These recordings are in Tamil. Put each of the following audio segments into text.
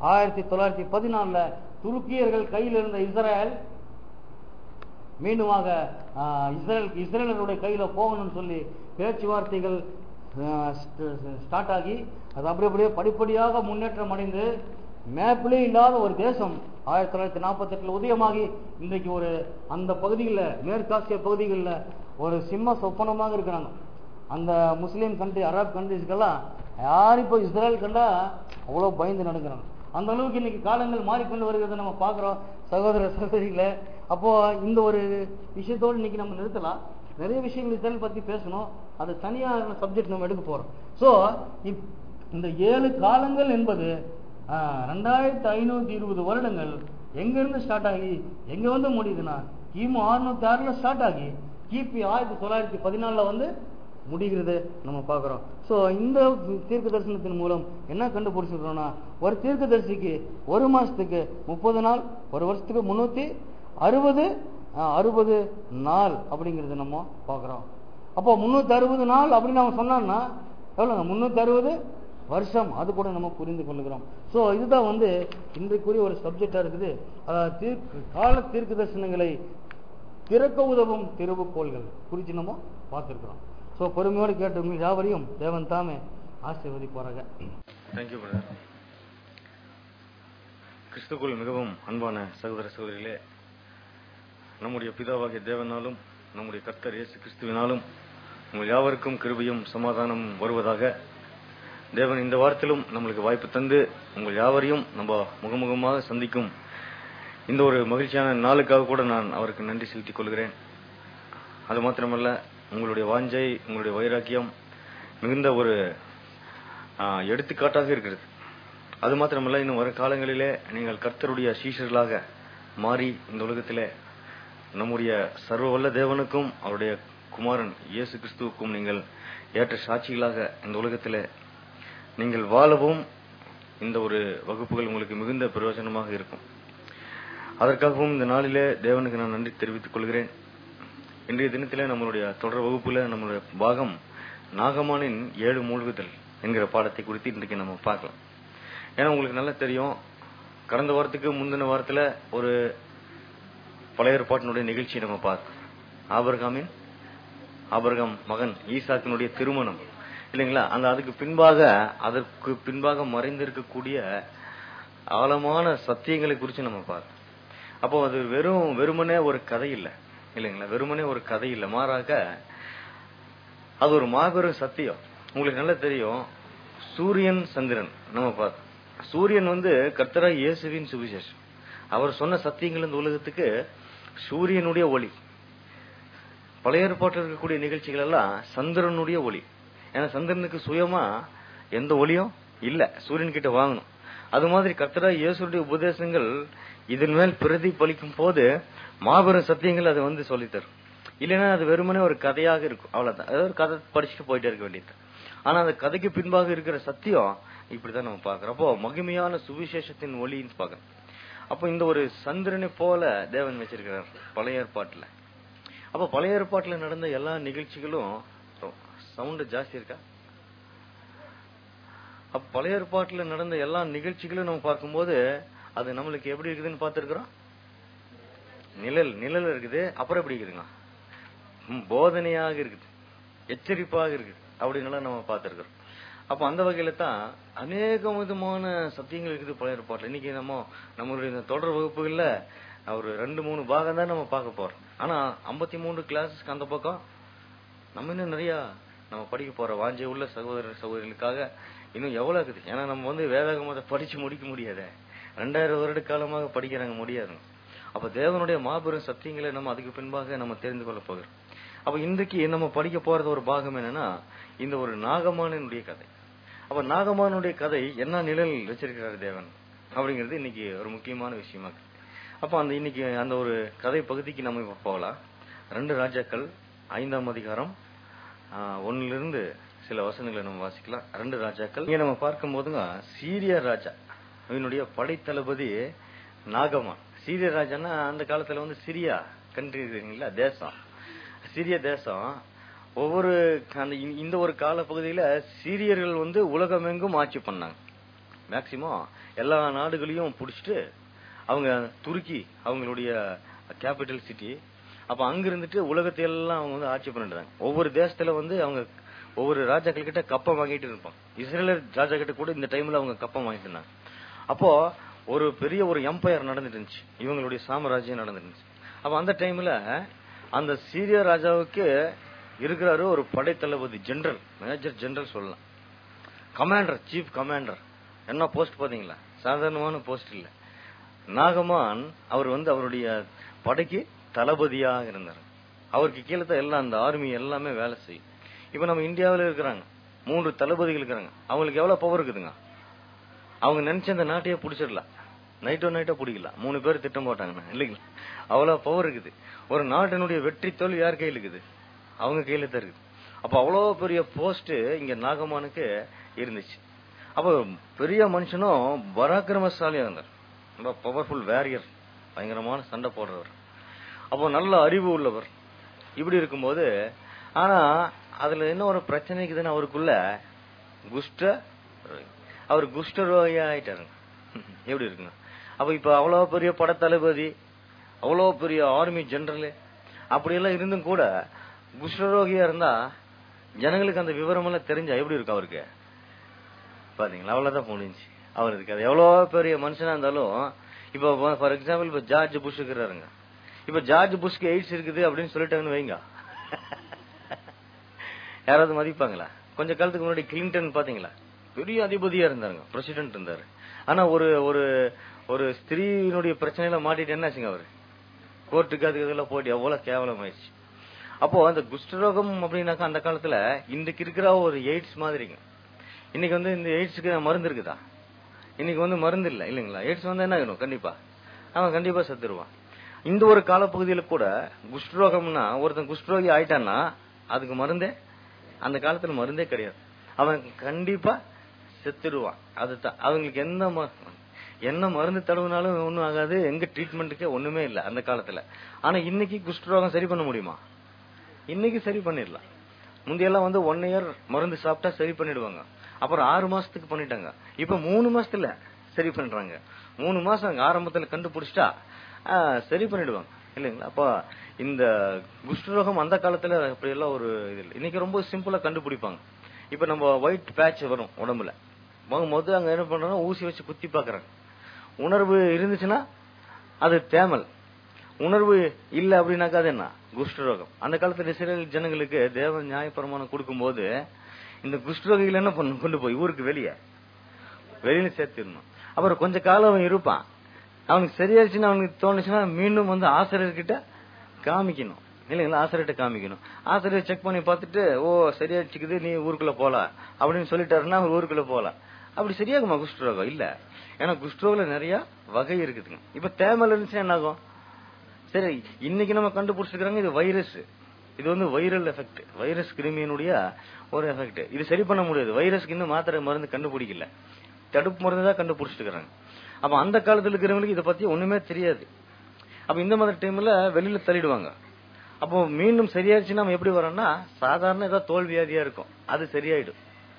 ஆயிரத்தி தொள்ளாயிரத்தி பதினாலுல துருக்கியர்கள் கையில் இருந்த இஸ்ரேல் மீண்டுமாக ஆஹ், இஸ்ரேல் இஸ்ரேலருடைய கையில போகணும்னு சொல்லி பேச்சுவார்த்தைகள் ஆஹ், ஸ்ட- ஸ்டார்ட் ஆகி அது அப்படி அப்படியே படிப்படியாக முன்னேற்றம் அடைந்து மேப்பிலே இல்லாத ஒரு தேசம் ஆயிரத்தி தொள்ளாயிரத்தி நாற்பத்தி எட்டுல உதயமாகி இன்றைக்கு ஒரு அந்த பகுதிகளில் மேற்காசிய பகுதிகளில் ஒரு சிம்ம சொப்பனமாக இருக்கிறாங்க அந்த முஸ்லீம் கண்ட்ரி அரப் கண்ட்ரிஸ்க்கெல்லாம் யார் இப்போ இஸ்ரேல் கண்டா அவ்வளோ பயந்து நடக்கிறாங்க அந்த அளவுக்கு இன்னைக்கு காலங்கள் மாறிக்கொண்டு வருகிறத நம்ம பார்க்குறோம் சகோதர சகோதரிகளே அப்போ இந்த ஒரு விஷயத்தோடு இன்னைக்கு நம்ம நிறுத்தலாம் நிறைய விஷயங்கள் இஸ்ரேல் பத்தி பேசணும் அது தனியான சப்ஜெக்ட் நம்ம எடுக்க போறோம் ஸோ இந்த ஏழு காலங்கள் என்பது ரெண்டாயிரத்தி ஐநூத்தி இருபது வருடங்கள் எங்க இருந்து ஸ்டார்ட் ஆகி எங்க வந்து முடியுதுன்னா கிமு அறுநூத்தி ஆறுல ஸ்டார்ட் ஆகி கிபி ஆயிரத்தி தொள்ளாயிரத்தி பதினாலுல வந்து முடிகிறது நம்ம பார்க்குறோம் ஸோ இந்த தீர்க்க தரிசனத்தின் மூலம் என்ன கண்டுபிடிச்சிருக்கிறோம்னா ஒரு தீர்க்கதரிசிக்கு ஒரு மாசத்துக்கு முப்பது நாள் ஒரு வருஷத்துக்கு முன்னூத்தி அறுபது அறுபது நாள் அப்படிங்கிறது நம்ம பார்க்குறோம் அப்போ முன்னூத்தி அறுபது நாள் அப்படின்னு அவன் சொன்னான்னா எவ்வளோங்க முன்னூத்தி அறுபது வருஷம் அது கூட நம்ம புரிந்து கொள்ளுகிறோம் ஸோ இதுதான் வந்து இன்றைக்குரிய ஒரு சப்ஜெக்டா இருக்குது அதாவது தீர்க்க கால தீர்க்க தரிசனங்களை திறக்க உதவும் திருவுக்கோள்கள் குறித்து நம்ம பார்த்துருக்கிறோம் ஸோ பொறுமையோடு கேட்ட உங்கள் யாவரையும் தேவன் தாமே ஆசீர்வதிப்பாராக தேங்க்யூ பிரதர் கிறிஸ்துக்குள் மிகவும் அன்பான சகோதர சகோதரிகளே நம்முடைய பிதாவாகிய தேவனாலும் நம்முடைய கர்த்தர் இயேசு கிறிஸ்துவினாலும் உங்கள் யாவருக்கும் கிருபையும் சமாதானமும் வருவதாக தேவன் இந்த வாரத்திலும் நம்மளுக்கு வாய்ப்பு தந்து உங்கள் யாவரையும் நம்ம முகமுகமாக சந்திக்கும் இந்த ஒரு மகிழ்ச்சியான நாளுக்காக கூட நான் அவருக்கு நன்றி செலுத்திக் கொள்கிறேன் அது மாத்திரமல்ல உங்களுடைய வாஞ்சை உங்களுடைய வைராக்கியம் மிகுந்த ஒரு ஆ, எடுத்துக்காட்டாக இருக்கிறது அது மாத்திரமல்ல இன்னும் வரும் காலங்களிலே நீங்கள் கர்த்தருடைய சீஷர்களாக மாறி இந்த உலகத்திலே நம்முடைய சர்வ வல்ல தேவனுக்கும் அவருடைய குமாரன் இயேசு கிறிஸ்துவுக்கும் நீங்கள் ஏற்ற சாட்சிகளாக இந்த உலகத்திலே நீங்கள் வாழவும் இந்த ஒரு வகுப்புகள் உங்களுக்கு மிகுந்த பிரயோஜனமாக இருக்கும் அதற்காகவும் இந்த நாளிலே தேவனுக்கு நான் நன்றி தெரிவித்துக் கொள்கிறேன் இன்றைய தினத்திலே நம்மளுடைய தொடர் வகுப்புல நம்மளுடைய பாகம் நாகமானின் ஏழு மூழ்குதல் என்கிற பாடத்தை குறித்து இன்றைக்கு நம்ம பார்க்கலாம் ஏன்னா உங்களுக்கு நல்லா தெரியும் கடந்த வாரத்துக்கு முந்தின வாரத்துல ஒரு பழைய ஏற்பாட்டினுடைய நிகழ்ச்சி நம்ம பார்த்தோம் ஆபர்காமின் ஆபர்காம் மகன் ஈசாக்கினுடைய திருமணம் இல்லைங்களா அந்த அதுக்கு பின்பாக அதற்கு பின்பாக மறைந்திருக்கக்கூடிய ஆழமான சத்தியங்களை குறித்து நம்ம பார்த்தோம் அப்போ அது வெறும் வெறுமனே ஒரு கதை இல்லை இல்லைங்களா வெறுமனே ஒரு கதை இல்லை மாறாக அது ஒரு மாபெரும் சத்தியம் உங்களுக்கு நல்லா தெரியும் சூரியன் சந்திரன் நம்ம பார்த்தோம் சூரியன் வந்து கர்த்தராய் இயேசுவின் சுவிசேஷம் அவர் சொன்ன சத்தியங்கள் இந்த உலகத்துக்கு சூரியனுடைய ஒளி பழைய ஏற்பாட்டில் இருக்கக்கூடிய நிகழ்ச்சிகள் எல்லாம் சந்திரனுடைய ஒளி ஏன்னா சந்திரனுக்கு சுயமா எந்த ஒளியும் இல்ல சூரியன் கிட்ட வாங்கணும் அது மாதிரி கர்த்தராய் இயேசுடைய உபதேசங்கள் இதன் மேல் பிரதிபலிக்கும் போது மாபெரும் சத்தியங்கள் அதை வந்து சொல்லித் தரும் இல்லைன்னா அது வெறுமனே ஒரு கதையாக இருக்கும் அவ்வளவுதான் அதாவது ஒரு கதை படிச்சுட்டு போயிட்டே இருக்க வேண்டியது ஆனா அந்த கதைக்கு பின்பாக இருக்கிற சத்தியம் இப்படிதான் நம்ம பாக்குறோம் அப்போ மகிமையான சுவிசேஷத்தின் ஒளின்னு பாக்குறோம் அப்போ இந்த ஒரு சந்திரனை போல தேவன் வச்சிருக்கிறார் பழைய ஏற்பாட்டுல அப்ப பழைய ஏற்பாட்டுல நடந்த எல்லா நிகழ்ச்சிகளும் சவுண்ட் ஜாஸ்தி இருக்கா அப்ப பழைய ஏற்பாட்டுல நடந்த எல்லா நிகழ்ச்சிகளும் நம்ம பார்க்கும்போது அது நம்மளுக்கு எப்படி இருக்குதுன்னு பார்த்திருக்கிறோம் நிழல் நிழல் இருக்குது அப்புறம் எப்படி இருக்குதுங்க ம், போதனையாக இருக்குது எச்சரிப்பாக இருக்குது அப்படின்னு நம்ம பார்த்திருக்கிறோம் அப்ப அந்த வகையில தான் அநேக விதமான சத்தியங்கள் இருக்குது பழைய ஏற்பாட்டுல இன்னைக்கு நம்ம நம்மளுடைய இந்த தொடர் வகுப்புகள்ல ஒரு ரெண்டு மூணு பாகம் தான் நம்ம பார்க்க போறோம் ஆனா ஐம்பத்தி மூணு கிளாஸஸ்க்கு அந்த பக்கம் நம்ம இன்னும் நிறைய நம்ம படிக்க போற வாஞ்சை உள்ள சகோதர சகோதரிகளுக்காக இன்னும் எவ்வளவு இருக்குது ஏன்னா நம்ம வந்து வேதாகமத்தை படிச்சு முடிக்க முடியாதே ரெண்டாயிரம் வருட காலமாக படிக்கிறாங்க முடியாது அப்ப தேவனுடைய மாபெரும் சத்தியங்களை நம்ம அதுக்கு பின்பாக நம்ம தெரிந்து கொள்ள போகிறோம் அப்ப இன்றைக்கு நம்ம படிக்க போறது ஒரு பாகம் என்னன்னா இந்த ஒரு நாகமானுடைய கதை அப்ப நாகமானுடைய கதை என்ன நிழல் வச்சிருக்கிறார் தேவன் அப்படிங்கிறது இன்னைக்கு ஒரு முக்கியமான விஷயமா இருக்கு அப்ப அந்த இன்னைக்கு அந்த ஒரு கதை பகுதிக்கு நம்ம இப்ப போகலாம் ரெண்டு ராஜாக்கள் ஐந்தாம் அதிகாரம் ஆஹ், ஒண்ணுல இருந்து சில வசனங்களை நம்ம வாசிக்கலாம் ரெண்டு ராஜாக்கள் இங்க நம்ம பார்க்கும் போதுங்க சீரிய ராஜா அவனுடைய படைத்தளபதி நாகமான் சீரிய ராஜான்னா அந்த காலத்துல வந்து சிரியா கண்ட்ரி இருக்குங்களா தேசம் சிரிய தேசம் ஒவ்வொரு அந்த இ- இந்த ஒரு கால பகுதியில சீரியர்கள் வந்து உலகமெங்கும் ஆட்சி பண்ணாங்க மேக்சிமம் எல்லா நாடுகளையும் புடிச்சிட்டு அவங்க துருக்கி அவங்களுடைய கேபிட்டல் சிட்டி அப்ப அங்க இருந்துட்டு உலகத்தை எல்லாம் அவங்க வந்து ஆட்சி பண்ணிடுறாங்க ஒவ்வொரு தேசத்துல வந்து அவங்க ஒவ்வொரு ராஜாக்கள் கிட்ட கப்பம் வாங்கிட்டு இருப்பாங்க இஸ்ரேலர் ராஜா கிட்ட கூட இந்த டைம்ல அவங்க கப்பம் வாங்கிட்டு இருந்தாங்க அப்போ ஒரு பெரிய ஒரு எம்பையர் நடந்துட்டு இருந்துச்சு இவங்களுடைய சாம்ராஜ்யம் நடந்துட்டு இருந்துச்சு அப்ப அந்த டைம்ல அந்த சீரிய ராஜாவுக்கு இருக்கிறாரு ஒரு படை தளபதி ஜெனரல் மேஜர் ஜெனரல் சொல்லலாம் கமாண்டர் சீஃப் கமாண்டர் என்ன போஸ்ட் பாத்தீங்களா சாதாரணமான போஸ்ட் இல்ல நாகமான் அவர் வந்து அவருடைய படைக்கு தளபதியாக இருந்தார் அவருக்கு கீழே தான் எல்லாம் அந்த ஆர்மி எல்லாமே வேலை செய்யும் இப்ப நம்ம இந்தியாவில் இருக்கிறாங்க மூன்று தளபதிகள் இருக்கிறாங்க அவங்களுக்கு எவ்வளவு பவர் இருக்குதுங்க அவங்க நினைச்ச அந்த நாட்டையே பிடிச்சிடலாம் நைட்டோ நைட்டோ பிடிக்கலாம் மூணு பேர் திட்டம் போட்டாங்க இல்லைங்களா அவ்வளவு பவர் இருக்குது ஒரு நாட்டினுடைய வெற்றி தோல்வி யார் கையில் இருக்குது அவங்க கையில தான் இருக்குது அப்ப அவ்வளவு பெரிய போஸ்ட் இங்க நாகமானுக்கு இருந்துச்சு அப்ப பெரிய மனுஷனும் பராக்கிரமசாலியா இருந்தார் ரொம்ப பவர்ஃபுல் வேரியர் பயங்கரமான சண்டை போடுறவர் அப்போ நல்ல அறிவு உள்ளவர் இப்படி இருக்கும்போது ஆனா அதுல என்ன ஒரு பிரச்சனை இருக்குதுன்னு அவருக்குள்ள குஷ்ட அவர் குஷ்ட ரோகியா ஆயிட்டாருங்க எப்படி இருக்குங்க அப்ப இப்ப அவ்வளவு பெரிய படத்தளபதி அவ்வளவு பெரிய ஆர்மி ஜெனரல் அப்படியெல்லாம் இருந்தும் கூட குஷ்டரோகியா இருந்தா ஜனங்களுக்கு அந்த விவரம் எல்லாம் தெரிஞ்சா எப்படி இருக்கும் அவருக்கு பாத்தீங்களா அவ்வளவுதான் முடிஞ்சு அவர் இருக்காது எவ்வளவு பெரிய மனுஷனா இருந்தாலும் இப்ப ஃபார் எக்ஸாம்பிள் இப்ப ஜார்ஜ் புஷ் இருக்கிறாருங்க இப்ப ஜார்ஜ் புஷ்க்கு எய்ட்ஸ் இருக்குது அப்படின்னு சொல்லிட்டாங்கன்னு வைங்க யாராவது மதிப்பாங்களா கொஞ்ச காலத்துக்கு முன்னாடி கிளின்டன் பாத்தீங்களா பெரிய அதிபதியா இருந்தாருங்க பிரசிடென்ட் இருந்தாரு ஆனா ஒரு ஒரு ஒரு ஸ்திரீனுடைய பிரச்சனையில மாட்டிட்டு என்னாச்சுங்க அவரு கோர்ட்டுக்கு அதுக்கு இதெல்லாம் போயிட்டு எவ்வளவு கேவலம் ஆயிடுச்சு அப்போ அந்த குஷ்டரோகம் அப்படின்னாக்கா அந்த காலத்துல இன்றைக்கு இருக்கிற ஒரு எய்ட்ஸ் மாதிரிங்க இன்னைக்கு வந்து இந்த எய்ட்ஸுக்கு மருந்து இருக்குதா இன்னைக்கு வந்து மருந்து இல்ல இல்லைங்களா எய்ட்ஸ் வந்து என்ன ஆகணும் கண்டிப்பா அவன் கண்டிப்பா செத்துருவான் இந்த ஒரு காலப்பகுதியில கூட குஷ்டரோகம்னா ஒருத்தன் குஷ்டரோகி ஆயிட்டான்னா அதுக்கு மருந்தே அந்த காலத்துல மருந்தே கிடையாது அவன் கண்டிப்பா செத்துருவான் அதுதான் அவங்களுக்கு எந்த ம- என்ன மருந்து தடவுனாலும் ஒண்ணும் ஆகாது எங்க ட்ரீட்மெண்ட்டுக்கே ஒண்ணுமே இல்ல அந்த காலத்துல ஆனா இன்னைக்கு குஷ்டரோகம் சரி பண்ண முடியுமா இன்னைக்கு சரி பண்ணிடலாம் முந்தையெல்லாம் வந்து ஒன் இயர் மருந்து சாப்பிட்டா சரி பண்ணிடுவாங்க அப்புறம் ஆறு மாசத்துக்கு பண்ணிட்டாங்க இப்ப மூணு மாசத்துல சரி பண்றாங்க மூணு மாசம் அங்க ஆரம்பத்துல கண்டுபிடிச்சிட்டா ஆ, சரி பண்ணிடுவாங்க இல்லைங்களா அப்ப இந்த குஷ்டரோகம் அந்த காலத்துல அப்படி எல்லாம் ஒரு இது இல்லை இன்னைக்கு ரொம்ப சிம்பிளா கண்டுபிடிப்பாங்க இப்ப நம்ம ஒயிட் பேட்ச் வரும் உடம்புல மொதல் அங்க என்ன பண்றாங்க ஊசி வச்சு குத்தி பாக்குறாங்க உணர்வு இருந்துச்சுன்னா அது தேமல் உணர்வு இல்ல அப்படின்னாக்கா அது என்ன குஷ்டரோகம் அந்த காலத்துல இஸ்ரேல் ஜனங்களுக்கு தேவ நியாயப்பிரமாணம் கொடுக்கும்போது இந்த குஷ்டரோகிகள் என்ன பண்ணும் கொண்டு போய் ஊருக்கு வெளியே வெளியில சேர்த்திடணும் அப்புறம் கொஞ்ச காலம் அவன் இருப்பான் அவனுக்கு சரியாச்சுன்னு அவனுக்கு தோணுச்சுன்னா மீண்டும் வந்து ஆசிரியர்கிட்ட காமிக்கணும் இல்லைங்களா ஆசிரியர்கிட்ட காமிக்கணும் ஆசிரியர் செக் பண்ணி பார்த்துட்டு ஓ சரியாச்சுக்குது நீ ஊருக்குள்ள போலாம் அப்படின்னு சொல்லிட்டாருன்னா அவர் ஊருக்குள்ள போலாம் அப்படி சரியாகுமா குஷ்டரோகம் இல்ல ஏன்னா குஷ்டரோகல நிறைய வகை இருக்குதுங்க இப்ப தேமல் இருந்துச்சுன்னா என்ன ஆகும் சரி இன்னைக்கு நம்ம கண்டுபிடிச்சிருக்காங்க இது வைரஸ் இது வந்து வைரல் எஃபெக்ட் வைரஸ் கிருமியினுடைய ஒரு எஃபெக்ட் இது சரி பண்ண முடியாது வைரஸ்க்கு இன்னும் மாத்திரை மருந்து கண்டுபிடிக்கல தடுப்பு மருந்து தான் கண்டுபிடிச்சிட்டு இருக்காங்க அப்ப அந்த காலத்துல இருக்கிறவங்களுக்கு இதை பத்தி ஒண்ணுமே தெரியாது அப்ப இந்த மாதிரி டைம்ல வெளியில தள்ளிடுவாங்க அப்போ மீண்டும் சரியாச்சுன்னா நம்ம எப்படி வரோம்னா சாதாரண ஏதோ தோல்வியாதியா இருக்கும் அது சரியாயிடும்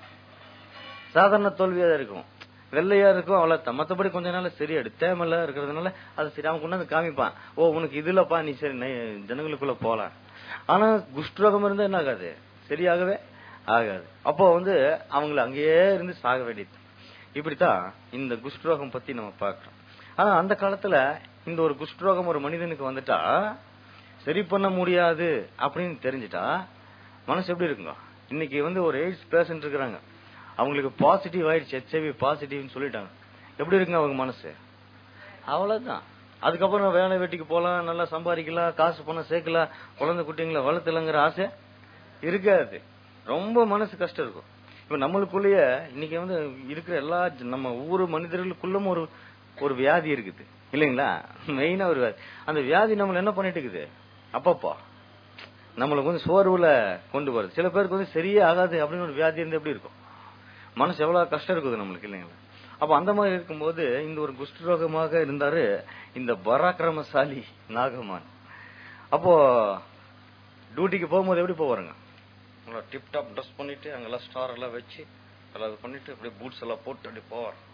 சாதாரண தோல்வியா தான் இருக்கும் வெள்ளையா இருக்கும் அவ்வளவு மத்தபடி கொஞ்ச நாள் சரியாயிடும் தேமல இருக்கிறதுனால அது சரி அவன் கொண்டாந்து காமிப்பான் ஓ உனக்கு இதுலப்பா நீ சரி நை- ஜனங்களுக்குள்ள போலாம் ஆனா குஷ்டரோகம் இருந்தா என்ன ஆகாது சரியாகவே ஆகாது அப்போ வந்து அவங்கள அங்கேயே இருந்து சாக வேண்டியது இப்படித்தான் இந்த குஷ்டரோகம் பத்தி நம்ம பார்க்கிறோம் ஆனா அந்த காலத்துல இந்த ஒரு குஷ்டரோகம் ஒரு மனிதனுக்கு வந்துட்டா சரி பண்ண முடியாது அப்படின்னு தெரிஞ்சுட்டா மனசு எப்படி இருக்குங்க இன்னைக்கு வந்து ஒரு எய்ட்ஸ் பேஷண்ட் இருக்கிறாங்க அவங்களுக்கு பாசிட்டிவ் ஆயிடுச்சு ஹெச்ஐவி பாசிட்டிவ்னு சொல்லிட்டாங்க எப்படி இருக்குங்க அவங்க மனசு அவ்வளவுதான் அதுக்கப்புறம் வேலை வெட்டிக்கு போலாம் நல்லா சம்பாதிக்கலாம் காசு பணம் சேர்க்கலாம் குழந்தை குட்டிங்களை வளர்த்துலங்கிற ஆசை இருக்காது ரொம்ப மனசு கஷ்டம் இருக்கும் இப்ப நம்மளுக்குள்ளேயே இன்னைக்கு வந்து இருக்கிற எல்லா ஜ- நம்ம ஒவ்வொரு மனிதர்களுக்குள்ளும் ஒரு ஒரு வியாதி இருக்குது இல்லைங்களா மெயினா ஒரு வியாதி அந்த வியாதி நம்மள என்ன பண்ணிட்டு இருக்குது அப்பப்போ நம்மளுக்கு வந்து சோர்வுல கொண்டு வருது சில பேருக்கு வந்து சரியே ஆகாது அப்படின்னு ஒரு வியாதி இருந்தா எப்படி இருக்கும் மனசு எவ்வளவு கஷ்டம் இருக்குது நம்மளுக்கு இல்லைங்களா அப்ப அந்த மாதிரி இருக்கும்போது இந்த ஒரு குஷ்டரோகமாக இருந்தாரு இந்த பராக்கிரமசாலி நாகமான் அப்போ டியூட்டிக்கு போகும்போது எப்படி போவாருங்க நல்லா டிப் டாப் ட்ரெஸ் பண்ணிட்டு அங்கெல்லாம் ஸ்டார் எல்லாம் வச்சு எல்லாம் இது பண்ணிட்டு அப்படியே பூட்ஸ் எல்லாம் போட்டு அப்படியே போவார்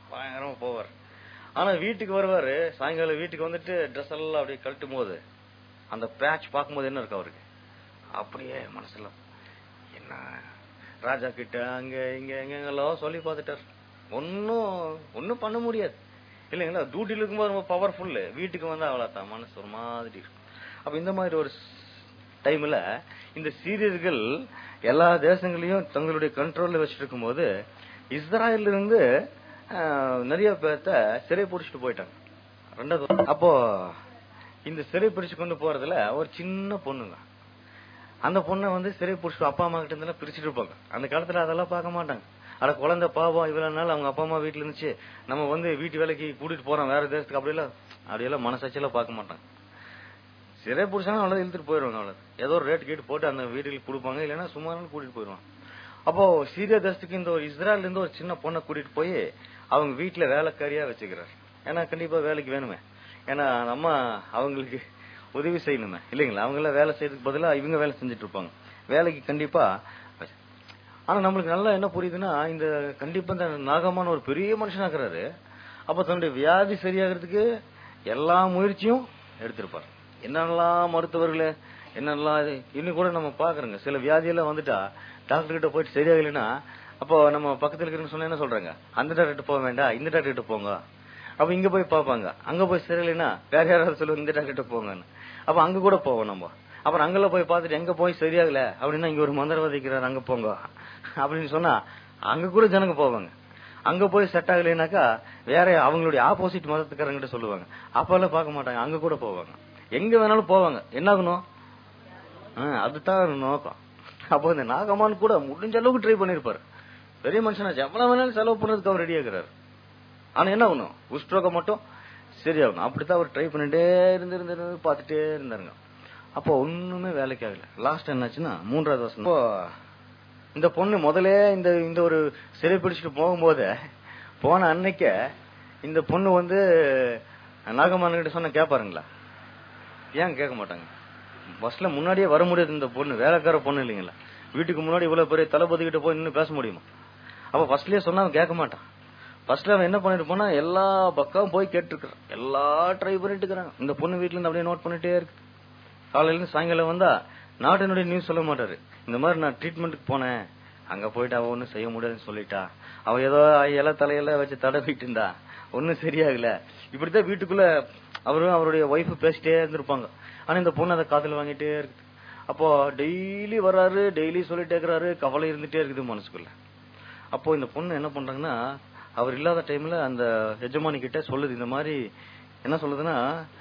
பயங்கரமா போவார் ஆனா வீட்டுக்கு வருவாரு சாயங்காலம் வீட்டுக்கு வந்துட்டு ட்ரெஸ் எல்லாம் அப்படியே கழட்டும் போது அந்த பேட்ச் பார்க்கும்போது என்ன இருக்கு அவருக்கு அப்படியே மனசுல என்ன ராஜா கிட்ட அங்க இங்க எங்கெங்கெல்லாம் சொல்லி பார்த்துட்டார் ஒன்னும் ஒன்னும் பண்ண முடியாது இல்லைங்களா டியூட்டில இருக்கும்போது ரொம்ப பவர்ஃபுல் வீட்டுக்கு வந்தா அவ்வளவுதான் மனசு ஒரு மாதிரி இருக்கும் அப்ப இந்த மாதிரி ஒரு டைம்ல இந்த சீரியர்கள் எல்லா தேசங்களையும் தங்களுடைய கண்ட்ரோல்ல வச்சுட்டு இருக்கும்போது இஸ்ராயல்ல இருந்து ஆஹ், நிறைய பேர்த்த சிறை பிடிச்சிட்டு போயிட்டாங்க ரெண்டாவது அப்போ இந்த சிறை பிடிச்சு கொண்டு போறதுல ஒரு சின்ன பொண்ணுங்க அந்த பொண்ணை வந்து சிறை பிடிச்சி அப்பா அம்மா கிட்ட இருந்தெல்லாம் பிரிச்சுட்டு இருப்பாங்க அந்த காலத்துல அதெல்லாம் பார்க்க மாட்டாங்க அட குழந்தை பாவம் இவ்வளவு நாள் அவங்க அப்பா அம்மா வீட்டுல இருந்துச்சு நம்ம வந்து வீட்டு வேலைக்கு கூட்டிட்டு போறோம் வேற தேசத்துக்கு அப்படியெல்லாம் அப்படியெல்லாம் மனசாட்சியெல்லாம் பார்க்க மாட்டாங்க சிறை பிடிச்சாலும் அவ்வளவு இழுத்துட்டு போயிடுவாங்க அவ்வளவு ஏதோ ஒரு ரேட் கேட்டு போட்டு அந்த வீட்டுக்கு கொடுப்பாங்க இல்லைன்னா சும்மா கூட்டிட்டு போயிடுவாங்க அப்போ சீரியா தேசத்துக்கு இந்த ஒரு இஸ்ரேல்ல இருந்து ஒரு சின்ன பொண்ணை கூட்டிட்டு போய் அவங்க வீட்டுல வேலைக்காரியா வச்சுக்கிறார் ஏன்னா கண்டிப்பா வேலைக்கு வேணுமே ஏன்னா நம்ம அவங்களுக்கு உதவி செய்யணுமே இல்லைங்களா அவங்க எல்லாம் வேலை செய்யறதுக்கு பதிலா இவங்க வேலை செஞ்சுட்டு இருப்பாங்க வேலைக்கு கண்டிப்பா வச்சு- ஆனா நம்மளுக்கு நல்லா என்ன புரியுதுன்னா இந்த கண்டிப்பா இந்த நாகமான ஒரு பெரிய மனுஷனாக்குறாரு அப்ப தன்னுடைய வியாதி சரியாகிறதுக்கு எல்லா முயற்சியும் எடுத்திருப்பார் என்னென்னலாம் மருத்துவர்களே என்னென்னலாம் இது இன்னும் கூட நம்ம பாக்குறோங்க சில வியாதியெல்லாம் வந்துட்டா டாக்டர் கிட்ட போயிட்டு சரியாகலைன்னா அப்போ நம்ம பக்கத்துல இருக்கிறன்னு சொன்னா என்ன சொல்றாங்க அந்த டாக்டர் கிட்ட போக வேண்டாம் இந்த டாக்டர் கிட்ட போங்க அப்ப இங்க போய் பாப்பாங்க அங்க போய் சரியில்லைன்னா வேற யாராவது சொல்லுவாங்க இந்த டாக்டர் கிட்ட போங்கன்னு அப்ப அங்க கூட போவோம் நம்ம அப்புறம் அங்கெல்லாம் போய் பார்த்துட்டு எங்க போய் சரியாகல அப்படின்னா இங்க ஒரு மந்திரவாதி இருக்கிறார் அங்க போங்க அப்படின்னு சொன்னா அங்க கூட ஜனங்க போவாங்க அங்க போய் செட் ஆகலைனாக்கா வேற அவங்களுடைய ஆப்போசிட் மதத்துக்காரங்கிட்ட சொல்லுவாங்க அப்பெல்லாம் பார்க்க மாட்டாங்க அங்க கூட போவாங்க எங்க வேணாலும் போவாங்க என்ன ஆகணும் ஆ, அதுதான் நோக்கம் அப்போ இந்த நாகமான் கூட முடிஞ்ச அளவுக்கு ட்ரை பண்ணிருப்பாரு பெரிய மனுஷனாச்சு எவ்வளவு வேணாலும் செலவு பண்ணதுக்கு அவர் ரெடி ஆகுறாரு ஆனா என்ன ஆகணும் உஷ்ட்ரோகம் மட்டும் சரியாகணும் அப்படித்தான் அவர் ட்ரை பண்ணிட்டே இருந்து இருந்து இருந்து பார்த்துட்டே இருந்தாருங்க அப்போ ஒண்ணுமே வேலைக்கு ஆகல லாஸ்ட் என்னாச்சுன்னா மூன்றாவது வருஷம் இப்போ இந்த பொண்ணு முதல்ல இந்த இந்த ஒரு சிறை பிடிச்சிட்டு போகும்போது போன அன்னைக்கே இந்த பொண்ணு வந்து நாகமான் கிட்ட சொன்ன கேட்பாருங்களா ஏன் கேட்க மாட்டாங்க பஸ்ல முன்னாடியே வர முடியாது இந்த பொண்ணு வேலைக்கார பொண்ணு இல்லைங்களா வீட்டுக்கு முன்னாடி இவ்வளவு பெரிய தளபதி கிட்ட போய் நின்னு பேச முடியுமா அப்ப ஃபர்ஸ்ட்லயே சொன்னா அவன் கேட்க மாட்டான் ஃபர்ஸ்ட்ல அவன் என்ன பண்ணிட்டு போனா எல்லா பக்கம் போய் கேட்டுருக்கான் எல்லா ட்ரை பண்ணிட்டு இருக்கிறாங்க இந்த பொண்ணு வீட்டுல இருந்து அப்படியே நோட் பண்ணிட்டே இருக்கு காலையில இருந்து சாயங்காலம் வந்தா நாட்டினுடைய நியூஸ் சொல்ல மாட்டாரு இந்த மாதிரி நான் ட்ரீட்மெண்ட்டுக்கு போனேன் அங்க போயிட்டு அவ ஒன்னும் செய்ய முடியாதுன்னு சொல்லிட்டா அவ ஏதோ இலை தலையில வச்சு தடவிட்டு இருந்தா ஒன்னும் சரியாகல இப்படித்தான் வீட்டுக்குள்ள அவரும் அவருடைய ஒய்ஃப் பேசிட்டே இருந்திருப்பாங்க ஆனா இந்த பொண்ணு அதை காதுல வாங்கிட்டே இருக்குது அப்போ டெய்லி வர்றாரு டெய்லி சொல்லிட்டே இருக்கிறாரு கவலை இருந்துட்டே இருக்குது மனசுக்குள்ள அப்போ இந்த பொண்ணு என்ன பண்றாங்கன்னா அவர் இல்லாத டைம்ல அந்த எஜமானி கிட்ட சொல்லுது இந்த மாதிரி என்ன சொல்லுதுன்னா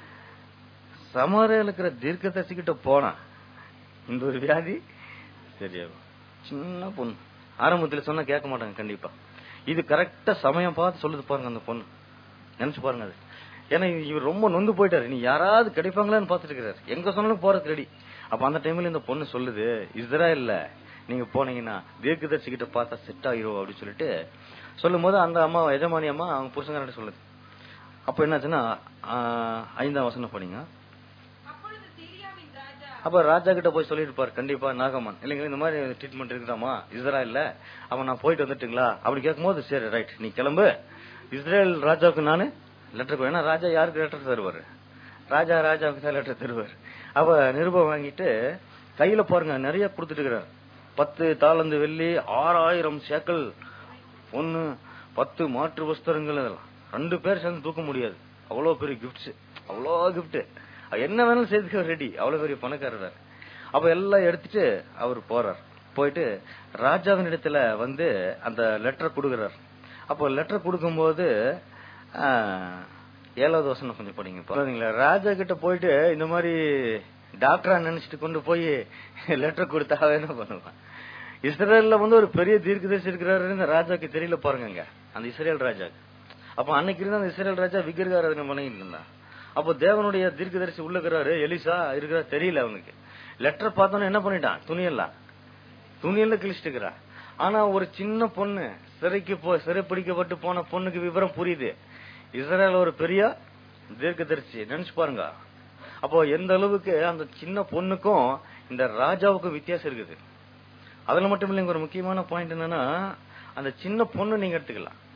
சமாரியால இருக்கிற தீர்க்கதரிசி கிட்ட போனா இந்த ஒரு வியாதி சரியாகும் சின்ன பொண்ணு ஆரம்பத்துல சொன்னா கேட்க மாட்டாங்க கண்டிப்பா இது கரெக்டா சமயம் பார்த்து சொல்லுது பாருங்க அந்த பொண்ணு நினைச்சு பாருங்க அது ஏன்னா இவர் ரொம்ப நொந்து போயிட்டாரு நீ யாராவது கிடைப்பாங்களான்னு பாத்துட்டு இருக்கிறாரு எங்க சொன்னாலும் போறதுக்கு ரெடி அப்ப அந்த டைம்ல இந்த பொண்ணு சொல்லுது இஸ்ரேல்ல நீங்க போனீங்கன்னா தீர்க்கதரிசி கிட்ட பார்த்தா செட் ஆகிரும் அப்படின்னு சொல்லிட்டு சொல்லும் போது அந்த அம்மா எஜமானி அம்மா அவங்க புருஷங்கார்ட்ட சொல்லுது அப்ப என்னாச்சுன்னா ஆஹ், ஐந்தாம் வசனம் போனீங்க அப்பொழுது சீரியாவின் ராஜா அப்ப ராஜா கிட்ட போய் சொல்லிருப்பாரு கண்டிப்பா நாகம்மன் இல்லைங்களா இந்த மாதிரி ட்ரீட்மெண்ட் இருக்குதாமா இஸ்ரேல்ல அவன் நான் போயிட்டு வந்துட்டுங்களா அப்படி கேட்கும்போது சரி ரைட் நீ கிளம்பு இஸ்ரேல் ராஜாவுக்கு நானு லெட்டர் ஏன்னா ராஜா யாருக்கு லெட்டர் தருவாரு ராஜா ராஜாவுக்கு தான் லெட்டர் தருவார் அவ நிருபம் வாங்கிட்டு கையில பாருங்க நிறைய கொடுத்துட்டு இருக்கிறார் பத்து தாளந்து வெள்ளி ஆறாயிரம் சேக்கல் ஒன்னு பத்து மாற்று வஸ்திரங்கள் இதெல்லாம் ரெண்டு பேர் சேர்ந்து தூக்க முடியாது அவ்வளவு பெரிய கிஃப்ட்ஸ் அவ்வளோ கிஃப்ட் என்ன வேணாலும் செய்துக்க ரெடி அவ்வளவு பெரிய பணக்காரர் அப்ப எல்லாம் எடுத்துட்டு அவர் போறார் போயிட்டு ராஜாவின் இடத்துல வந்து அந்த லெட்டர் கொடுக்கிறார் அப்போ லெட்டர் கொடுக்கும்போது ஆஹ், ஏழாவது வசனம் கொஞ்சம் படிங்க பாருங்களா ராஜா கிட்ட போயிட்டு இந்த மாதிரி டாக்டரா நினைச்சிட்டு கொண்டு போய் லெட்டர் கொடுத்தா அவன் என்ன பண்ணுவான் இஸ்ரேல்ல வந்து ஒரு பெரிய தீர்க்கதரிசி இருக்கிறாருன்னு இந்த ராஜாக்கு தெரியல பாருங்க அந்த இஸ்ரேல் ராஜாக்கு அப்ப அன்னைக்கு இருந்த அந்த இஸ்ரேல் ராஜா விக்கிரகாரதனை பண்ணிட்டு இருந்தான் அப்போ தேவனுடைய தீர்க்கதரிசி உள்ள இருக்கிறாரு எலிசா இருக்கிறா தெரியல அவனுக்கு லெட்டர் பார்த்தோன்னே என்ன பண்ணிட்டான் துணியெல்லாம் துணியெல்லாம் கிழிச்சிட்டு இருக்கிறா ஆனா ஒரு சின்ன பொண்ணு சிறைக்கு போ சிறை பிடிக்கப்பட்டு போன பொண்ணுக்கு விவரம் புரியுது இஸ்ரேல் ஒரு பெரிய தீர்க்கதரிசி நினைச்சு பாருங்க அப்போ எந்த அளவுக்கு அந்த சின்ன பொண்ணுக்கும் இந்த ராஜாவுக்கும் வித்தியாசம் இருக்குது அதுல மட்டும் இல்லைங்க ஒரு முக்கியமான பாயிண்ட் என்னன்னா அந்த சின்ன பொண்ணு நீங்க எடுத்துக்கலாம்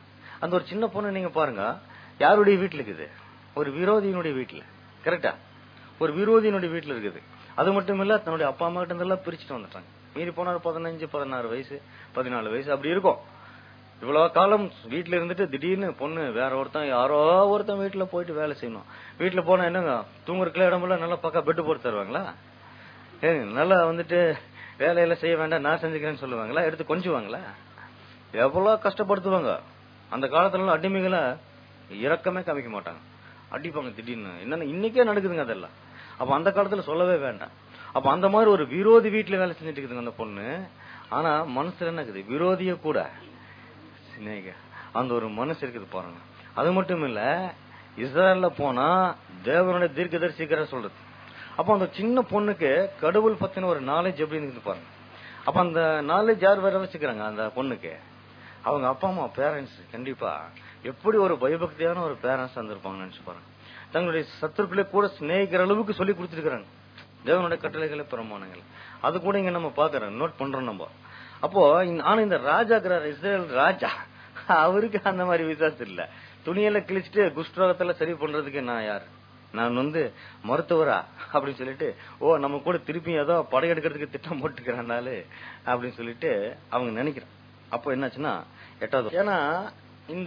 அந்த ஒரு சின்ன பொண்ணு நீங்க பாருங்க யாருடைய வீட்டுல இருக்குது ஒரு விரோதியினுடைய வீட்டுல கரெக்டா ஒரு விரோதியினுடைய வீட்டுல இருக்குது அது மட்டும் இல்ல தன்னுடைய அப்பா அம்மா கிட்ட இருந்தெல்லாம் பிரிச்சுட்டு வந்துட்டாங்க மீறி போனாரு பதினஞ்சு பதினாறு வயசு பதினாலு வயசு அப்படி இருக்கும் இவ்வளவு காலம் வீட்டுல இருந்துட்டு திடீர்னு பொண்ணு வேற ஒருத்தன் யாரோ ஒருத்தன் வீட்டுல போயிட்டு வேலை செய்யணும் வீட்டுல போனா என்னங்க தூங்குறதுக்குள்ள இடமெல்லாம் நல்லா பக்கா பெட்டு போட்டு தருவாங்களா ஏங்க நல்லா வந்துட்டு வேலையெல்லாம் செய்ய வேண்டாம் நான் செஞ்சுக்கிறேன்னு சொல்லுவாங்களா எடுத்து கொஞ்சுவாங்களா எவ்வளவு கஷ்டப்படுத்துவாங்க அந்த காலத்துல அடிமைகளை இரக்கமே காமிக்க மாட்டாங்க அடிப்பாங்க திடீர்னு என்னன்னா இன்னைக்கே நடக்குதுங்க அதெல்லாம் அப்ப அந்த காலத்துல சொல்லவே வேண்டாம் அப்ப அந்த மாதிரி ஒரு விரோதி வீட்டுல வேலை செஞ்சுட்டு இருக்குதுங்க அந்த பொண்ணு ஆனா மனசுல என்ன இருக்குது விரோதிய கூட சிநேக அந்த ஒரு மனசு இருக்குது பாருங்க அது மட்டும் இல்ல இஸ்ரேல்ல போனா தேவனுடைய தீர்க்கதரிசிக்கிற சொல்றது அப்ப அந்த சின்ன பொண்ணுக்கு கடவுள் பத்தின ஒரு நாலேஜ் எப்படி இருக்குது பாருங்க அப்ப அந்த நாலேஜ் யார் வேற வச்சுக்கிறாங்க அந்த பொண்ணுக்கு அவங்க அப்பா அம்மா பேரண்ட்ஸ் கண்டிப்பா எப்படி ஒரு பயபக்தியான ஒரு பேரண்ட்ஸ் வந்திருப்பாங்கன்னு நினைச்சு பாருங்க தங்களுடைய சத்துருக்களை கூட சிநேகிக்கிற அளவுக்கு சொல்லி கொடுத்துருக்காங்க தேவனுடைய கட்டளைகளை பிரமாணங்கள் அது கூட இங்க நம்ம பாக்குறோம் நோட் பண்றோம் நம்ம அப்போ இந்த- ஆனா இந்த ராஜா இருக்கிறார் இஸ்ரேல் ராஜா அவருக்கு அந்த மாதிரி விசுவாசம் இல்ல துணியெல்லாம் கிழிச்சிட்டு குஷ்டரோகத்துல சரி பண்றதுக்கு நான் யார் நான் வந்து மருத்துவரா அப்படின்னு சொல்லிட்டு ஓ நம்ம கூட திருப்பி ஏதோ படையெடுக்கிறதுக்கு திட்டம் போட்டுக்கிறானாலு அப்படின்னு சொல்லிட்டு அவங்க நினைக்கிறான் அப்போ என்னாச்சுன்னா எட்டாவது ஏன்னா இந்த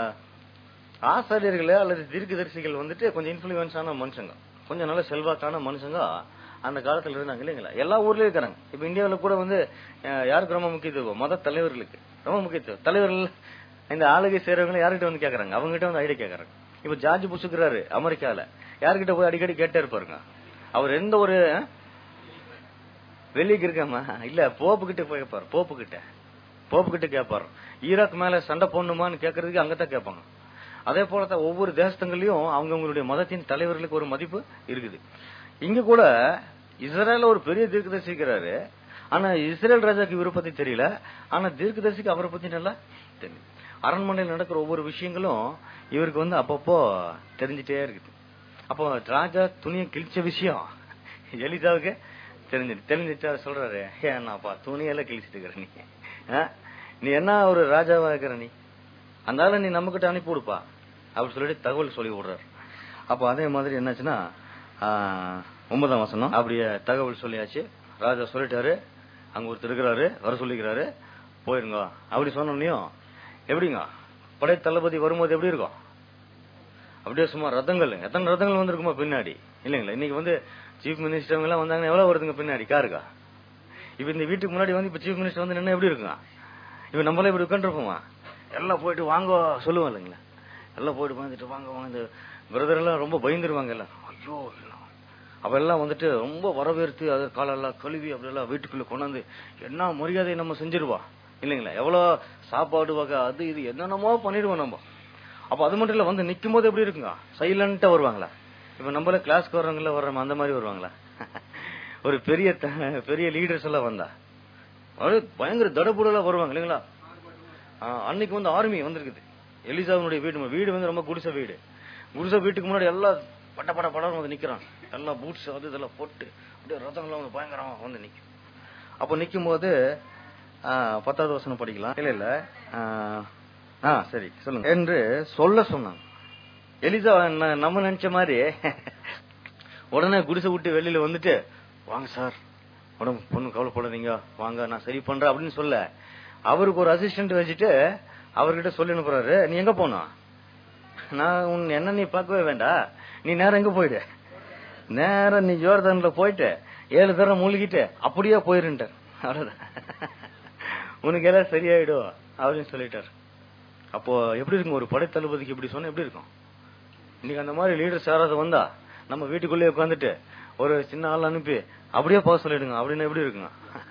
ஆசாரியர்கள் அல்லது தீர்க்கதரிசிகள் வந்துட்டு கொஞ்சம் இன்ஃபுளுன்ஸான மனுஷங்க கொஞ்சம் நல்ல செல்வாக்கான மனுஷங்க அந்த காலத்துல இருந்தாங்க இல்லைங்களா எல்லா ஊர்லயும் இருக்கிறாங்க இப்ப இந்தியாவுல கூட வந்து அஹ், யாருக்கு ரொம்ப முக்கியத்துவம் மத தலைவர்களுக்கு ரொம்ப முக்கியத்துவம் தலைவர்கள் இந்த ஆளுகை செய்யறவங்க யார்கிட்ட வந்து கேக்குறாங்க அவங்க கிட்ட வந்து ஐடியா கேக்குறாங்க இப்ப ஜார்ஜ் புஷுக்கிறாரு அமெரிக்கால யார்கிட்ட போய் அடிக்கடி கேட்டே இருப்பாருங்க அவர் எந்த ஒரு வெளியே இருக்காமா இல்ல போப்பு கிட்ட போய் கேட்பாரு போப்பு கிட்ட போப்பு கிட்ட கேட்பாரு ஈராக் மேல சண்டை போடணுமான்னு கேட்கறதுக்கு அங்கதான் கேட்பாங்க அதே போலதான் ஒவ்வொரு தேசத்தங்களையும் அவங்கவுங்களுடைய மதத்தின் தலைவர்களுக்கு ஒரு மதிப்பு இருக்குது இங்க கூட இஸ்ரேல ஒரு பெரிய தீர்க்கதரிசி இருக்கிறாரு ஆனா இஸ்ரேல் ராஜாக்கு இவரை பத்தி தெரியல ஆனா தீர்க்கதரிசிக்கு அவரை பத்தி நல்லா தெரியும் அரண்மனையில் நடக்கிற ஒவ்வொரு விஷயங்களும் இவருக்கு வந்து அப்பப்போ தெரிஞ்சிட்டே இருக்குது அப்போ ராஜா துணியை கிழிச்ச விஷயம் எலிசாவுக்கு தெரிஞ்சு தெரிஞ்சிட்டு அவர் சொல்றாரு ஏன்னாப்பா துணியெல்லாம் கிழிச்சிட்டு இருக்கிற நீ ஆ? நீ என்ன ஒரு ராஜாவா இருக்கிற நீ அந்த ஆளை நீ நம்ம கிட்ட அனுப்பி விடுப்பா அப்படி சொல்லிட்டு தகவல் சொல்லி விடுறாரு அப்போ அதே மாதிரி என்னாச்சுன்னா ஆ, ஒன்பதாம் வசனம் அப்படியே தகவல் சொல்லியாச்சு ராஜா சொல்லிட்டாரு அங்க ஒருத்தர் இருக்கிறாரு வர சொல்லிக்கிறாரு போயிருங்க அப்படி சொன்னோன்னையும் எப்படிங்க படை தளபதி வரும்போது எப்படி இருக்கும் அப்படியே சும்மா ரதங்கள் எத்தனை ரதங்கள் வந்திருக்குமா பின்னாடி இல்லைங்களா இன்னைக்கு வந்து சீஃப் மினிஸ்டர் எல்லாம் வந்தாங்கன்னா எவ்வளவு வருதுங்க பின்னாடி காருக்கா இப்ப இந்த வீட்டுக்கு முன்னாடி வந்து இப்ப சீஃப் மினிஸ்டர் வந்து நின்னா எப்படி இருக்குங்க இப்ப நம்மளே இப்படி உட்காந்துருப்போமா எல்லாம் போயிட்டு வாங்க சொல்லுவோம் இல்லைங்களா எல்லாம் போயிட்டு வந்துட்டு வாங்க வாங்க இந்த பிரதர் எல்லாம் ரொம்ப பயந்துருவாங்க எல்லாம் ஐயோ எல்லாம் அவ எல்லாம் வந்துட்டு ரொம்ப வரவேற்று அது காலெல்லாம் கழுவி அப்படியெல்லாம் வீட்டுக்குள்ள கொண்டாந்து என்ன மரியாதை நம்ம செஞ்சிருவா இல்லைங்களா எவ்வளவு சாப்பாடு வகை அது இது என்னென்னமோ பண்ணிடுவோம் நம்ம அப்ப அது மட்டும் இல்ல வந்து நிக்கும் போது எப்படி இருக்குங்க சைலண்டா வருவாங்களா இப்ப நம்மள கிளாஸ்க்கு வர்றவங்கள வர்றோம் அந்த மாதிரி வருவாங்களா ஒரு பெரிய த- பெரிய லீடர்ஸ் எல்லாம் வந்தா அது பயங்கர தடபுடலா வருவாங்க இல்லைங்களா ஆ, அன்னைக்கு வந்து ஆர்மி வந்திருக்குது எலிசாவினுடைய வீடு வீடு வந்து ரொம்ப குடிசை வீடு குடிசை வீட்டுக்கு முன்னாடி எல்லாம் பட்ட பட படம் வந்து நிக்கிறான் எல்லாம் பூட்ஸ் அது இதெல்லாம் போட்டு அப்படியே ரதங்கள்லாம் வந்து பயங்கரமா வந்து நிக்கும் அப்ப நிக்கும் போது ஆ, பத்தாவது வசனம் படிக்கலாம் இல்ல இல்ல ஆ, ஆ சரி சொல்லுங்க என்று சொல்ல சொன்னாங்க எலிசா ந- நம்ம நினைச்ச மாதிரி உடனே குடிசை விட்டு வெளியில வந்துட்டு வாங்க சார் உடம்பு பொண்ணு கவலைப்படாதீங்க வாங்க நான் சரி பண்றேன் அப்படின்னு சொல்ல அவருக்கு ஒரு அசிஸ்டன்ட் வச்சுட்டு அவர்கிட்ட சொல்லி அனுப்புறாரு நீ எங்க போனோம் நான் உன் என்ன நீ பார்க்கவே வேண்டாம் நீ நேரம் எங்க போயிடு நேரம் நீ ஜோர்தான்ல போயிட்டு ஏழு தரம் மூழ்கிட்டு அப்படியே போயிருன்ட்ட அவ்வளவுதான் உனக்கு எல்லாம் சரியாயிடும் அப்படின்னு சொல்லிட்டாரு அப்போ எப்படி இருக்கும் ஒரு படை தளபதிக்கு இப்படி சொன்னா எப்படி இருக்கும் இன்னைக்கு அந்த மாதிரி லீடர்ஸ் யாராவது வந்தா நம்ம வீட்டுக்குள்ளேயே உட்காந்துட்டு ஒரு சின்ன ஆள் அனுப்பி அப்படியே போக சொல்லிடுங்க அப்படின்னு எப்படி இருக்குங்க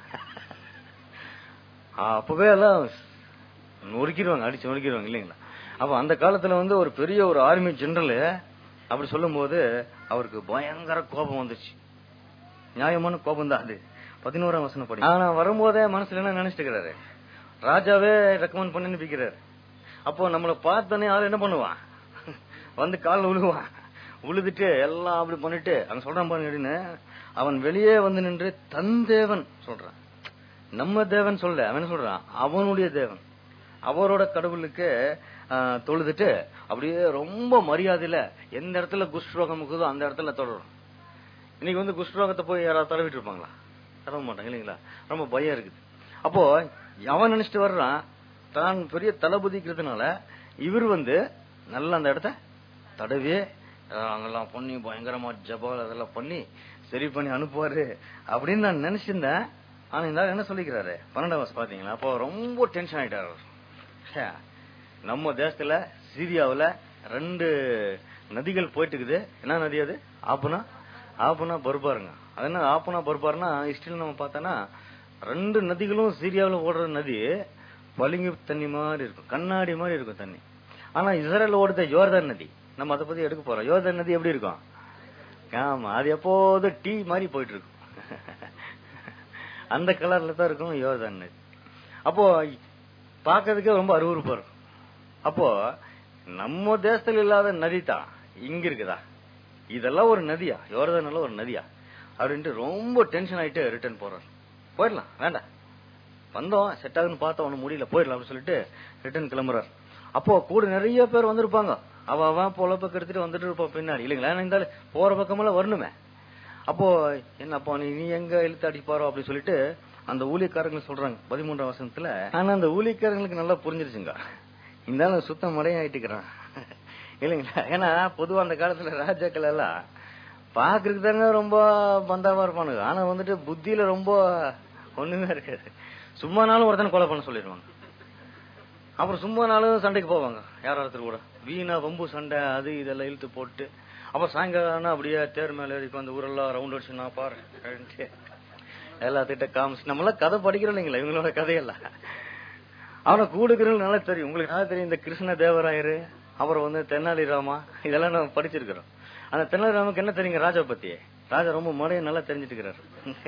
ஆ, அப்பவே எல்லாம் நொறுக்கிடுவாங்க அடிச்சு நொறுக்கிடுவாங்க இல்லைங்களா அப்ப அந்த காலத்துல வந்து ஒரு பெரிய ஒரு ஆர்மி ஜெனரல் அப்படி சொல்லும்போது அவருக்கு பயங்கர கோபம் வந்துச்சு நியாயமான கோபம் தான் அது பதினோராம் வசனம் படி ஆனா வரும்போதே மனசுல என்ன நினைச்சிட்டு இருக்கிறாரு ராஜாவே ரெக்கமெண்ட் பண்ணி அனுப்பிக்கிறாரு அப்போ நம்மள பார்த்தோன்னே ஆள் என்ன பண்ணுவான் வந்து கால் விழுவான் உழுதுட்டு எல்லாம் அப்படி பண்ணிட்டு அவன் சொல்றான் பாருங்க அப்படின்னு அவன் வெளியே வந்து நின்று தன் தேவன் சொல்றான் நம்ம தேவன் சொல்ல அவன் என்ன சொல்றான் அவனுடைய தேவன் அவரோட கடவுளுக்கு ஆஹ், தொழுதுட்டு அப்படியே ரொம்ப மரியாதையில எந்த இடத்துல குஷ்ரோகம் இருக்குதோ அந்த இடத்துல தொடரும் இன்னைக்கு வந்து குஷ்ரோகத்தை போய் யாராவது தடவிட்டு இருப்பாங்களா தடவ மாட்டாங்க இல்லைங்களா ரொம்ப பயம் இருக்குது அப்போ அவன் நினைச்சிட்டு வர்றான் தான் பெரிய தளபதிக்கிறதுனால இவர் வந்து நல்ல அந்த இடத்த தடவி அஹ், அங்கெல்லாம் பண்ணி பயங்கரமா ஜபால் அதெல்லாம் பண்ணி சரி பண்ணி அனுப்புவாரு அப்படின்னு நான் நினைச்சிருந்தேன் ஆனா இந்த ஆள் என்ன சொல்லிக்கிறாரு பன்னெண்டாம் வருஷம் பாத்தீங்களா அப்போ ரொம்ப டென்ஷன் ஆயிட்டாரு அவர். ச்சே, நம்ம தேசத்துல சீரியாவுல ரெண்டு நதிகள் போயிட்டு இருக்குது என்ன நதி அது ஆப்புனா ஆப்புனா பர்பாருங்க அது என்ன ஆப்புனா பர்பார்னா ஹிஸ்டரியில் நம்ம பார்த்தோன்னா ரெண்டு நதிகளும் சீரியாவுல ஓடுற நதி பளிங்கு தண்ணி மாதிரி இருக்கும் கண்ணாடி மாதிரி இருக்கும் தண்ணி ஆனா இஸ்ரேல் ஓடுத யோர்தான் நதி நம்ம அதை பத்தி எடுக்க போறோம் யோர்தான் நதி எப்படி இருக்கும் ஆமா அது எப்போதும் டீ மாதிரி போயிட்டு இருக்கும் அந்த கலர்ல தான் இருக்கும் யோர்தான் நதி அப்போ பார்க்கறதுக்கே ரொம்ப அருவருப்பா இருக்கும் அப்போ நம்ம தேசத்துல இல்லாத நதி தான் இங்க இருக்குதா இதெல்லாம் ஒரு நதியா யோர்தான் ஒரு நதியா அப்படின்ட்டு ரொம்ப டென்ஷன் ஆயிட்டு ரிட்டர்ன் போறாரு போயிடலாம் வேண்டாம் வந்தோம் செட் ஆகுன்னு பார்த்தோம் ஒன்னும் முடியல போயிடலாம் அப்படின்னு சொல்லிட்டு ரிட்டர்ன் கிளம்புறாரு அப்போ கூட நிறைய பேர் வந்திருப்பாங்க அவ அவன் பொழப்ப எடுத்துட்டு வந்துட்டு இருப்பான் பின்னாடி இல்லைங்களா ஏன்னா இருந்தாலும் போற பக்கமெல்லாம் வரணுமே அப்போ என்னப்பா நீ நீ எங்க இழுத்து அடிப்பாரோ அப்படின்னு சொல்லிட்டு அந்த ஊழியக்காரங்க சொல்றாங்க பதிமூன்றாம் வருஷத்துல ஆனா அந்த ஊழியக்காரங்களுக்கு நல்லா புரிஞ்சிருச்சுங்க இந்த சுத்தம் மடையும் ஆயிட்டுக்கிறான் இல்லைங்களா ஏன்னா பொதுவா அந்த காலத்துல ராஜாக்கள் எல்லாம் பாக்குறதுக்கு தாங்க ரொம்ப பந்தாவா இருப்பானுங்க ஆனா வந்துட்டு புத்தியில ரொம்ப ஒண்ணுமே இருக்காது சும்மானாலும் ஒருத்தனை கொலை பண்ண சொல்லிடுவாங்க அப்புறம் சும்மா நாளும் சண்டைக்கு போவாங்க யார் ஒருத்தர் கூட வீணா வம்பு சண்டை அது இதெல்லாம் இழுத்து போட்டு அப்புறம் சாயங்காலம் ஆனா அப்படியே தேர் மேல ஏறி அந்த ஊரெல்லாம் ரவுண்ட் அடிச்சு நான் பாரு அப்படின்ட்டு எல்லாத்திட்ட காமிச்சு நம்மளாம் கதை படிக்கிறோம் இல்லைங்களா இவங்களோட கதையெல்லாம் அவனை கூடுக்கிறவங்களுக்கு நல்லா தெரியும் உங்களுக்கு நல்லா தெரியும் இந்த கிருஷ்ண தேவராயரு அப்புறம் வந்து தென்னாலிராமா இதெல்லாம் நம்ம படிச்சிருக்கிறோம் அந்த தென்னாலிராமுக்கு என்ன தெரியுங்க ராஜா பத்தி ராஜா ரொம்ப மழையை நல்லா தெரிஞ்சுட்டு இருக்கிறாரு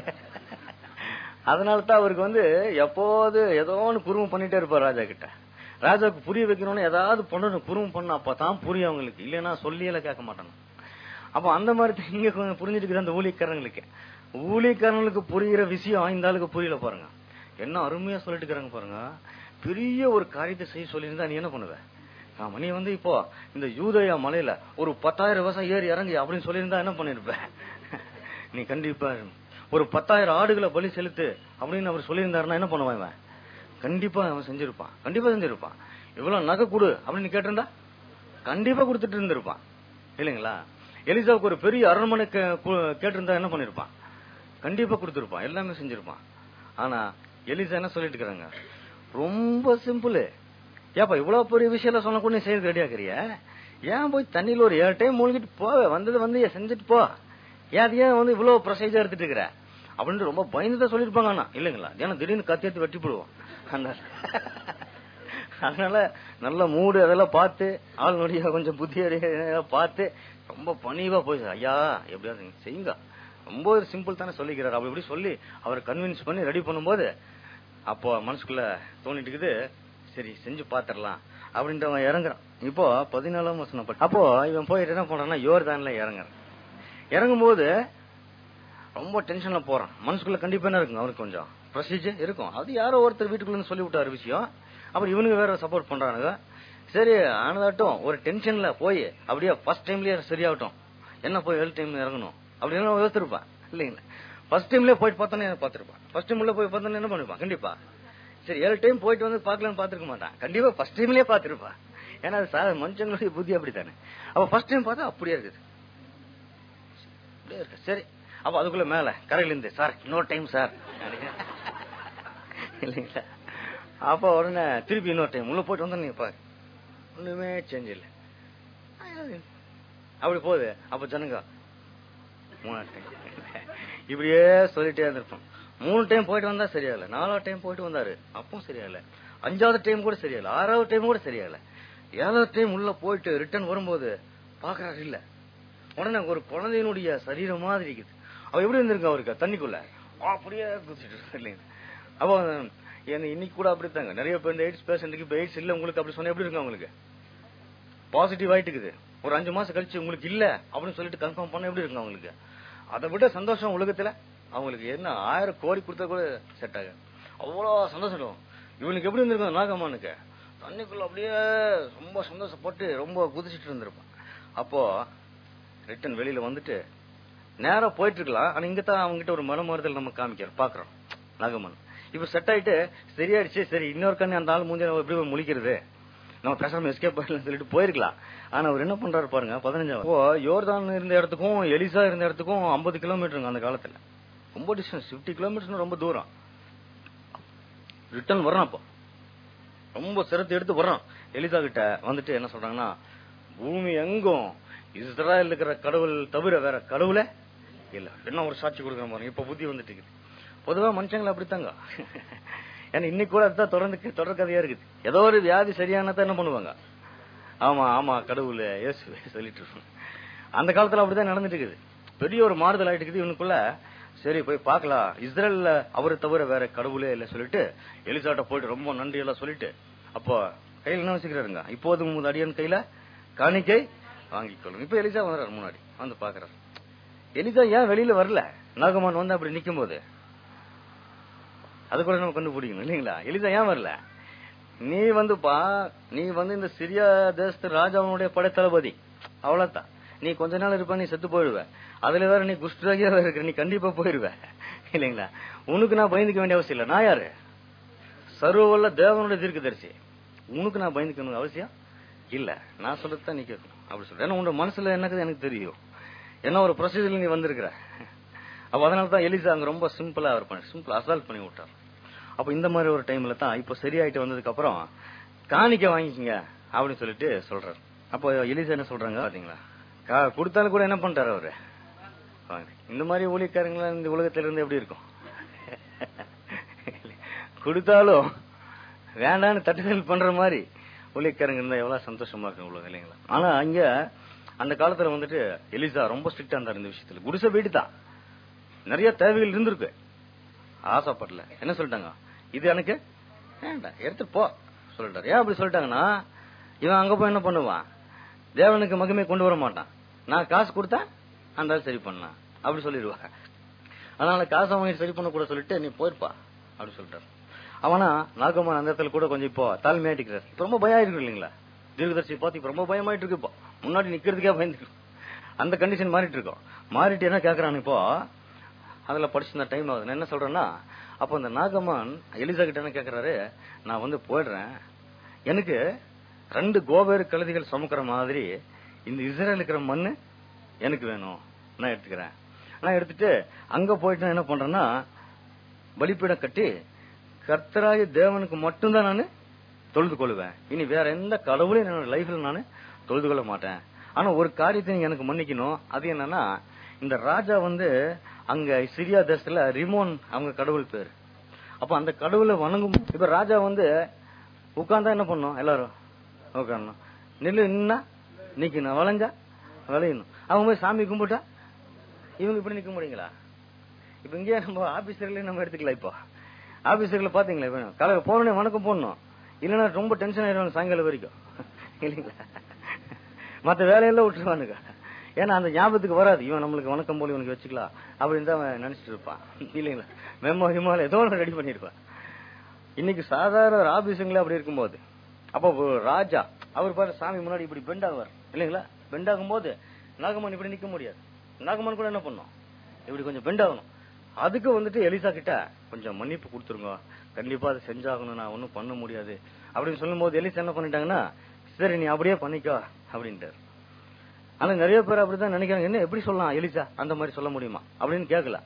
அதனால தான் அவருக்கு வந்து எப்போது ஏதோ ஒன்று குறும்பு பண்ணிட்டே இருப்பார் ராஜா கிட்ட ராஜாவுக்கு புரிய வைக்கணும்னு ஏதாவது பண்ணணும் குறும்பு பண்ண அப்பதான் புரியும் அவங்களுக்கு இல்லைன்னா சொல்லியெல்லாம் கேட்க மாட்டாங்க அப்போ அந்த மாதிரி தான் இங்க கொஞ்சம் புரிஞ்சுட்டு இருக்குது அந்த ஊழியக்காரங்களுக்கு ஊழியக்காரங்களுக்கு புரியுற விஷயம் இந்த ஆளுக்கு புரியல பாருங்க என்ன அருமையா சொல்லிட்டு இருக்கிறாங்க பாருங்க பெரிய ஒரு காரியத்தை செய்ய சொல்லியிருந்தா நீ என்ன பண்ணுவ ஆமா நீ வந்து இப்போ இந்த யூதயா மலையில ஒரு பத்தாயிரம் விவசாயம் ஏறி இறங்கி அப்படின்னு சொல்லியிருந்தா என்ன பண்ணிருப்ப நீ கண்டிப்பா ஒரு பத்தாயிரம் ஆடுகளை பலி செலுத்து அப்படின்னு அவர் சொல்லியிருந்தாருன்னா என்ன பண்ணுவான் இவன் கண்டிப்பா அவன் செஞ்சிருப்பான் கண்டிப்பா செஞ்சிருப்பான் இவ்வளவு நகை கொடு அப்படின்னு கேட்டிருந்தா கண்டிப்பா கொடுத்துட்டு இருந்திருப்பான் இல்லைங்களா எலிசாவுக்கு ஒரு பெரிய அரண்மனை கே- கு- கேட்டிருந்தா என்ன பண்ணிருப்பான் கண்டிப்பா கொடுத்திருப்பான் எல்லாமே செஞ்சிருப்பான் ஆனா எலிசா என்ன சொல்லிட்டு இருக்காங்க ரொம்ப சிம்பிள் ஏப்பா இவ்வளவு பெரிய விஷயம் சொன்ன கூட நீ செய்யறது ரெடியாக்குறிய ஏன் போய் தண்ணியில ஒரு ஏழு டைம் மூழ்கிட்டு போவ வந்தது வந்து செஞ்சுட்டு போ ஏன் அது ஏன் வந்து இவ்வளவு ப்ரொசீஜர் எடுத்துட்டு இருக்கிற அப்படின்னு ரொம்ப பயந்து தான் சொல்லிருப்பாங்க ஆனா இல்லைங்களா ஏன்னா திடீர்னு கத்தி எடுத்து வெட்டி போடுவோம் அதனால அதனால நல்ல மூடு அதெல்லாம் பார்த்து ஆளுநருடைய கொஞ்சம் புத்தி அறிய பார்த்து ரொம்ப பணிவா போய் ஐயா எப்படியாவது நீங்க செய்யுங்க ரொம்ப சிம்பிள் தானே சொல்லிக்கிறாரு அப்படி இப்படி சொல்லி அவரை கன்வின்ஸ் பண்ணி ரெடி பண்ணும்போது அப்போ மனசுக்குள்ள தோணிட்டு இருக்குது சரி செஞ்சு பாத்திரலாம் அப்படின்ட்டு அவன் இறங்குறான் இப்போ பதினாலாம் வருஷம் படி- அப்போ இவன் போயிட்டு என்ன பண்றான்னா யோர்தான்ல இறங்குறான் இறங்கும்போது ரொம்ப டென்ஷன்ல போறான் மனசுக்குள்ள கண்டிப்பா என்ன இருக்குங்க அவனுக்கு கொஞ்சம் ப்ரொசீஜர் இருக்கும் அது யாரோ ஒருத்தர் வீட்டுக்குள்ள சொல்லி விட்டாரு விஷயம் அப்புறம் இவனுக்கு வேற சப்போர்ட் பண்றானுங்க சரி ஆனதாட்டும் ஒரு டென்ஷன்ல போய் அப்படியே ஃபர்ஸ்ட் டைம்லயே சரியாகட்டும் என்ன போய் ஏழு டைம் இறங்கணும் அப்படின்னு அவன் யோசிச்சிருப்பான் இல்லைங்களா ஃபர்ஸ்ட் டைம்லயே போயிட்டு பார்த்தோன்னே பார்த்திருப்பான் ஃபர்ஸ்ட் டைம்ல போய் பார்த்தோன்னே என்ன பண்ணிருப்பான் கண்டிப்பா சரி ஏழு டைம் போயிட்டு வந்து பார்க்கலாம்னு பார்த்திருக்க மாட்டான் கண்டிப்பா ஃபர்ஸ்ட் டைம்லயே பார்த்திருப்பான் ஏன்னா அது சார் மனுஷங்களுடைய புத்தி அப்படித்தானே அப்ப ஃபர்ஸ்ட் டைம் பார்த்தா அப்படியே இருக்குது அப்படியே இருக்கு சரி அப்ப அதுக்குள்ள மேல கரையில இருந்து சார் இன்னொரு டைம் சார் இல்லைங்களா அப்ப உடனே திருப்பி இன்னொரு டைம் உள்ள போயிட்டு வந்தா நீங்க பாரு ஒண்ணுமே சேஞ்ச் இல்லை அப்படி போகுது அப்ப ஜனங்க மூணாவது டைம் இப்படியே சொல்லிட்டே இருந்திருப்போம் மூணு டைம் போயிட்டு வந்தா சரியாகல நாலாவது டைம் போயிட்டு வந்தாரு அப்பவும் சரியாகல அஞ்சாவது டைம் கூட சரியாகல ஆறாவது டைம் கூட சரியாகல ஏழாவது டைம் உள்ள போயிட்டு ரிட்டர்ன் வரும்போது பாக்குறாரு இல்ல உடனே ஒரு குழந்தையினுடைய சரீரம் மாதிரி இருக்குது அவ எப்படி இருந்திருக்கு அவருக்கு தண்ணிக்குள்ள அப்படியே குதிச்சிட்டு இருக்கு இல்லைங்க அப்போ என்ன இன்னைக்கு கூட அப்படித்தாங்க நிறைய பேர் இந்த எய்ட்ஸ் பேஷண்ட்டுக்கு இப்ப எய்ட்ஸ் இல்ல உங்களுக்கு அப்படி சொன்னா எப்படி இருக்கு அவங்களுக்கு பாசிட்டிவ் ஆயிட்டு இருக்குது ஒரு அஞ்சு மாசம் கழிச்சு உங்களுக்கு இல்ல அப்படின்னு சொல்லிட்டு கன்ஃபார்ம் பண்ண எப்படி இருக்கு அவங்களுக்கு அதை விட சந்தோஷம் உலகத்துல அவங்களுக்கு என்ன ஆயிரம் கோடி கொடுத்தா கூட செட் ஆகும் அவ்வளோ சந்தோஷம் இருக்கும். இவனுக்கு எப்படி இருந்திருக்கும் நாகம்மானுக்கு தண்ணிக்குள்ள அப்படியே ரொம்ப சந்தோஷப்பட்டு ரொம்ப குதிச்சிட்டு இருந்திருப்பான் அப்போ ரிட்டன் வெளியில வந்துட்டு நேரா போயிட்டு இருக்கலாம் ஆனா இங்க தான் அவங்ககிட்ட ஒரு மனமாறுதல் நம்ம காமிக்கிறோம் பாக்குறோம் நாகமன் இப்ப செட் ஆயிட்டு சரியாயிடுச்சு சரி இன்னொரு கண்ணு அந்த ஆள் மூஞ்சி நம்ம எப்படி போய் முழிக்கிறது நம்ம பேசாம எஸ்கேப் பண்ணலாம் சொல்லிட்டு போயிருக்கலாம் ஆனா அவர் என்ன பண்றாரு பாருங்க பதினஞ்சாவது இப்போ யோர்தான் இருந்த இடத்துக்கும் எலிசா இருந்த இடத்துக்கும் ஐம்பது கிலோமீட்டருங்க அந்த காலத்துல ரொம்ப டிஸ்டன்ஸ் 50 கிலோமீட்டர்ஸ் ரொம்ப தூரம் ரிட்டர்ன் வர்றான் அப்போ ரொம்ப சிரத்தை எடுத்து வர்றான் எலிசா கிட்ட வந்துட்டு என்ன சொல்றாங்கன்னா பூமி எங்கும் இஸ்ராயல் இருக்கிற கடவுள் தவிர வேற கடவுளே இல்ல என்ன ஒரு சாட்சி கொடுக்குற பாருங்க இப்ப புத்தி வந்துட்டு இருக்குது பொதுவா மனுஷங்களை அப்படித்தாங்க ஏன்னா இன்னைக்கு கூட அதுதான் தொடர்ந்து தொடர் கதையா இருக்குது ஏதோ ஒரு வியாதி சரியானதான் என்ன பண்ணுவாங்க ஆமா ஆமா கடவுள் இயேசு சொல்லிட்டு இருப்பாங்க அந்த காலத்துல அப்படிதான் நடந்துட்டு இருக்குது பெரிய ஒரு மாறுதல் ஆயிட்டு இருக்குது இவனுக்குள்ள சரி போய் பார்க்கலாம் இஸ்ரேல்ல அவரை தவிர வேற கடவுளே இல்ல சொல்லிட்டு எலிசாட்ட போயிட்டு ரொம்ப நன்றி எல்லாம் சொல்லிட்டு அப்போ கையில என்ன வச்சுக்கிறாருங்க இப்போது உமது அடியன் கையில காணிக்கை வாங்கிக்கொள்ளுங்க இப்ப எலிசா வந்துறாரு முன்னாடி வந்து பாக்குறாரு எலிசா ஏன் வெளியில வரல நாகமான் வந்து அப்படி நிக்கும் போது அது கூட நம்ம கண்டுபிடிக்கணும் இல்லைங்களா எலிசா ஏன் வரல நீ வந்துப்பா நீ வந்து இந்த சிரியா தேசத்து ராஜாவுடைய படைத்தளபதி அவ்வளவுதான் நீ கொஞ்ச நாள் இருப்ப நீ செத்து போயிடுவ அதுல வேற நீ குஷ்டராகியா இருக்கிற நீ கண்டிப்பா போயிடுவ இல்லைங்களா உனக்கு நான் பயந்துக்க வேண்டிய அவசியம் இல்ல நான் யாரு சர்வவல்ல தேவனுடைய தீர்க்கதரிசி உனக்கு நான் பயந்துக்கணும் அவசியம் இல்ல நான் சொல்லத்தான் நீ கேட்கணும் அப்படி சொல்றேன் ஏன்னா உன்னோட மனசுல என்னக்குது எனக்கு தெரியும் என்ன ஒரு ப்ரொசீஜர்ல நீ வந்திருக்கிற அப்ப அதனால தான் எலிசா அங்க ரொம்ப சிம்பிளா அவர் பண்ணி சிம்பிள் அசால்ட் பண்ணி விட்டார் அப்ப இந்த மாதிரி ஒரு டைம்ல தான் இப்ப சரியாயிட்டு வந்ததுக்கு அப்புறம் காணிக்க வாங்கிக்கங்க அப்படின்னு சொல்லிட்டு சொல்றாரு அப்போ எலிசா என்ன சொல்றாங்க பாத்தீங்களா கா- கொடுத்தாலும் கூட என்ன பண்றாரு அவரு வாங்க. இந்த மாதிரி ஊழியக்காரங்களா இந்த உலகத்துல இருந்து எப்படி இருக்கும் கொடுத்தாலும் வேண்டான்னு தட்டுதல் பண்ற மாதிரி ஊழியக்காரங்க இருந்தா எவ்வளவு சந்தோஷமா இருக்கும் உலகம் இல்லைங்களா ஆனா அங்க அந்த காலத்துல வந்துட்டு எலிசா ரொம்ப ஸ்ட்ரிக்டா இருந்தார் இந்த விஷயத்துல குடிசை வீடு தான் நிறைய தேவைகள் இருந்திருக்கு ஆசைப்படல என்ன சொல்லிட்டாங்க இது எனக்கு வேண்டாம் எடுத்துட்டு போ சொல்லிட்டாரு ஏன் அப்படி சொல்லிட்டாங்கன்னா இவன் அங்க போய் என்ன பண்ணுவான் தேவனுக்கு மகிமை கொண்டு வர மாட்டான் நான் காசு கொடுத்தா அந்த ஆள் சரி பண்ணான் அப்படி சொல்லிடுவா அதனால காசை வாங்கி சரி பண்ண கூட சொல்லிட்டு நீ போயிருப்பா அப்படி சொல்லிட்டாரு அவனா நாகம்மன் அந்த இடத்துல கூட கொஞ்சம் இப்போ தாழ்மையாட்டிக்கிறார் இப்ப ரொம்ப பயம் இருக்கு இல்லைங்களா தீர்க்கதர்சி பார்த்து இப்ப ரொம்ப பயமாயிட்டு இருக்கு இப்போ முன்னாடி நிக்கிறதுக்கே பயந்துருக்கு அந்த கண்டிஷன் மாறிட்டு இருக்கோம் மாறிட்டு என்ன கேக்குறான் இப்போ அதுல படிச்சிருந்த டைம் ஆகுது நான் என்ன சொல்றேன்னா அப்போ அந்த நாகம்மான் எலிசா கிட்ட என்ன கேக்குறாரு நான் வந்து போயிடுறேன் எனக்கு ரெண்டு கோபேறு கழுதிகள் சுமக்கிற மாதிரி இந்த இஸ்ரேல் இருக்கிற மண்ணு எனக்கு வேணும் நான் எடுத்துக்கிறேன் நான் எடுத்துட்டு அங்க போயிட்டு நான் என்ன பண்றேன்னா பலிப்பீடம் கட்டி கர்த்தராய தேவனுக்கு மட்டும்தான் நான் தொழுது கொள்வேன் இனி வேற எந்த கடவுளையும் என்னோட லைஃப்ல நான் தொழுது கொள்ள மாட்டேன் ஆனா ஒரு காரியத்தை நீங்க எனக்கு மன்னிக்கணும் அது என்னன்னா இந்த ராஜா வந்து அங்க சிரியா தேசத்துல ரிமோன் அவங்க கடவுள் பேர் அப்ப அந்த கடவுளை வணங்கும் இப்ப ராஜா வந்து உட்கார்ந்தா என்ன பண்ணும் எல்லாரும் உட்காரணும் நில்லு நின்னா நிக்கணும் வளைஞ்சா விளையணும் அவங்க போய் சாமி கும்பிட்டா இவங்க இப்படி நிக்க முடியுங்களா இப்ப இங்கே நம்ம ஆபீசர்ல நம்ம எடுத்துக்கலாம் இப்போ ஆபீசர்ல பாத்தீங்களா இப்ப காலையில போனோடனே வணக்கம் போடணும் இல்லைன்னா ரொம்ப டென்ஷன் ஆயிடுவாங்க சாயங்காலம் வரைக்கும் இல்லைங்களா மத்த வேலையெல்லாம் விட்டுருவானுங்க ஏன்னா அந்த ஞாபகத்துக்கு வராது இவன் நம்மளுக்கு வணக்கம் போல இவனுக்கு வச்சுக்கலாம் அப்படின்னு தான் அவன் நினைச்சிட்டு இருப்பான் இல்லைங்களா மெமோ ஹிமால ஏதோ ஒன்று ரெடி பண்ணிருப்பான் இன்னைக்கு சாதாரண ஒரு ஆபீஸுங்களே அப்படி இருக்கும்போது அப்போ ஒரு ராஜா அவர் பாரு சாமி முன்னாடி இப்படி பெண்ட் ஆகுவார் இல்லைங்களா பெண்ட் ஆகும்போது நாகமன் இப்படி நிக்க முடியாது நாகமன் கூட என்ன பண்ணும் இப்படி கொஞ்சம் பெண்ட் ஆகணும் அதுக்கு வந்துட்டு எலிசா கிட்ட கொஞ்சம் மன்னிப்பு கொடுத்துருங்க கண்டிப்பா அதை செஞ்சாகணும் நான் ஒன்னும் பண்ண முடியாது அப்படின்னு சொல்லும்போது எலிசா என்ன பண்ணிட்டாங்கன்னா சரி நீ அப்படியே பண்ணிக்கோ அப்படின்ட்டாரு ஆனா நிறைய பேர் அப்படிதான் நினைக்கிறாங்க என்ன எப்படி சொல்லலாம் எலிசா அந்த மாதிரி சொல்ல முடியுமா அப்படின்னு கேட்கல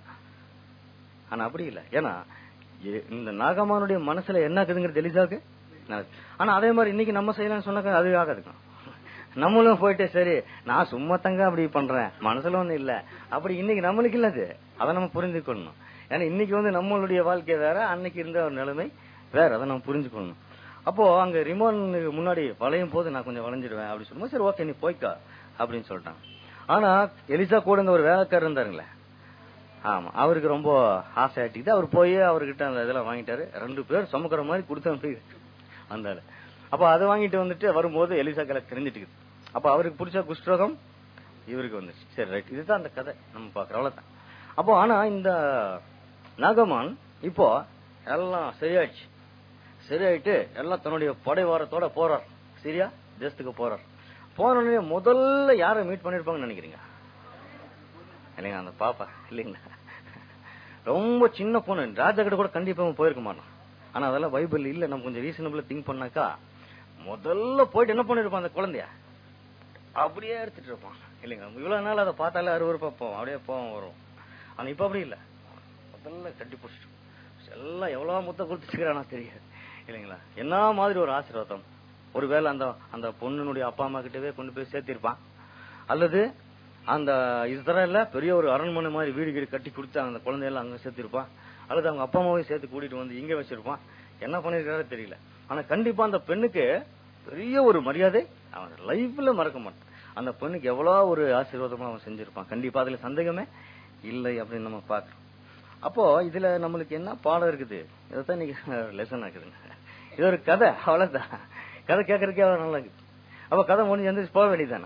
ஆனா அப்படி இல்ல ஏன்னா எ- இந்த நாகமானுடைய மனசுல என்ன இருக்குதுங்கிறது எலிசாவுக்கு நல்லது. ஆனா அதே மாதிரி இன்னைக்கு நம்ம செய்யலாம்னு சொன்னாக்க அது ஆகாதுங்க நம்மளும் போயிட்டு சரி நான் சும்மா தங்க அப்படி பண்றேன் மனசுல ஒண்ணு இல்ல அப்படி இன்னைக்கு நம்மளுக்கு இல்ல அது அதை நம்ம புரிஞ்சுக்கணும் ஏன்னா இன்னைக்கு வந்து நம்மளுடைய வாழ்க்கை வேற அன்னைக்கு இருந்த ஒரு நிலைமை வேற அதை நம்ம புரிஞ்சுக்கணும் அப்போ அங்க ரிமோன் முன்னாடி வளையும் போது நான் கொஞ்சம் வளைஞ்சிடுவேன் அப்படி சொல்லும்போது சரி ஓகே நீ போய்க்கா அப்படின்னு சொல்லிட்டான் ஆனா எலிசா கூட இந்த ஒரு வேலைக்காரர் இருந்தாருங்களே ஆமா அவருக்கு ரொம்ப ஆசை ஆட்டிக்கிட்டு அவர் போய் அவர்கிட்ட அந்த இதெல்லாம் வாங்கிட்டாரு ரெண்டு பேர் சுமக்கிற மாதிரி கொடுத்த வந்தாரு அப்ப அதை வாங்கிட்டு வந்துட்டு வரும்போது எலிசா கலை தெரிஞ்சிட்டு அப்ப அவருக்கு பிடிச்ச குஷ்டரோகம் இவருக்கு வந்துச்சு சரி ரைட் இதுதான் அந்த கதை நம்ம பாக்குறோம் அவ்வளவுதான் அப்போ ஆனா இந்த நாகமான் இப்போ எல்லாம் சரியாச்சு சரியாயிட்டு எல்லாம் தன்னுடைய படைவாரத்தோட போறார் சரியா தேசத்துக்கு போறார் போன உடனே முதல்ல யாரை மீட் பண்ணிருப்பாங்கன்னு நினைக்கிறீங்க இல்லைங்க அந்த பாப்பா இல்லைங்களா ரொம்ப சின்ன பொண்ணு ராஜா கிட்ட கூட கண்டிப்பா அவன் போயிருக்க மாட்டான் ஆனா அதெல்லாம் பைபிள் இல்ல நம்ம கொஞ்சம் ரீசனபிளா திங்க் பண்ணாக்கா முதல்ல போயிட்டு என்ன பண்ணிருப்பான் அந்த குழந்தைய அப்படியே எடுத்துட்டு இருப்பான் இல்லைங்க இவ்வளவு நாள் அதை பார்த்தாலே அருவருப்பா போவோம் அப்படியே போவோம் வரும் ஆனா இப்ப அப்படி இல்ல முதல்ல கட்டி பிடிச்சிட்டு எல்லாம் எவ்வளவு முத்த கொடுத்துருக்கிறானா தெரியாது இல்லைங்களா என்ன மாதிரி ஒரு ஆசீர்வாதம் ஒருவேளை அந்த அந்த பொண்ணுனுடைய அப்பா அம்மா கிட்டவே கொண்டு போய் சேர்த்திருப்பான் அல்லது அந்த இஸ்ரேல்ல பெரிய ஒரு அரண்மனை மாதிரி வீடு வீடு கட்டி கொடுத்து அந்த குழந்தையெல்லாம் அங்க சேர்த்திருப்பான் அல்லது அவங்க அப்பா அம்மாவையும் சேர்த்து கூட்டிட்டு வந்து இங்க வச்சிருப்பான் என்ன பண்ணிருக்காரு தெரியல ஆனா கண்டிப்பா அந்த பெண்ணுக்கு பெரிய ஒரு மரியாதை அவன் லைஃப்ல மறக்க மாட்டான் அந்த பெண்ணுக்கு எவ்வளவு ஒரு ஆசீர்வாதமா அவன் செஞ்சிருப்பான் கண்டிப்பா அதுல சந்தேகமே இல்லை அப்படின்னு நம்ம பாக்குறோம் அப்போ இதுல நம்மளுக்கு என்ன பாடம் இருக்குது இதைத்தான் நீங்க லெசன் ஆக்குதுங்க இது ஒரு கதை அவ்வளவுதான் கதை கேட்கறதுக்கே அவ்வளவு நல்லா இருக்குது அப்ப கதை முடிஞ்சு எந்திரிச்சு போக வேண்டியதானே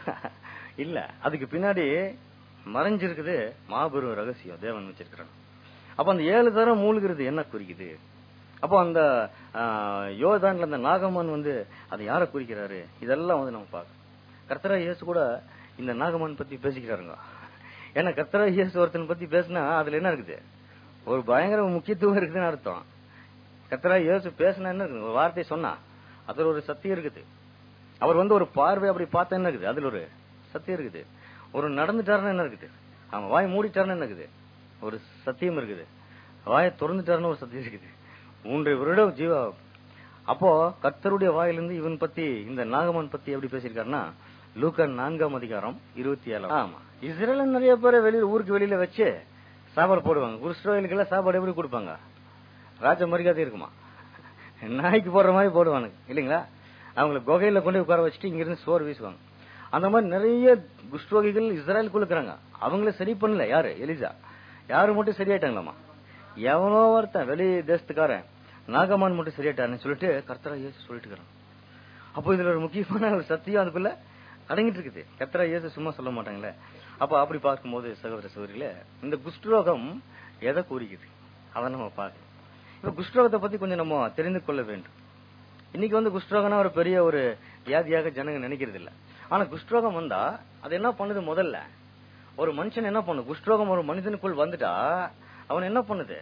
இல்ல அதுக்கு பின்னாடி மறைஞ்சிருக்குது மாபெரும் ரகசியம் தேவன் வச்சிருக்கிறான் அப்ப அந்த ஏழு தரம் மூழ்கிறது என்ன குறிக்குது அப்போ அந்த ஆஹ், யோர்தான்ல அந்த நாகமான் வந்து அதை யாரை குறிக்கிறாரு இதெல்லாம் வந்து நம்ம பார்க்கணும் கர்த்தரா இயேசு கூட இந்த நாகமான் பத்தி பேசிக்கிறாருங்க ஏன்னா கர்த்தரா இயேசு ஒருத்தன் பத்தி பேசினா அதுல என்ன இருக்குது ஒரு பயங்கர முக்கியத்துவம் இருக்குதுன்னு அர்த்தம் கர்த்தரா இயேசு பேசினா என்ன இருக்குது ஒரு வார்த்தை சொன்னா அதுல ஒரு சத்தியம் இருக்குது அவர் வந்து ஒரு பார்வை அப்படி பார்த்தா என்ன இருக்குது அதுல ஒரு சத்தியம் இருக்குது ஒரு நடந்துட்டாருன்னா என்ன இருக்குது அவன் வாய் மூடிட்டாருன்னு என்ன இருக்குது ஒரு சத்தியம் இருக்குது வாயை திறந்துட்டாருன்னு ஒரு சத்தியம் இருக்குது மூன்று வருடம் ஜீவா அப்போ கர்த்தருடைய வாயிலிருந்து இவன் பத்தி இந்த நாகமன் பத்தி எப்படி பேசியிருக்காருன்னா லூக்கா நான்காம் அதிகாரம் இருபத்தி ஏழாம் ஆமா இஸ்ரேல நிறைய பேரை வெளியில ஊருக்கு வெளியில வச்சு சாப்பாடு போடுவாங்க குருஸ்ரோயிலுக்கெல்லாம் சாப்பாடு எப்படி கொடுப்பாங்க ராஜ மரியாதை இருக்குமா நாய்க்கு போடுற மாதிரி போடுவானுங்க இல்லைங்களா அவங்கள குகையில கொண்டு போய் உட்கார வச்சுட்டு இங்க இருந்து சோறு வீசுவாங்க அந்த மாதிரி நிறைய குஷ்டோகிகள் இஸ்ரேலுக்குள்ள இருக்கிறாங்க அவங்கள சரி பண்ணல யாரு எலிசா யாரு மட்டும் சரியாயிட்டாங்களாமா எவனோ ஒருத்தன் வெளி தேசத்துக்காரன் நாகமான் மட்டும் சரியாயிட்டாருன்னு சொல்லிட்டு கர்த்தரா இயேசு சொல்லிட்டு இருக்கிறான் அப்போ இதுல ஒரு முக்கியமான ஒரு சத்தியம் அதுக்குள்ள அடங்கிட்டு இருக்குது கர்த்தரா இயேசு சும்மா சொல்ல மாட்டாங்களே அப்ப அப்படி பார்க்கும்போது சகோதர சகோதரிகளே இந்த குஷ்டரோகம் எதை கூறிக்குது அதை நம்ம பார்க்கணும் இப்ப குஷ்டரோகத்தை பத்தி கொஞ்சம் நம்ம தெரிந்து கொள்ள வேண்டும் இன்னைக்கு வந்து குஷ்டரோகம்னா ஒரு பெரிய ஒரு வியாதியாக ஜனங்க நினைக்கிறது இல்ல ஆனா குஷ்டரோகம் வந்தா அது என்ன பண்ணுது முதல்ல ஒரு மனுஷன் என்ன பண்ணும் குஷ்டரோகம் ஒரு மனிதனுக்குள் வந்துட்டா அவன் என்ன பண்ணுது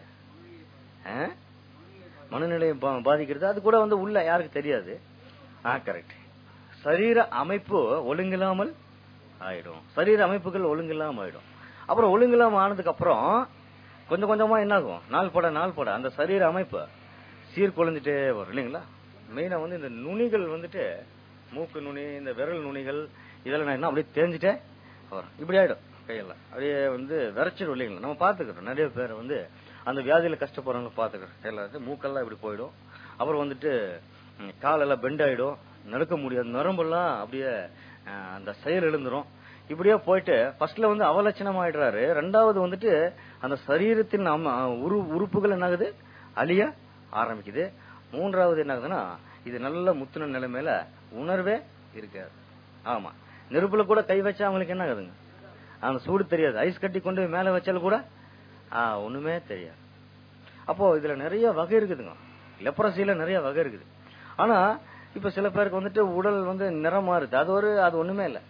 ஆ? மனநிலையை பா- பாதிக்கிறது அது கூட வந்து உள்ள யாருக்கு தெரியாது ஆ கரெக்ட் சரீர அமைப்பு ஒழுங்கில்லாமல் ஆயிடும் சரீர அமைப்புகள் ஒழுங்கில்லாம ஆயிடும் அப்புறம் ஒழுங்கில்லாம ஆனதுக்கு அப்புறம் கொஞ்சம் கொஞ்சமா என்ன ஆகும் நாள் பட நாள் பட அந்த சரீர அமைப்பு சீர்குலைஞ்சிட்டே வரும் இல்லைங்களா மெயினா வந்து இந்த நுனிகள் வந்துட்டு மூக்கு நுனி இந்த விரல் நுனிகள் இதெல்லாம் நான் என்ன அப்படியே தேஞ்சிட்டே வரும் இப்படி ஆயிடும் கையெல்லாம் அப்படியே வந்து விரைச்சிடும் இல்லைங்களா நம்ம பாத்துக்கிறோம் நிறைய பேர் வந்து அந்த வியாதியில கஷ்டப்படுறவங்க பாத்துக்கிறோம் கையெல்லாம் மூக்கெல்லாம் இப்படி போயிடும் அப்புறம் வந்துட்டு ம், காலெல்லாம் பெண்ட் ஆயிடும் நடக்க முடியாது நரம்பெல்லாம் அப்படியே அஹ், அந்த செயல் எழுந்துரும் இப்படியே போயிட்டு ஃபர்ஸ்ட்ல வந்து அவலட்சணம் ஆயிடுறாரு ரெண்டாவது வந்துட்டு அந்த சரீரத்தின் அம- உரு உறுப்புகள் என்ன ஆகுது அழிய ஆரம்பிக்குது மூன்றாவது என்ன ஆகுதுன்னா இது நல்ல முத்துன நிலைமையில உணர்வே இருக்காது ஆமா நெருப்புல கூட கை வச்சா அவங்களுக்கு என்ன ஆகுதுங்க அந்த சூடு தெரியாது ஐஸ் கட்டி கொண்டு போய் மேல வச்சாலும் கூட ஆ, ஒண்ணுமே தெரியாது அப்போ இதுல நிறைய வகை இருக்குதுங்க லெப்ரசியில நிறைய வகை இருக்குது ஆனா இப்ப சில பேருக்கு வந்துட்டு உடல் வந்து நிறம் மாறுது அது ஒரு அது ஒண்ணுமே இல்ல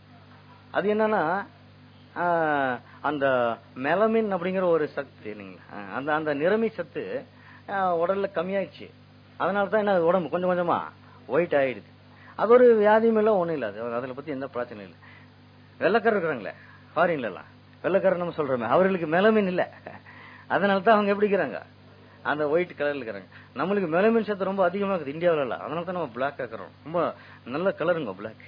அது என்னன்னா ஆ, அந்த மெலமின் அப்படிங்கிற ஒரு சத்து இல்லைங்களா ஆ, அந்த அந்த நிறமி சத்து ஆ, உடல்ல கம்மியாயிடுச்சு அதனால தான் என்ன உடம்பு கொஞ்சம் கொஞ்சமா ஒயிட் ஆயிடுது அது ஒரு வியாதியும் இல்லை ஒண்ணும் இல்ல அது அதுல பத்தி எந்த பிரச்சனையும் இல்லை வெள்ளக்காரர் இருக்கிறாங்களே ஃபாரின்ல எல்லாம் வெள்ளக்காரர் நம்ம சொல்றோமே அவர்களுக்கு மெலமின் இல்ல அதனால தான் அவங்க எப்படி இருக்கிறாங்க அந்த ஒயிட் கலர்ல இருக்கிறாங்க நம்மளுக்கு மெலமின் சத்து ரொம்ப அதிகமா இருக்குது இந்தியாவுல எல்லாம் அதனால தான் நம்ம பிளாக் ஆக்குறோம் ரொம்ப நல்ல கலருங்க பிளாக்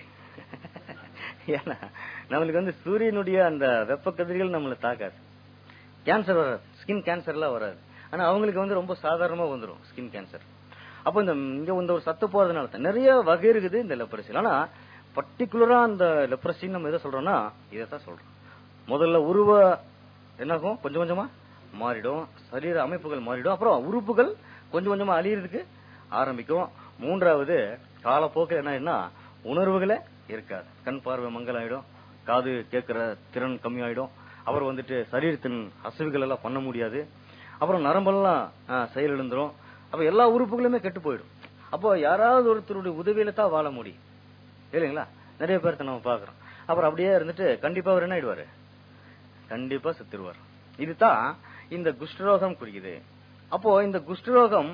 ஏன்னா நம்மளுக்கு வந்து சூரியனுடைய அந்த வெப்ப கதிர்கள் நம்மளை தாக்காது கேன்சர் வராது ஸ்கின் கேன்சர் எல்லாம் வராது ஆனா அவங்களுக்கு வந்து ரொம்ப சாதாரணமா வந்துடும் ஸ்கின் கேன்சர் அப்போ இந்த இங்க இந்த ஒரு சத்து போறதுனால தான் நிறைய வகை இருக்குது இந்த லெப்ரசியில் ஆனா பர்டிகுலரா அந்த லெப்ரசின்னு நம்ம எதை சொல்றோம்னா இதை தான் சொல்றோம் முதல்ல உருவ என்னாகும் கொஞ்சம் கொஞ்சமா மாறிடும் சரீர அமைப்புகள் மாறிடும் அப்புறம் உறுப்புகள் கொஞ்சம் கொஞ்சமா அழியறதுக்கு ஆரம்பிக்கும் மூன்றாவது காலப்போக்கில் என்ன ஆயிடும்னா உணர்வுகளே இருக்காது கண் பார்வை மங்கலாயிடும் காது கேட்கிற திறன் கம்மியாயிடும் அப்புறம் வந்துட்டு சரீரத்தின் அசைவுகள் எல்லாம் பண்ண முடியாது அப்புறம் நரம்பெல்லாம் ஆ, செயலிழந்துரும் அப்ப எல்லா உறுப்புகளுமே கெட்டு போயிடும் அப்போ யாராவது ஒருத்தருடைய உதவியில தான் வாழ முடியும் இல்லைங்களா நிறைய பேர்த்த நம்ம பாக்குறோம் அப்புறம் அப்படியே இருந்துட்டு கண்டிப்பா அவர் என்ன ஆயிடுவாரு கண்டிப்பா செத்துருவார் இதுதான் இந்த குஷ்டரோகம் குறிக்குது அப்போ இந்த குஷ்டரோகம்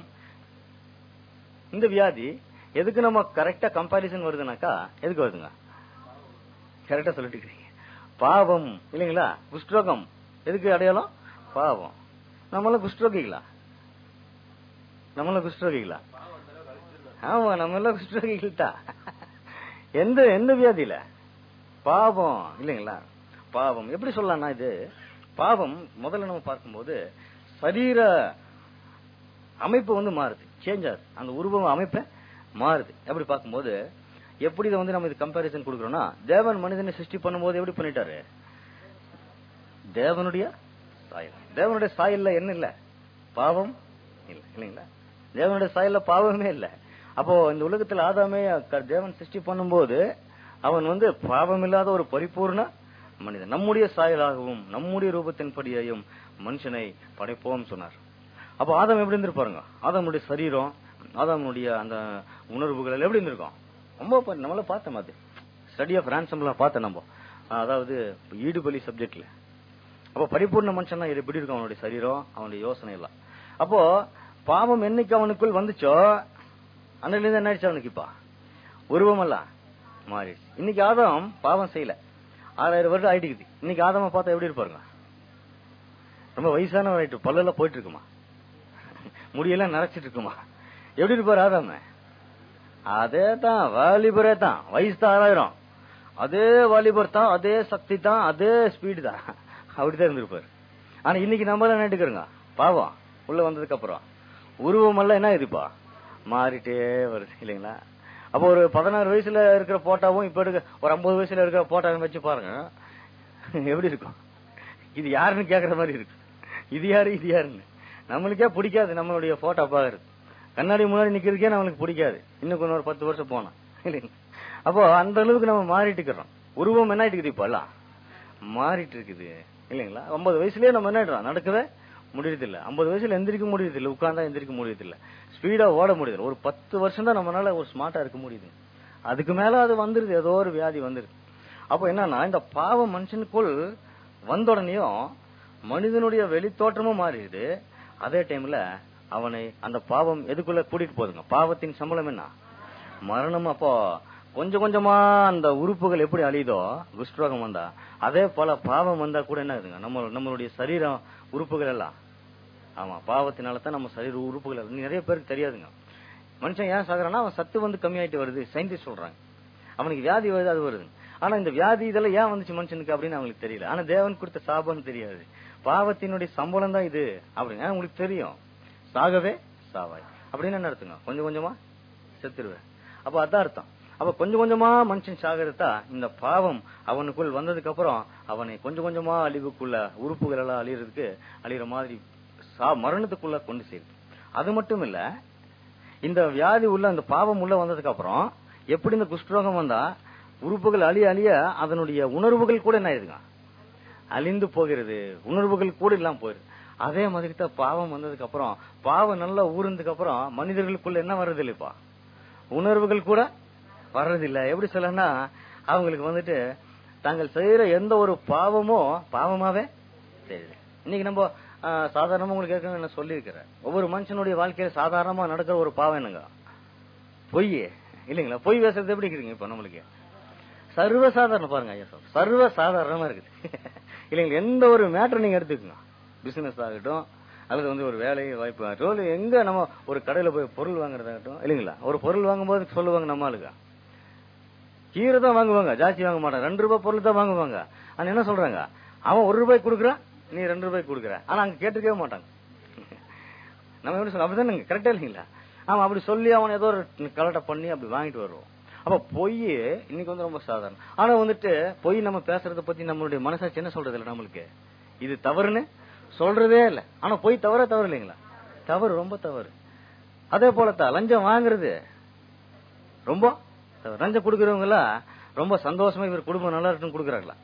இந்த வியாதி எதுக்கு நம்ம கரெக்டா கம்பாரிசன் வருதுனாக்கா எதுக்கு வருதுங்க கரெக்டா சொல்லிட்டு இருக்கீங்க பாவம் இல்லைங்களா குஷ்டரோகம் எதுக்கு அடையாளம் பாவம் நம்மள குஷ்டரோகிகளா நம்மள குஷ்டரோகிகளா ஆமா நம்ம எல்லாம் குஷ்டரோகிகள் தான் எந்த எந்த வியாதியில பாவம் இல்லைங்களா பாவம் எப்படி சொல்லலாம்னா இது பாவம் முதல்ல நம்ம பார்க்கும்போது சரீர அமைப்பு வந்து மாறுது சேஞ்ச் ஆகுது அந்த உருவம் அமைப்பை மாறுது எப்படி பார்க்கும்போது எப்படி இதை வந்து நம்ம இது கம்பாரிசன் கொடுக்குறோம்னா தேவன் மனிதனை சிருஷ்டி பண்ணும்போது எப்படி பண்ணிட்டாரு தேவனுடைய சாயல் தேவனுடைய சாயல்ல என்ன இல்ல பாவம் இல்ல இல்லைங்களா தேவனுடைய சாயல்ல பாவமே இல்ல அப்போ இந்த உலகத்துல ஆதாமே க- தேவன் சிருஷ்டி பண்ணும்போது அவன் வந்து பாவம் இல்லாத ஒரு பரிபூர்ண மனிதன் நம்முடைய சாயலாகவும் நம்முடைய ரூபத்தின்படியையும் மனுஷனை படைப்போம் சொன்னார் அப்ப ஆதாம் எப்படி இருந்திருப்பாருங்க ஆதாமுடைய சரீரம் ஆதாமுடைய அந்த உணர்வுகள் எல்லாம் எப்படி இருந்திருக்கும் ரொம்ப பா- நம்மள பார்த்தோம் அது ஸ்டடி ஆஃப் ரான்சம்லாம் பார்த்தோம் நம்ம அதாவது ஈடுபலி சப்ஜெக்ட்ல அப்போ பரிபூர்ண மனுஷன் இது எப்படி இருக்கும் அவனுடைய சரீரம் அவனுடைய யோசனை எல்லாம் அப்போ பாவம் என்னைக்கு அவனுக்குள் வந்துச்சோ அன்னில இருந்து என்ன ஆயிடுச்சு அவனுக்கு இப்ப உருவமெல்லாம் மாறிடுச்சு இன்னைக்கு ஆதாம் பாவம் செய்யல ஆறாயிரம் வருடம் ஆயிடுக்குது இன்னைக்கு ஆதாம பார்த்தா எப்படி இருப்பாருங்க ரொம்ப வயசான ஆயிட்டு பல்லெல்லாம் போயிட்டு இருக்குமா முடியெல்லாம் நரைச்சிட்டு இருக்குமா எப்படி இருப்பாரு ஆதாம அதே தான் வாலிபரே தான் வயசு தான் ஆறாயிரம் அதே வாலிபர் தான் அதே சக்தி தான் அதே ஸ்பீடு தான் அப்படிதான் இருந்திருப்பாரு ஆனா இன்னைக்கு நம்ம என்ன எடுக்கிறோங்க பாவம் உள்ள வந்ததுக்கு அப்புறம் உருவம் எல்லாம் என்ன இதுப்பா மாறிட்டே வருது இல்லைங்களா அப்போ ஒரு பதினாறு வயசுல இருக்கிற போட்டாவும் இப்ப எடுக்க ஒரு ஐம்பது வயசுல இருக்கிற போட்டாவும் வச்சு பாருங்க எப்படி இருக்கும் இது யாருன்னு கேக்குற மாதிரி இருக்கு இது யாரு இது யாருன்னு நம்மளுக்கே பிடிக்காது நம்மளுடைய போட்டோ பாக்குறது கண்ணாடி முன்னாடி நிக்கிறதுக்கே நம்மளுக்கு பிடிக்காது இன்னும் கொஞ்சம் ஒரு பத்து வருஷம் போனா இல்லைங்க அப்போ அந்த அளவுக்கு நம்ம மாறிட்டு இருக்கிறோம் உருவம் என்ன இருக்குது இப்ப எல்லாம் மாறிட்டு இருக்குது இல்லைங்களா ஐம்பது வயசுலயே நம்ம என்ன ஆயிடுறோம் நடக்கவே முடியறது இல்ல ஐம்பது வயசுல எந்திரிக்க முடியறது இல்ல உட்கார்ந்தா எந்திரிக்க முடியறது இல்ல ஸ்பீடா ஓட முடியுது ஒரு பத்து வருஷம் தான் நம்மளால ஒரு ஸ்மார்ட்டா இருக்க முடியுது அதுக்கு மேல அது வந்துருது ஏதோ ஒரு வியாதி வந்துருது அப்போ என்னன்னா இந்த பாவம் மனுஷனுக்குள் வந்த உடனேயும் மனிதனுடைய வெளித்தோற்றமும் மாறிடுது அதே டைம்ல அவனை அந்த பாவம் எதுக்குள்ள கூட்டிட்டு போகுதுங்க பாவத்தின் சம்பளம் என்ன மரணம் அப்போ கொஞ்சம் கொஞ்சமா அந்த உறுப்புகள் எப்படி அழியுதோ குஷ்டரோகம் வந்தா அதே போல பாவம் வந்தா கூட என்ன ஆகுதுங்க நம்ம நம்மளுடைய சரீரம் உறுப்புகள் எல்லாம் ஆமா பாவத்தினால தான் நம்ம சரீர உறுப்புகள் எல்லாம் நிறைய பேருக்கு தெரியாதுங்க மனுஷன் ஏன் சாகுறான்னா அவன் சத்து வந்து கம்மியாயிட்டு வருது சயின்டிஸ்ட் சொல்றாங்க அவனுக்கு வியாதி வருது அது வருது ஆனா இந்த வியாதி இதெல்லாம் ஏன் வந்துச்சு மனுஷனுக்கு அப்படின்னு அவங்களுக்கு தெரியல ஆனா தேவன் கொடுத்த சாபம் தெரியாது பாவத்தினுடைய சம்பளம் தான் இது அப்படின்னு ஆனா உங்களுக்கு தெரியும் சாகவே சாவாய் அப்படின்னு என்ன அர்த்தங்க கொஞ்சம் கொஞ்சமா செத்துருவேன் அப்ப அதான் அர்த்தம் அப்ப கொஞ்சம் கொஞ்சமா மனுஷன் சாகிறதா இந்த பாவம் அவனுக்குள் வந்ததுக்கு அப்புறம் அவனை கொஞ்சம் கொஞ்சமா அழிவுக்குள்ள உறுப்புகள் எல்லாம் அழியறதுக்கு அழியிற மாதிரி சா- மரணத்துக்குள்ள கொண்டு சேருது அது மட்டும் இல்ல இந்த வியாதி உள்ள அந்த பாவம் உள்ள வந்ததுக்கு அப்புறம் எப்படி இந்த குஷ்டரோகம் வந்தா உறுப்புகள் அழிய அழிய அதனுடைய உணர்வுகள் கூட என்ன ஆயிருதுங்க அழிந்து போகிறது உணர்வுகள் கூட இல்லாம போயிருது அதே மாதிரி தான் பாவம் வந்ததுக்கு அப்புறம் பாவம் நல்லா ஊர்னதுக்கு அப்புறம் மனிதர்களுக்குள்ள என்ன வர்றது இல்லப்பா உணர்வுகள் கூட வர்றதில்ல எப்படி சொல்லனா அவங்களுக்கு வந்துட்டு தாங்கள் செய்யற எந்த ஒரு பாவமோ பாவமாவே தெரியுது இன்னைக்கு நம்ம ஆஹ், சாதாரணமா உங்களுக்கு ஏற்கனவே நான் சொல்லியிருக்கிறேன் ஒவ்வொரு மனுஷனுடைய வாழ்க்கையில சாதாரணமா நடக்கிற ஒரு பாவம் என்னங்க பொய் இல்லைங்களா பொய் பேசுறது எப்படி இருக்குங்க இப்ப நம்மளுக்கு சர்வசாதாரண பாருங்க ஐயா சார் சர்வ சாதாரணமா இருக்குது இல்லைங்களா எந்த ஒரு மேட்டர் நீங்க எடுத்துக்கோங்க பிசினஸ் ஆகட்டும் அல்லது வந்து ஒரு வேலை வாய்ப்பு ஆகட்டும் இல்ல எங்க நம்ம ஒரு கடையில போய் பொருள் வாங்குறதாகட்டும் இல்லைங்களா ஒரு பொருள் வாங்கும்போது சொல்லுவாங்க நம்ம ஆளுங்க கீரை தான் வாங்குவாங்க ஜாஸ்தி வாங்க மாட்டாங்க ரெண்டு ரூபாய் பொருள் தான் வாங்குவாங்க ஆனா என்ன சொல்றாங்க அவன் ஒரு ரூபாய் கொடுக்குறான் நீ ரெண்டு ரூபாய் கொடுக்குற ஆனா அங்க கேட்டுக்கவே மாட்டாங்க நம்ம எப்படி சொல்ல அப்படிதான் கரெக்டா இல்லைங்களா அவன் அப்படி சொல்லி அவன் ஏதோ ஒரு கலட்டை பண்ணி அப்படி வாங்கிட்டு வருவோம் அப்ப பொய் இன்னைக்கு வந்து ரொம்ப சாதாரணம் ஆனா வந்துட்டு பொய் நம்ம பேசுறத பத்தி நம்மளுடைய மனசாட்சி என்ன சொல்றது இல்ல நம்மளுக்கு இது தவறுன்னு சொல்றதே இல்ல ஆனா பொய் தவற தவறு இல்லைங்களா தவறு ரொம்ப தவறு அதே போலத்தான் லஞ்சம் வாங்குறது ரொம்ப தவறு. லஞ்சம் கொடுக்கறவங்க எல்லாம் ரொம்ப சந்தோஷமா இவர் குடும்பம் நல்லா இருக்குன்னு கொடுக்குறாங்களா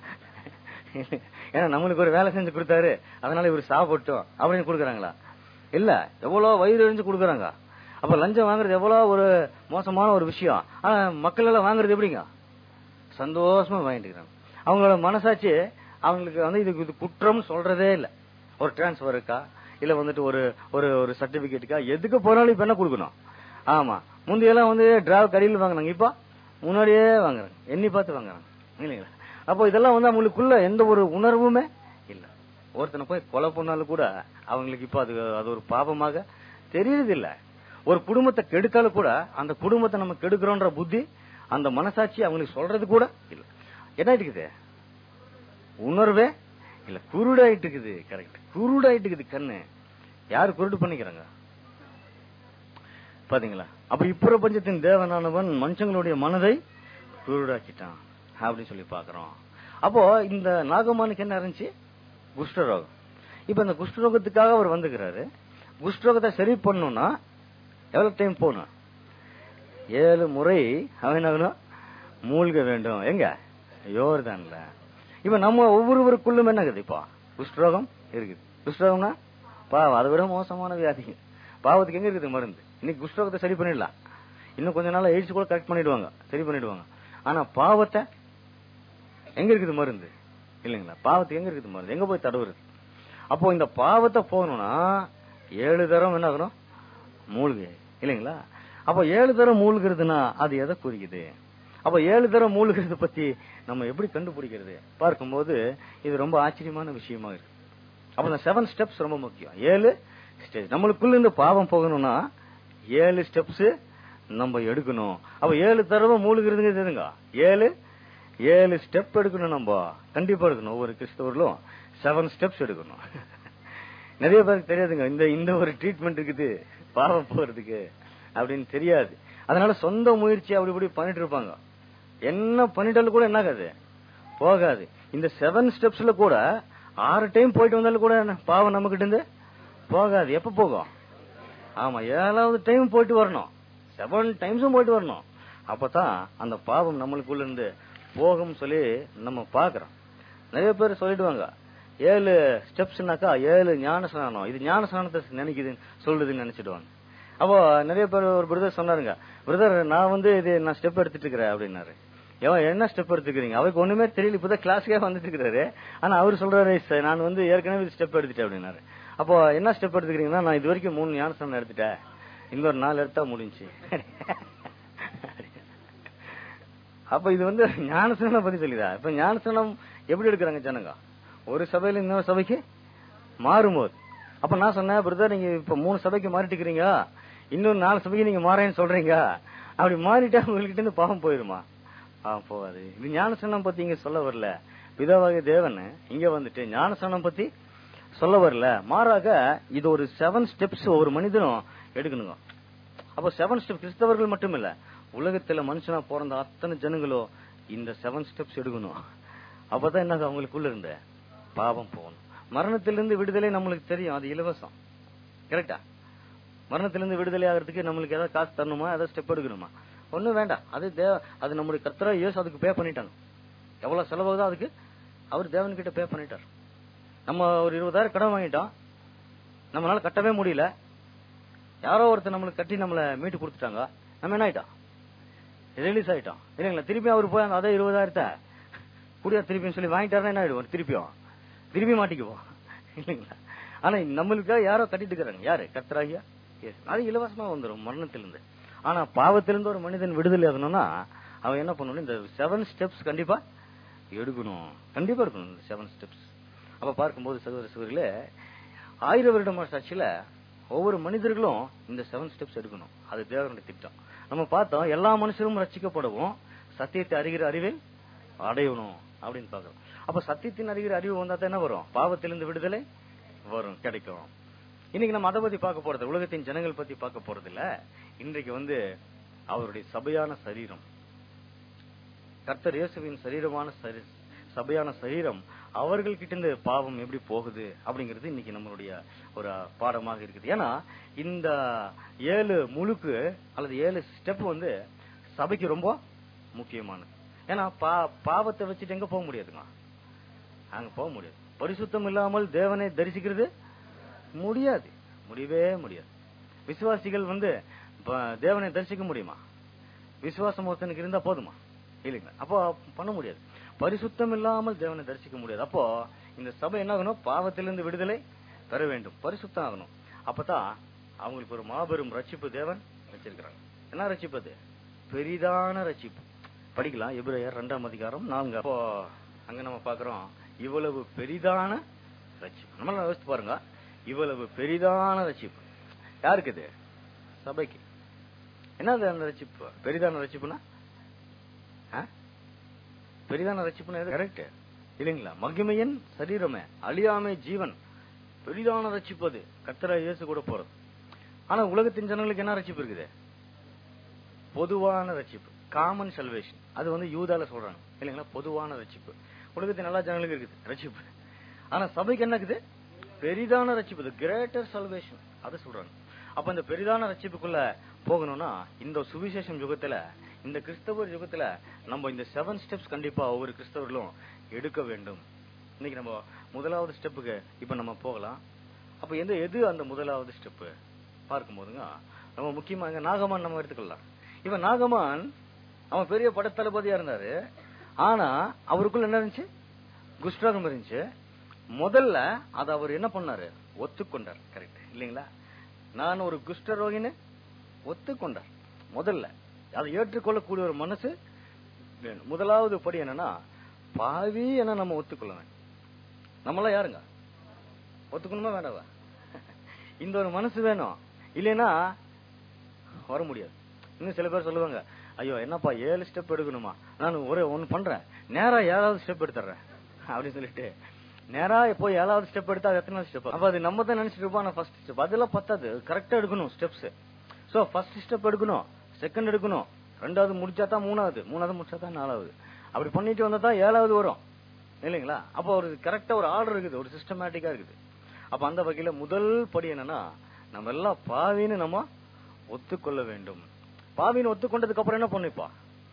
ஏன்னா நம்மளுக்கு ஒரு வேலை செஞ்சு கொடுத்தாரு அதனால இவர் சாப்பிட்டோம் அப்படின்னு கொடுக்குறாங்களா இல்ல எவ்வளவு வயிறு எரிஞ்சு கொடுக்குறாங்க அப்ப லஞ்சம் வாங்குறது எவ்வளவு ஒரு மோசமான ஒரு விஷயம் ஆனா மக்கள் எல்லாம் வாங்குறது எப்படிங்க சந்தோஷமா வாங்கிட்டு இருக்காங்க அவங்களோட மனசாட்சி அவங்களுக்கு வந்து இது இது குற்றம் சொல்றதே இல்ல ஒரு டிரான்ஸ்பருக்கா இல்ல வந்துட்டு ஒரு ஒரு ஒரு சர்டிபிகேட்டுக்கா எதுக்கு போனாலும் இப்ப என்ன கொடுக்கணும் ஆமா முந்தையெல்லாம் வந்து டிராவ் கடையில் வாங்கினாங்க இப்போ முன்னாடியே வாங்குறாங்க எண்ணி பார்த்து வாங்குறாங்க இல்லைங்களா அப்போ இதெல்லாம் வந்து அவங்களுக்குள்ள எந்த ஒரு உணர்வுமே இல்ல ஒருத்தனை போய் கொலை பண்ணாலும் கூட அவங்களுக்கு இப்போ அது அது ஒரு பாவமாக தெரியறது இல்ல ஒரு குடும்பத்தை கெடுத்தாலும் கூட அந்த குடும்பத்தை நம்ம கெடுக்கிறோன்ற புத்தி அந்த மனசாட்சி அவங்களுக்கு சொல்றது கூட இல்ல என்ன இருக்குது உணர்வே இல்ல குருடாயிட்டு இருக்குது கரெக்ட் குருடாயிட்டு இருக்குது கண்ணு யாரு குருடு பண்ணிக்கிறாங்க பாத்தீங்களா அப்ப இப்பிரபஞ்சத்தின் தேவனானவன் மனுஷங்களுடைய மனதை குருடாக்கிட்டான் அப்படின்னு சொல்லி பாக்குறோம் அப்போ இந்த நாகமானுக்கு என்ன இருந்துச்சு குஷ்டரோகம் இப்ப இந்த குஷ்டரோகத்துக்காக அவர் வந்துக்கிறாரு குஷ்டரோகத்தை சரி பண்ணணும்னா எவ்வளவு டைம் போகணும் ஏழு முறை அவன் என்ன ஆகணும்? மூழ்க வேண்டும் எங்க யோர்தான்ல இப்ப நம்ம ஒவ்வொருவருக்குள்ளும் என்ன இருக்குது இப்போ குஷ்டரோகம் இருக்குது குஷ்டரோகம்னா பாவம் அதை விட மோசமான வியாதி பாவத்துக்கு எங்க இருக்குது மருந்து இன்னைக்கு குஷ்டரோகத்தை சரி பண்ணிடலாம் இன்னும் கொஞ்ச நாள் எய்ட்ஸ் கூட கரெக்ட் பண்ணிடுவாங்க சரி பண்ணிடுவாங்க ஆனா பாவத்தை எங்க இருக்குது மருந்து இல்லைங்களா பாவத்துக்கு எங்க இருக்குது மருந்து எங்க போய் தடவுறது அப்போ இந்த பாவத்தை போகணும்னா ஏழு தரம் என்ன ஆகணும் மூழ்கு இல்லைங்களா அப்போ ஏழு தரம் மூழ்கிறதுனா அது எதை குறிக்குது அப்ப ஏழு தரம் மூழ்கிறது பத்தி நம்ம எப்படி கண்டுபிடிக்கிறது பார்க்கும்போது இது ரொம்ப ஆச்சரியமான விஷயமா இருக்கு அப்ப இந்த செவன் ஸ்டெப்ஸ் ரொம்ப முக்கியம் ஏழு ஸ்டெப்ஸ் நம்மளுக்குள்ள இருந்து பாவம் போகணும்னா ஏழு ஸ்டெப்ஸ் நம்ம எடுக்கணும் அப்ப ஏழு தடவை மூழ்கிறதுங்க எதுங்க ஏழு ஏழு ஸ்டெப் எடுக்கணும் நம்ம கண்டிப்பா எடுக்கணும் ஒவ்வொரு கிறிஸ்தவர்களும் செவன் ஸ்டெப்ஸ் எடுக்கணும் நிறைய பேருக்கு தெரியாதுங்க இந்த இந்த ஒரு ட்ரீட்மெண்ட் இருக்குது பாவம் போறதுக்கு அப்படின்னு தெரியாது அதனால சொந்த முயற்சி அப்படி இப்படி பண்ணிட்டு இருப்பாங்க என்ன பண்ணிட்டாலும் கூட என்ன ஆகாது போகாது இந்த செவன் ஸ்டெப்ஸ்ல கூட ஆறு டைம் போயிட்டு வந்தாலும் கூட என்ன, பாவம் நம்ம கிட்ட இருந்து போகாது எப்ப போகும் ஆமா ஏழாவது டைம் போயிட்டு வரணும் செவன் டைம்ஸும் போயிட்டு வரணும் அப்பதான் அந்த பாவம் நம்மளுக்குள்ள இருந்து போகும் சொல்லி நம்ம பாக்குறோம் நிறைய பேர் சொல்லிடுவாங்க ஏழு ஸ்டெப்ஸ்னாக்கா ஏழு ஞான ஸ்நானம் இது ஞான ஸ்நானத்தை நினைக்குது சொல்லுதுன்னு நினைச்சிடுவாங்க அப்போ நிறைய பேர் ஒரு பிரதர் சொன்னாருங்க பிரதர் நான் வந்து இது நான் ஸ்டெப் எடுத்துட்டு இருக்கிறேன் அப்படின்னாரு எவன் என்ன ஸ்டெப் எடுத்துக்கிறீங்க அவருக்கு ஒண்ணுமே தெரியல இப்பதான் கிளாஸுக்கே வந்துட்டு இருக்கிறாரு ஆனா அவர் சொல்றாரு "சார், நான் வந்து ஏற்கனவே ஸ்டெப் எடுத்துட்டேன் அப்படின்னாரு அப்போ என்ன ஸ்டெப் எடுத்துக்கிறீங்கன்னா நான் இது வரைக்கும் மூணு ஞானஸ்தானம் எடுத்துட்டேன் இன்னொரு நாலு எடுத்தா முடிஞ்சு அப்ப இது வந்து ஞானஸ்தானம் பத்தி சொல்லிதா இப்ப ஞானஸ்தானம் எப்படி எடுக்கிறாங்க ஜனங்க ஒரு சபையில இன்னொரு சபைக்கு மாறும்போது அப்ப நான் சொன்னேன் பிரதர் நீங்க இப்ப மூணு சபைக்கு மாறிட்டுக்கிறீங்க இன்னொரு நாலு சபைக்கு நீங்க மாறேன்னு சொல்றீங்க அப்படி மாறிட்டா உங்ககிட்ட இருந்து பாவம் போயிருமா பாவம் போகாது இது ஞானஸ்தானம் பத்தி இங்க சொல்ல வரல பிதாவாகிய தேவன் இங்க வந்துட்டு ஞானஸ்தானம் பத்தி சொல்ல வரல மாறாக இது ஒரு செவன் ஸ்டெப்ஸ் ஒரு மனிதனும் எடுக்கணுங்க அப்போ செவன் ஸ்டெப் கிறிஸ்தவர்கள் மட்டும் இல்ல உலகத்துல மனுஷனா பிறந்த அத்தனை ஜனங்களும் இந்த செவன் ஸ்டெப்ஸ் எடுக்கணும் அப்பதான் என்ன அவங்களுக்குள்ள இருந்த பாவம் போகணும் மரணத்திலிருந்து விடுதலை நம்மளுக்கு தெரியும் அது இலவசம் கரெக்டா மரணத்திலிருந்து விடுதலை ஆகிறதுக்கு நம்மளுக்கு ஏதாவது காசு தரணுமா ஏதாவது ஸ்டெப் எடுக்கணுமா ஒண்ணும் வேண்டாம் அது தேவ அது நம்முடைய கர்த்தரா இயேசு அதுக்கு பே பண்ணிட்டாங்க எவ்வளவு செலவாகுதோ அதுக்கு அவர் தேவன் கிட்ட பே பண்ணிட்டார் நம்ம ஒரு இருபதாயிரம் கடன் வாங்கிட்டோம் நம்மளால கட்டவே முடியல யாரோ ஒருத்தர் நம்மளுக்கு கட்டி நம்மள மீட்டு கொடுத்துட்டாங்க நம்ம என்ன ஆயிட்டோம் ரிலீஸ் ஆயிட்டோம் இல்லைங்களா திருப்பி அவர் போய் அந்த அதே இருபதாயிரத்தை குடியா திருப்பியும் சொல்லி வாங்கிட்டாருன்னா என்ன ஆயிடுவோம் திருப்பியும் திருப்பி மாட்டிக்குவோம் இல்லைங்களா ஆனா நம்மளுக்காக யாரோ கட்டிட்டு இருக்கிறாங்க யாரு கர்த்தராகியா Yes. அது இலவசமா வந்துடும் மரணத்திலிருந்து ஆனா பாவத்திலிருந்து ஒரு மனிதன் விடுதலை ஆகணும்னா அவன் என்ன பண்ணணும் இந்த செவன் ஸ்டெப்ஸ் கண்டிப்பா எடுக்கணும் கண்டிப்பா இருக்கணும் இந்த செவன் ஸ்டெப்ஸ் அப்ப பார்க்கும்போது சகோதர சகோதரிகளே ஆயிரம் வருடம் சாட்சியில ஒவ்வொரு மனிதர்களும் இந்த செவன் ஸ்டெப்ஸ் எடுக்கணும் அது தேவனுடைய திட்டம் நம்ம பார்த்தோம் எல்லா மனுஷரும் ரட்சிக்கப்படவும் சத்தியத்தை அறிகிற அறிவில் அடையணும் அப்படின்னு பாக்குறோம் அப்ப சத்தியத்தின் அறிகிற அறிவு வந்தா தான் என்ன வரும் பாவத்திலிருந்து விடுதலை வரும் கிடைக்கும் இன்னைக்கு நம்ம அதை பத்தி பார்க்க போறது உலகத்தின் ஜனங்கள் பத்தி பார்க்க போறது இல்ல இன்றைக்கு வந்து அவருடைய சபையான சரீரம் கர்த்தர் இயேசுவின் சரீரமான சரி- சபையான சரீரம் அவர்கள் கிட்ட இருந்து பாவம் எப்படி போகுது அப்படிங்கிறது இன்னைக்கு நம்மளுடைய ஒரு பாடமாக இருக்குது ஏன்னா இந்த ஏழு முழுக்கு அல்லது ஏழு ஸ்டெப் வந்து சபைக்கு ரொம்ப முக்கியமானது ஏன்னா பா- பாவத்தை வச்சுட்டு எங்க போக முடியாதுங்க அங்க போக முடியாது பரிசுத்தம் இல்லாமல் தேவனை தரிசிக்கிறது முடியாது முடியவே முடியாது விசுவாசிகள் வந்து இப்ப தேவனை தரிசிக்க முடியுமா விசுவாசம் ஒருத்தனுக்கு இருந்தா போதுமா இல்லைங்களா அப்போ பண்ண முடியாது பரிசுத்தம் இல்லாமல் தேவனை தரிசிக்க முடியாது அப்போ இந்த சபை என்ன ஆகணும் பாவத்திலிருந்து விடுதலை பெற வேண்டும் பரிசுத்தம் ஆகணும் அப்பதான் அவங்களுக்கு ஒரு மாபெரும் ரட்சிப்பு தேவன் வச்சிருக்கிறாங்க என்ன ரட்சிப்பு அது பெரிதான ரட்சிப்பு படிக்கலாம் எபிரேயர் ரெண்டாம் அதிகாரம் நான்கு அப்போ அங்க நம்ம பாக்குறோம் இவ்வளவு பெரிதான ரட்சிப்பு நம்மளால யோசித்து பாருங்க இவ்வளவு பெரிதான ரட்சிப்பு யாருக்கு இது சபைக்கு என்னது அந்த ரட்சிப்பு பெரிதான ரட்சிப்புனா ஆ? பெரிதான ரட்சிப்புனா எது கரெக்ட் இல்லைங்களா மகிமையின் சரீரமே அழியாமை ஜீவன் பெரிதான ரட்சிப்பு அது கர்த்தரா இயேசு கூட போறது ஆனா உலகத்தின் ஜனங்களுக்கு என்ன ரட்சிப்பு இருக்குது பொதுவான ரட்சிப்பு காமன் சல்வேஷன் அது வந்து யூதால சொல்றாங்க இல்லைங்களா பொதுவான ரட்சிப்பு உலகத்தின் எல்லா ஜனங்களுக்கு இருக்குது ரட்சிப்பு ஆனா சபைக்கு என்ன இருக்குது பெரிதான ரட்சிப்பு கிரேட்டர் சல்வேஷன் அதை சொல்றாங்க அப்ப இந்த பெரிதான ரட்சிப்புக்குள்ள போகணும்னா இந்த சுவிசேஷம் யுகத்துல இந்த கிறிஸ்தவர் யுகத்துல நம்ம இந்த செவன் ஸ்டெப்ஸ் கண்டிப்பா ஒவ்வொரு கிறிஸ்தவர்களும் எடுக்க வேண்டும் இன்னைக்கு நம்ம முதலாவது ஸ்டெப்புக்கு இப்ப நம்ம போகலாம் அப்ப எந்த எது அந்த முதலாவது ஸ்டெப்பு பார்க்கும்போதுங்க நம்ம முக்கியமா இங்க நாகமான் நம்ம எடுத்துக்கலாம் இப்ப நாகமான் அவன் பெரிய படத்தளபதியா இருந்தாரு ஆனா அவருக்குள்ள என்ன இருந்துச்சு குஷ்டரோகம் இருந்துச்சு முதல்ல அதை அவர் என்ன பண்ணாரு ஒத்துக்கொண்டார் கரெக்ட் இல்லைங்களா நான் ஒரு குஷ்டரோகின்னு ஒத்துக்கொண்டார் முதல்ல அதை ஏற்றுக்கொள்ளக்கூடிய ஒரு மனசு வேணும் முதலாவது படி என்னன்னா பாவி என நம்ம ஒத்துக்கொள்ளணும் நம்மளாம் யாருங்க ஒத்துக்கணுமா வேண்டாவா இந்த ஒரு மனசு வேணும் இல்லைன்னா வர முடியாது இன்னும் சில பேர் சொல்லுவாங்க ஐயோ என்னப்பா ஏழு ஸ்டெப் எடுக்கணுமா நான் ஒரு ஒன்னு பண்றேன் நேரா ஏழாவது ஸ்டெப் எடுத்துறேன் அப்படின்னு சொல்லிட்டு நேரா போய் ஏழாவது ஸ்டெப் எடுத்தா அது எத்தனை ஸ்டெப் அப்ப அது நம்ம தான் நினைச்சிட்டு இருப்போம் ஆனா ஃபர்ஸ்ட் ஸ்டெப் அதெல்லாம் பத்தாது கரெக்டா எடுக்கணும் ஸ்டெப்ஸ் சோ ஃபர்ஸ்ட் ஸ்டெப் எடுக்கணும் செகண்ட் எடுக்கணும் ரெண்டாவது முடிச்சா தான் மூணாவது மூணாவது முடிச்சா தான் நாலாவது அப்படி பண்ணிட்டு வந்தா தான் ஏழாவது வரும் இல்லைங்களா அப்போ ஒரு கரெக்டா ஒரு ஆர்டர் இருக்குது ஒரு சிஸ்டமேட்டிக்கா இருக்குது அப்ப அந்த வகையில முதல் படி என்னன்னா நம்ம எல்லாம் பாவின்னு நம்ம ஒத்துக்கொள்ள வேண்டும் பாவின்னு ஒத்துக்கொண்டதுக்கு அப்புறம் என்ன பண்ணிப்பா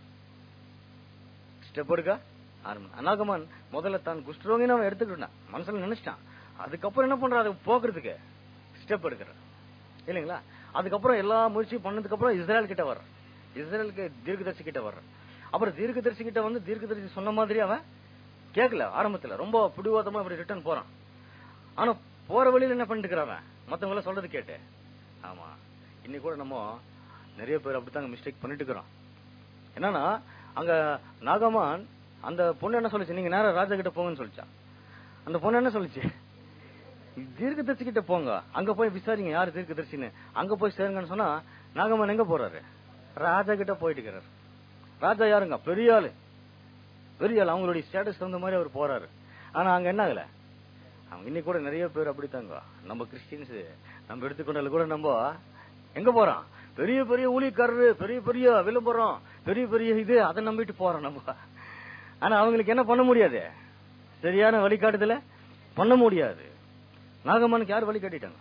ஸ்டெப் எடுக்க ஆரம்பி அநாகமான் முதல்ல தான் குஷ்டரோகின்னு அவன் எடுத்துக்கிட்டான் மனசுல நினைச்சிட்டான் அதுக்கப்புறம் என்ன பண்றான் அதை போக்குறதுக்கு ஸ்டெப் எடுக்கிறான் இல்லைங்களா அதுக்கப்புறம் எல்லா முயற்சியும் பண்ணதுக்கு அப்புறம் இஸ்ரேல் கிட்ட வர்றான் இஸ்ரேலுக்கு தீர்க்கதரிசி கிட்ட வர்றான் அப்புறம் தீர்க்கதரிசி கிட்ட வந்து தீர்க்கதரிசி சொன்ன மாதிரி அவன் கேட்கல ஆரம்பத்துல ரொம்ப பிடிவாதமா அப்படி ரிட்டர்ன் போறான் ஆனா போற வழியில என்ன பண்ணிட்டு இருக்கிறவன் மத்தவங்க எல்லாம் சொல்றது கேட்டு ஆமா இன்னைக்கு கூட நம்ம நிறைய பேர் அப்படித்தாங்க மிஸ்டேக் பண்ணிட்டு இருக்கிறோம் என்னன்னா அங்க நாகமான் அந்த பொண்ணு என்ன சொல்லுச்சு நீங்க நேரம் ராஜா கிட்ட போங்கன்னு சொல்லிச்சா அந்த பொண்ணு என்ன சொல்லுச்சு தீர்க்கதரிசி கிட்ட போங்க அங்க போய் விசாரிங்க யாரு தீர்க்கதரிசின்னு அங்க போய் சேருங்கன்னு சொன்னா நாகமான் எங்க போறாரு ராஜா கிட்ட போயிட்டு இருக்கிறாரு ராஜா யாருங்க பெரிய ஆளு பெரிய ஆள் அவங்களுடைய ஸ்டேட்டஸ் தகுந்த மாதிரி அவர் போறாரு ஆனா அங்க என்ன ஆகல அவங்க இன்னைக்கு கூட நிறைய பேர் அப்படித்தாங்க நம்ம கிறிஸ்டின்ஸ் நம்ம எடுத்துக்கொண்டால கூட நம்ம எங்க போறோம் பெரிய பெரிய ஊழியக்காரரு பெரிய பெரிய விளம்பரம் பெரிய பெரிய இது அதை நம்பிட்டு போறோம் நம்ம ஆனா அவங்களுக்கு என்ன பண்ண முடியாது சரியான வழிகாட்டுதல பண்ண முடியாது நாகம்மனுக்கு யார் வழி காட்டிட்டாங்க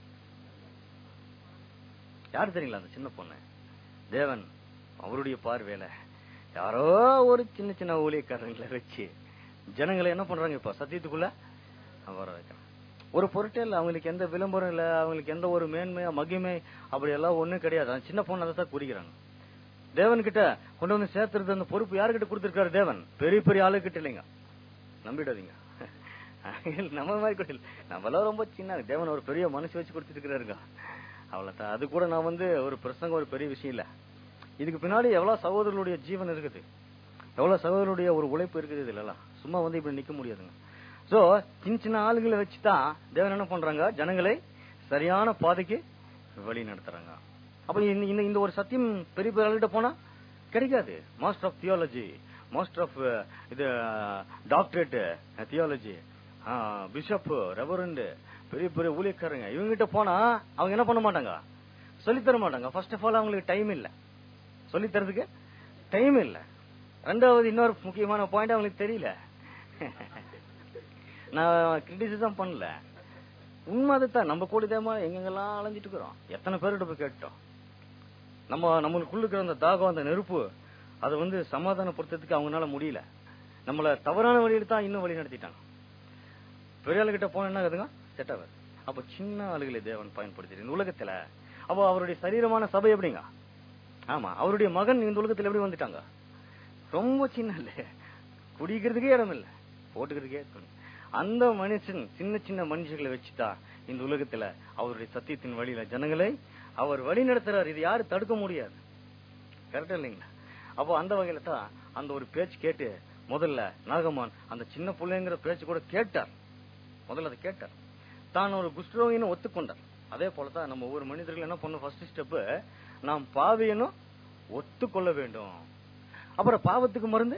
யார் தெரியுங்களா அந்த சின்ன பொண்ணு தேவன் அவருடைய பார்வையில யாரோ ஒரு சின்ன சின்ன ஊழியக்காரங்களை வச்சு ஜனங்களை என்ன பண்றாங்க இப்ப சத்தியத்துக்குள்ள வர வைக்கிறான் ஒரு பொருட்டே இல்ல அவங்களுக்கு எந்த விளம்பரம் இல்ல அவங்களுக்கு எந்த ஒரு மேன்மை மகிமை அப்படி எல்லாம் ஒண்ணும் கிடையாது அந்த சின்ன பொண்ணு அதை தான் குறிக்கிறாங்க தேவன் கிட்ட கொண்டு வந்து சேர்த்துறது அந்த பொறுப்பு யாருக்கிட்ட கொடுத்திருக்காரு தேவன் பெரிய பெரிய ஆளு கிட்ட இல்லைங்க நம்பிடாதீங்க நம்ம மாதிரி கூட இல்ல நம்மளாம் ரொம்ப சின்ன தேவன் ஒரு பெரிய மனசு வச்சு கொடுத்துருக்காருங்க அவ்வளவுதான் அது கூட நான் வந்து ஒரு பிரசங்கம் ஒரு பெரிய விஷயம் இல்ல இதுக்கு பின்னாடி எவ்வளவு சகோதரர்களுடைய ஜீவன் இருக்குது எவ்வளவு சகோதரருடைய ஒரு உழைப்பு இருக்குது இதுல சும்மா வந்து இப்படி நிக்க முடியாதுங்க சோ சின்ன சின்ன ஆளுங்களை வச்சுதான் தேவன் என்ன பண்றாங்க ஜனங்களை சரியான பாதைக்கு வழி நடத்துறாங்க அப்ப இந்த இந்த- இந்த ஒரு சத்தியம் பெரிய பெரிய ஆளுகிட்ட போனா கிடைக்காது master of theology master of இது டாக்டரேட் தியாலஜி பிஷப் ரெவரண்ட் பெரிய பெரிய ஊழியக்காரங்க இவங்க கிட்ட போனா அவங்க என்ன பண்ண மாட்டாங்க சொல்லித் தர மாட்டாங்க ஃபர்ஸ்ட் ஆஃப் ஆல் அவங்களுக்கு டைம் இல்ல சொல்லித் தரதுக்கு டைம் இல்ல ரெண்டாவது இன்னொரு முக்கியமான பாயிண்ட் அவங்களுக்கு தெரியல நான் கிரிட்டிசிசம் பண்ணல உண்மை அதுதான் நம்ம கூட தேமா எங்கெங்கெல்லாம் அலைஞ்சிட்டு இருக்கிறோம் எத்தனை பேர்கிட்ட போய் கேட்டோம் நம்ம நம்மளுக்குள்ள இருக்கிற அந்த தாகம் அந்த நெருப்பு அதை வந்து சமாதானப்படுத்துறதுக்கு அவங்களால முடியல நம்மள தவறான வழியில தான் இன்னும் வழி நடத்திட்டாங்க பெரிய ஆளுகிட்ட போன என்ன ஆகுதுங்க செட் ஆகாது அப்ப சின்ன ஆளுகளை தேவன் பயன்படுத்தி இந்த உலகத்துல அப்போ அவருடைய சரீரமான சபை எப்படிங்க ஆமா அவருடைய மகன் இந்த உலகத்துல எப்படி வந்துட்டாங்க ரொம்ப சின்ன இல்ல குடிக்கிறதுக்கே இடம் இல்ல போட்டுக்கிறதுக்கே துணி அந்த மனுஷன் சின்ன சின்ன மனுஷர்களை வச்சுதான் இந்த உலகத்துல அவருடைய சத்தியத்தின் வழியில ஜனங்களை அவர் வழி நடத்துறாரு இது யாரு தடுக்க முடியாது கரெக்டா இல்லைங்களா அப்போ அந்த வகையில தான் அந்த ஒரு பேச்சு கேட்டு முதல்ல நாகமான் அந்த சின்ன பிள்ளைங்கிற பேச்சு கூட கேட்டார் முதல்ல அதை கேட்டார் தான் ஒரு குஷ்டரோகின்னு ஒத்துக்கொண்டார் அதே போலதான் நம்ம ஒவ்வொரு மனிதர்கள் என்ன பண்ணணும் ஃபர்ஸ்ட் ஸ்டெப் நாம் பாவியனும் ஒத்துக்கொள்ள வேண்டும் அப்புறம் பாவத்துக்கு மருந்து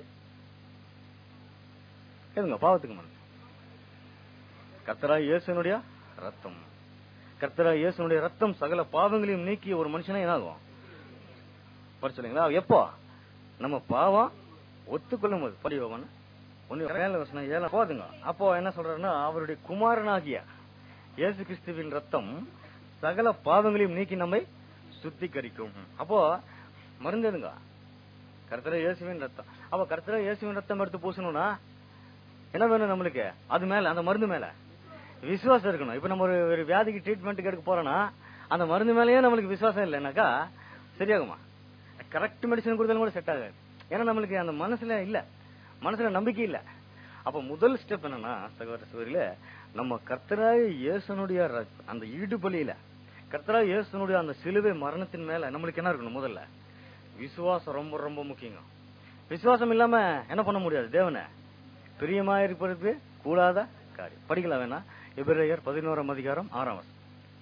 எதுங்க பாவத்துக்கு மருந்து கர்த்தரா இயேசுனுடைய ரத்தம் கர்த்தரா இயேசுனுடைய ரத்தம் சகல பாவங்களையும் நீக்கி ஒரு மனுஷனா என்ன ஆகும் படிச்சுங்களா எப்போ நம்ம பாவம் ஒத்துக்கொள்ளும் போது படிவன் ஒன்னு மேல வசனம் ஏழு போதுங்க அப்போ என்ன சொல்றாருன்னா அவருடைய குமாரனாகிய இயேசு கிறிஸ்துவின் ரத்தம் சகல பாவங்களையும் நீக்கி நம்மை சுத்திகரிக்கும் அப்போ மருந்து எதுங்க கர்த்தர இயேசுவின் ரத்தம் அப்ப கர்த்தர இயேசுவின் ரத்தம் எடுத்து பூசணும்னா என்ன வேணும் நம்மளுக்கு அது மேல அந்த மருந்து மேல விசுவாசம் இருக்கணும் இப்ப நம்ம ஒரு ஒரு வியாதிக்கு ட்ரீட்மெண்ட்டுக்கு எடுக்க போறோம்னா அந்த மருந்து மேலயே நம்மளுக்கு விசுவாசம் இல்லைனாக்கா சரியாகுமா கரெக்ட் மெடிசன் கொடுத்தாலும் கூட செட் ஆகாது ஏன்னா நம்மளுக்கு அந்த மனசுல இல்ல மனசுல நம்பிக்கை இல்ல அப்ப முதல் ஸ்டெப் என்னன்னா சகோதர சகோதரியில நம்ம கர்த்தராய இயேசுனுடைய ர- அந்த ஈடுபலியில கர்த்தராய இயேசுனுடைய அந்த சிலுவை மரணத்தின் மேல நம்மளுக்கு என்ன இருக்கணும் முதல்ல விசுவாசம் ரொம்ப ரொம்ப முக்கியங்க விசுவாசம் இல்லாம என்ன பண்ண முடியாது தேவனை பிரியமா இருப்பதற்கு கூடாத காரியம் படிக்கலாம் வேணா எபிரேயர் பதினோராம் அதிகாரம் ஆறாம் வசனம்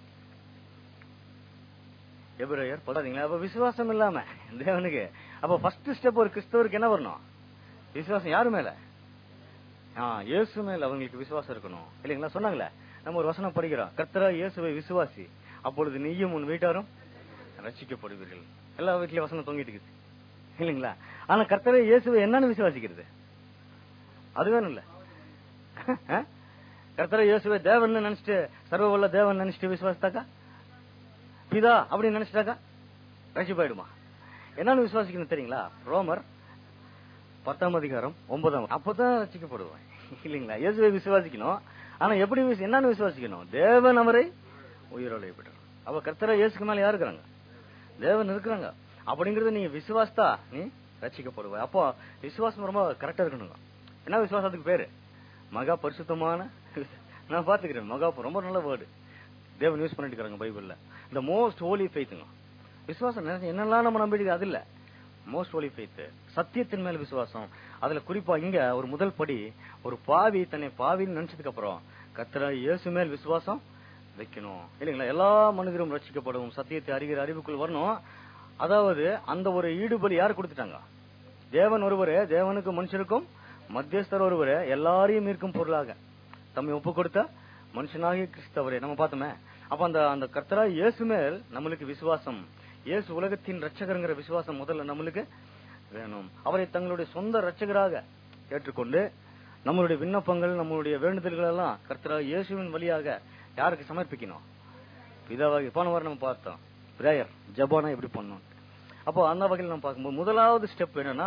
எபிரேயர் பாத்தீங்களா அப்ப விசுவாசம் இல்லாம தேவனுக்கு அப்ப ஃபர்ஸ்ட் ஸ்டெப் ஒரு கிறிஸ்தவருக்கு என்ன வரணும் விசுவாசம் யாரு மேல ஆ, இயேசு மேல அவங்களுக்கு விசுவாசம் இருக்கணும் இல்லைங்களா சொன்னாங்களே நம்ம ஒரு வசனம் படிக்கிறோம் கர்த்தரா இயேசுவை விசுவாசி அப்பொழுது நீயும் உன் வீட்டாரும் ரட்சிக்கப்படுவீர்கள் எல்லா வீட்லயும் வசனம் தொங்கிட்டு இருக்குது இல்லைங்களா ஆனா கர்த்தரா இயேசுவை என்னன்னு விசுவாசிக்கிறது அது வேணும் இல்ல கர்த்தரா இயேசுவை தேவன் நினைச்சிட்டு சர்வ வல்ல தேவன் நினைச்சிட்டு விசுவாசித்தாக்கா பிதா அப்படின்னு நினைச்சிட்டாக்கா ரட்சிப்பாயிடுமா என்னன்னு விசுவாசிக்கணும் தெரியுங்களா ரோமர் பத்தாம் அதிகாரம் ஒன்பதாம் அப்பதான் ரசிக்கப்படுவான் இல்லைங்களா இயேசுவை விசுவாசிக்கணும் ஆனா எப்படி விசு- என்னன்னு விசுவாசிக்கணும் தேவன் அவரை உயிரோடு விட்டார் அவ கர்த்தரா இயேசுக்கு மேல யார் இருக்கிறாங்க தேவன் இருக்கிறாங்க அப்படிங்கறத நீங்க விசுவாசத்தா நீ ரசிக்கப்படுவ அப்போ விசுவாசம் ரொம்ப கரெக்டா இருக்கணுங்க என்ன விசுவாசத்துக்கு பேரு மகா பரிசுத்தமான நான் பாத்துக்கிறேன் மகா ரொம்ப நல்ல வேர்டு தேவன் யூஸ் பண்ணிட்டு இருக்காங்க பைபிள்ல இந்த மோஸ்ட் ஹோலி ஃபெய்த்துங்க விசுவாசம் நினைச்சு என்னெல்லாம் நம்ம நம்பிட்டு அது இல்ல மோஸ்ட் ஹோலி ஃபெய்த் சத்தியத்தின் மேல விசுவாசம் அதுல குறிப்பா இங்க ஒரு முதல் படி ஒரு பாவி தன்னை பாவின்னு நினைச்சதுக்கு அப்புறம் கர்த்தரா இயேசு மேல் விசுவாசம் வைக்கணும் இல்லைங்களா எல்லா மனிதரும் ரட்சிக்கப்படும் சத்தியத்தை அறிகிற அறிவுக்குள் வரணும் அதாவது அந்த ஒரு ஈடுபடி யார் கொடுத்துட்டாங்க தேவன் ஒருவரே தேவனுக்கும் மனுஷருக்கும் மத்தியஸ்தர் ஒருவரே எல்லாரையும் ஈர்க்கும் பொருளாக தம்மை ஒப்பு கொடுத்த மனுஷனாகிய கிறிஸ்தவரே நம்ம பார்த்தோமே அப்ப அந்த அந்த கர்த்தரா இயேசு மேல் நம்மளுக்கு விசுவாசம் இயேசு உலகத்தின் ரட்சகருங்கிற விசுவாசம் முதல்ல நம்மளுக்கு வேணும் அவரை தங்களுடைய சொந்த ரட்சகராக ஏற்றுக்கொண்டு நம்மளுடைய விண்ணப்பங்கள் நம்மளுடைய வேண்டுதல்கள் எல்லாம் கர்த்தரா இயேசுவின் வழியாக யாருக்கு சமர்ப்பிக்கணும் பிதாவாகி போன வாரம் நம்ம பார்த்தோம் பிரேயர் ஜபானா எப்படி பண்ணணும் அப்போ அந்த வகையில் நம்ம பார்க்கும்போது முதலாவது ஸ்டெப் என்னன்னா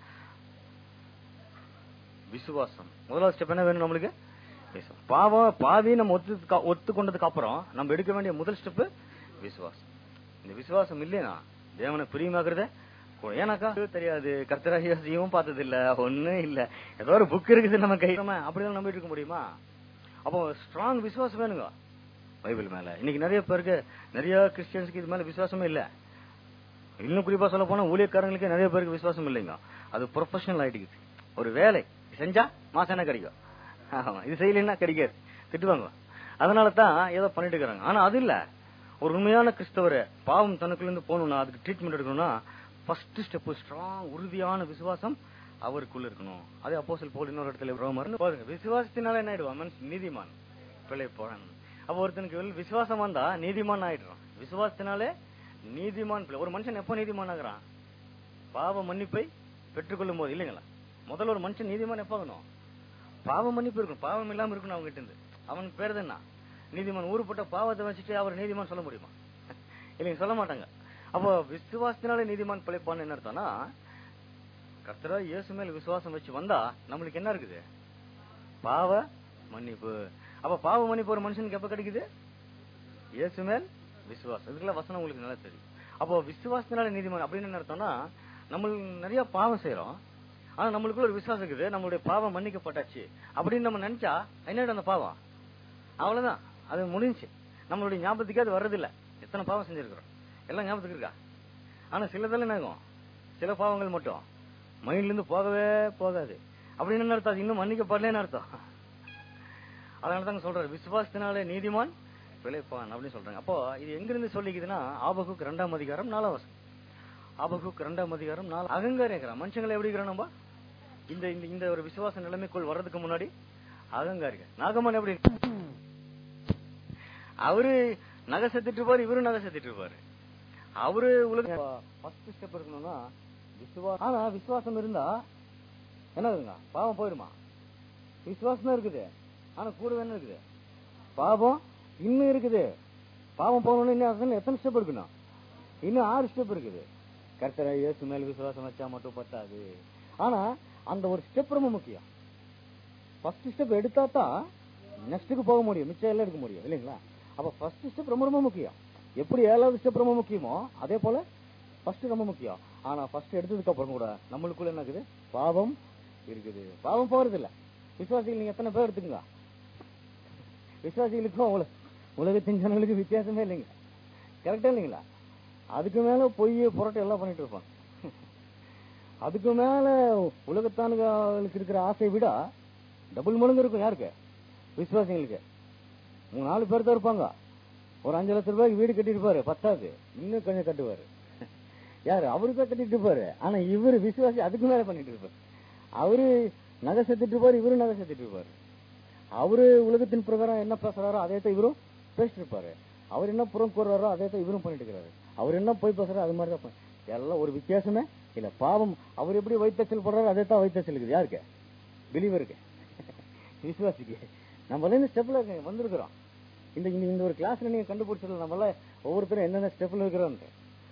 விசுவாசம் முதலாவது ஸ்டெப் என்ன வேணும் நம்மளுக்கு விசுவாசம். பாவம் பாவி நம்ம ஒத்து ஒத்துக்கொண்டதுக்கு அப்புறம் நம்ம எடுக்க வேண்டிய முதல் ஸ்டெப் விசுவாசம் இந்த விசுவாசம் இல்லையா தேவனை பிரியமாக்குறத கூட- ஏன்னாக்கா தெரியாது கர்த்தராசியும் பார்த்தது இல்ல ஒண்ணும் இல்ல ஏதோ ஒரு புக் இருக்குது நம்ம கை நம்ம அப்படிதான் நம்பிட்டு இருக்க முடியுமா அப்போ ஸ்ட்ராங் விசுவாசம் வேணுங்க பைபிள் மேல இன்னைக்கு நிறைய பேருக்கு நிறைய கிறிஸ்டியன்ஸ்க்கு இது மேல விசுவாசமே இல்ல இன்னும் குறிப்பா சொல்ல போனா ஊழியக்காரங்களுக்கு நிறைய பேருக்கு விசுவாசம் இல்லைங்க அது ப்ரொஃபஷனல் ஆயிட்டு ஒரு வேலை செஞ்சா மாசம் என்ன கிடைக்கும் ஆமா, இது செய்யலைன்னா கிடைக்காது திட்டுவாங்க அதனால தான் ஏதோ பண்ணிட்டு இருக்காங்க ஆனா அது இல்ல ஒரு உண்மையான கிறிஸ்தவர் பாவம் தனக்குள்ள இருந்து போகணும்னா அதுக்கு ட்ரீட்மெண்ட் எடுக்கணும்னா ஃபர்ஸ்ட் ஸ்டெப் ஸ்ட்ராங் உறுதியான விசுவாசம் அவருக்குள்ள இருக்கணும் அதே அப்போஸ்தலர் போல் இன்னொரு இடத்துல ரோமர் பாருங்க விசுவாசத்தினால என்ன ஆயிடுவான் மனுஷன் நீதிமான் பிள்ளை போறான் அப்ப ஒருத்தனுக்கு வெறும் விசுவாசம் வந்தா நீதிமான் ஆயிடுறான் விசுவாசத்தினாலே நீதிமான் பிள்ளை ஒரு மனுஷன் எப்போ நீதிமான் ஆகுறான் பாவ மன்னிப்பை பெற்றுக்கொள்ளும் போது இல்லைங்களா முதல்ல ஒரு மனுஷன் நீதிமான் எப்ப ஆகணும் பாவ மன்னிப்பு இருக்கணும் பாவம் இல்லாம இருக்கணும் அவங்க கிட்ட இருந்து அவனுக்கு பேர் என்ன நீதிமான் ஊருப்பட்ட பாவத்தை வச்சுட்டு அவர் நீதிமான் சொல்ல முடியுமா இல்லைங்க சொல்ல மாட்டாங்க அப்போ விசுவாசத்தினாலே நீதிமான் பிழைப்பான்னு என்ன அர்த்தம்னா கர்த்தரா இயேசு மேல விசுவாசம் வச்சு வந்தா நம்மளுக்கு என்ன இருக்குது பாவ மன்னிப்பு அப்ப பாவ மன்னிப்பு ஒரு மனுஷனுக்கு எப்ப கிடைக்குது இயேசு மேல் விசுவாசம் இதுக்கெல்லாம் வசனம் உங்களுக்கு நல்லா தெரியும் அப்போ விசுவாசத்தினால நீதிமான் அப்படின்னு என்ன அர்த்தம்னா நம்ம நிறைய பாவம் செய்யறோம் ஆனா நம்மளுக்குள்ள ஒரு விசுவாசம் இருக்குது நம்மளுடைய பாவம் மன்னிக்கப்பட்டாச்சு அப்படின்னு நம்ம நினைச்சா என்னடா அந்த பாவம் அவ்வளவுதான் அது முடிஞ்சு நம்மளுடைய ஞாபகத்துக்கே அது வர்றதில்ல எத்தனை பாவம் செஞ்சிருக்கிறோம் எல்லாம் ஞாபகத்துக்கு இருக்கா ஆனா சிலதெல்லாம் என்ன ஆகும் சில பாவங்கள் மட்டும் மைண்ட்ல இருந்து போகவே போகாது அப்படின்னு என்ன அர்த்தம் அது இன்னும் மன்னிக்கப்படலன்னு அர்த்தம் அதனால தாங்க சொல்றாரு விசுவாசத்தினாலே நீதிமான் பிழைப்பான் அப்படின்னு சொல்றாங்க அப்போ இது எங்கிருந்து சொல்லிக்குதுன்னா ஆபகுக்கு ரெண்டாம் அதிகாரம் நாலாம் வருஷம் ஆபகுக்கு ரெண்டாம் அதிகாரம் நாலு அகங்காரம் இருக்கிறான் மனுஷங்களை எப்படி இருக்கிறோம் நம்ம இந்த இந்த- இந்த ஒரு விசுவாச நிலைமைக்குள் வர்றதுக்கு முன்னாடி அகங்காரிக நாகமன் எப்படி அவரு நகை செத்துட்டு இருப்பாரு இவரும் நகை செத்துட்டு இருப்பாரு அவரு உலக ஃபர்ஸ்ட் ஸ்டெப் இருக்கணும்னா விசுவாசம் ஆனா விசுவாசம் இருந்தா என்னதுங்க பாவம் போயிருமா விசுவாசம் தான் இருக்குது ஆனா கூடவே என்ன இருக்குது பாவம் இன்னும் இருக்குது பாவம் போகணும்னு இன்னும் எத்தனை- எத்தனை ஸ்டெப் இருக்கணும் இன்னும் ஆறு ஸ்டெப் இருக்குது கர்த்தரை இயேசு மேல் விசுவாசம் வச்சா மட்டும் பத்தாது ஆனா அந்த ஒரு ஸ்டெப் ரொம்ப முக்கியம் ஃபர்ஸ்ட் ஸ்டெப் எடுத்தா தான் நெக்ஸ்ட்டுக்கு போக முடியும் மிச்சம் எல்லாம் எடுக்க முடியும் இல்லைங்களா அப்ப ஃபர்ஸ்ட் ஸ்டெப் ரொம்ப ரொம்ப முக்கியம் எப்படி ஏழாவது ஸ்டெப் ரொம்ப முக்கியமோ அதே போல ஃபர்ஸ்ட் ரொம்ப முக்கியம் ஆனா ஃபர்ஸ்ட் எடுத்ததுக்கு அப்புறம் கூட நம்மளுக்குள்ள என்ன இருக்குது பாவம் இருக்குது பாவம் போறது இல்ல விசுவாசிகள் நீங்க எத்தனை பேர் எடுத்துக்கங்க விசுவாசிகளுக்கும் உல உலகத்தின் ஜனங்களுக்கு வித்தியாசமே இல்லைங்க கரெக்டா இல்லைங்களா அதுக்கு மேல பொய் புரட்டை எல்லாம் பண்ணிட்டு இருப்பாங்க அதுக்கு மேல உலகத்தானுகளுக்கு இருக்கிற ஆசையை விட டபுள் மடங்கு இருக்கும் யாருக்கு விசுவாசிங்களுக்கு மூணு நாலு பேர் தான் இருப்பாங்க ஒரு அஞ்சு லட்சம் ரூபாய்க்கு வீடு கட்டிருப்பாரு பத்தாது இன்னும் கொஞ்சம் கட்டுவாரு யாரு அவருக்கே கட்டிட்டு இருப்பாரு ஆனா இவரு விசுவாசி அதுக்கு மேல பண்ணிட்டு இருப்பாரு அவரு நகை செத்துட்டு இருப்பாரு இவரும் நகை செத்துட்டு இருப்பாரு அவரு உலகத்தின் பிரகாரம் என்ன பேசுறாரோ அதே தான் இவரும் பேசிட்டு இருப்பாரு அவர் என்ன புறம் கூறுறாரோ அதே தான் இவரும் பண்ணிட்டு இருக்கிறாரு அவர் என்ன போய் பேசுறாரோ அது மாதிரி தான் பண்~ எல்லாம் ஒரு வித்தியாசமே இல்ல பாவம் அவர் எப்படி வைத்தச்சல் போடுறாரு அதே தான் வைத்தச்சல் இருக்குது யாருக்கு பிலீவருக்கு விசுவாசிக்கு நம்ம இந்த ஸ்டெப்ல வந்திருக்கிறோம் இந்த இந்த- இந்த ஒரு கிளாஸ்ல நீங்க கண்டுபிடிச்சிடலாம் நம்மள ஒவ்வொருத்தரும் எந்தெந்த ஸ்டெப்ல இருக்கிறோம்னு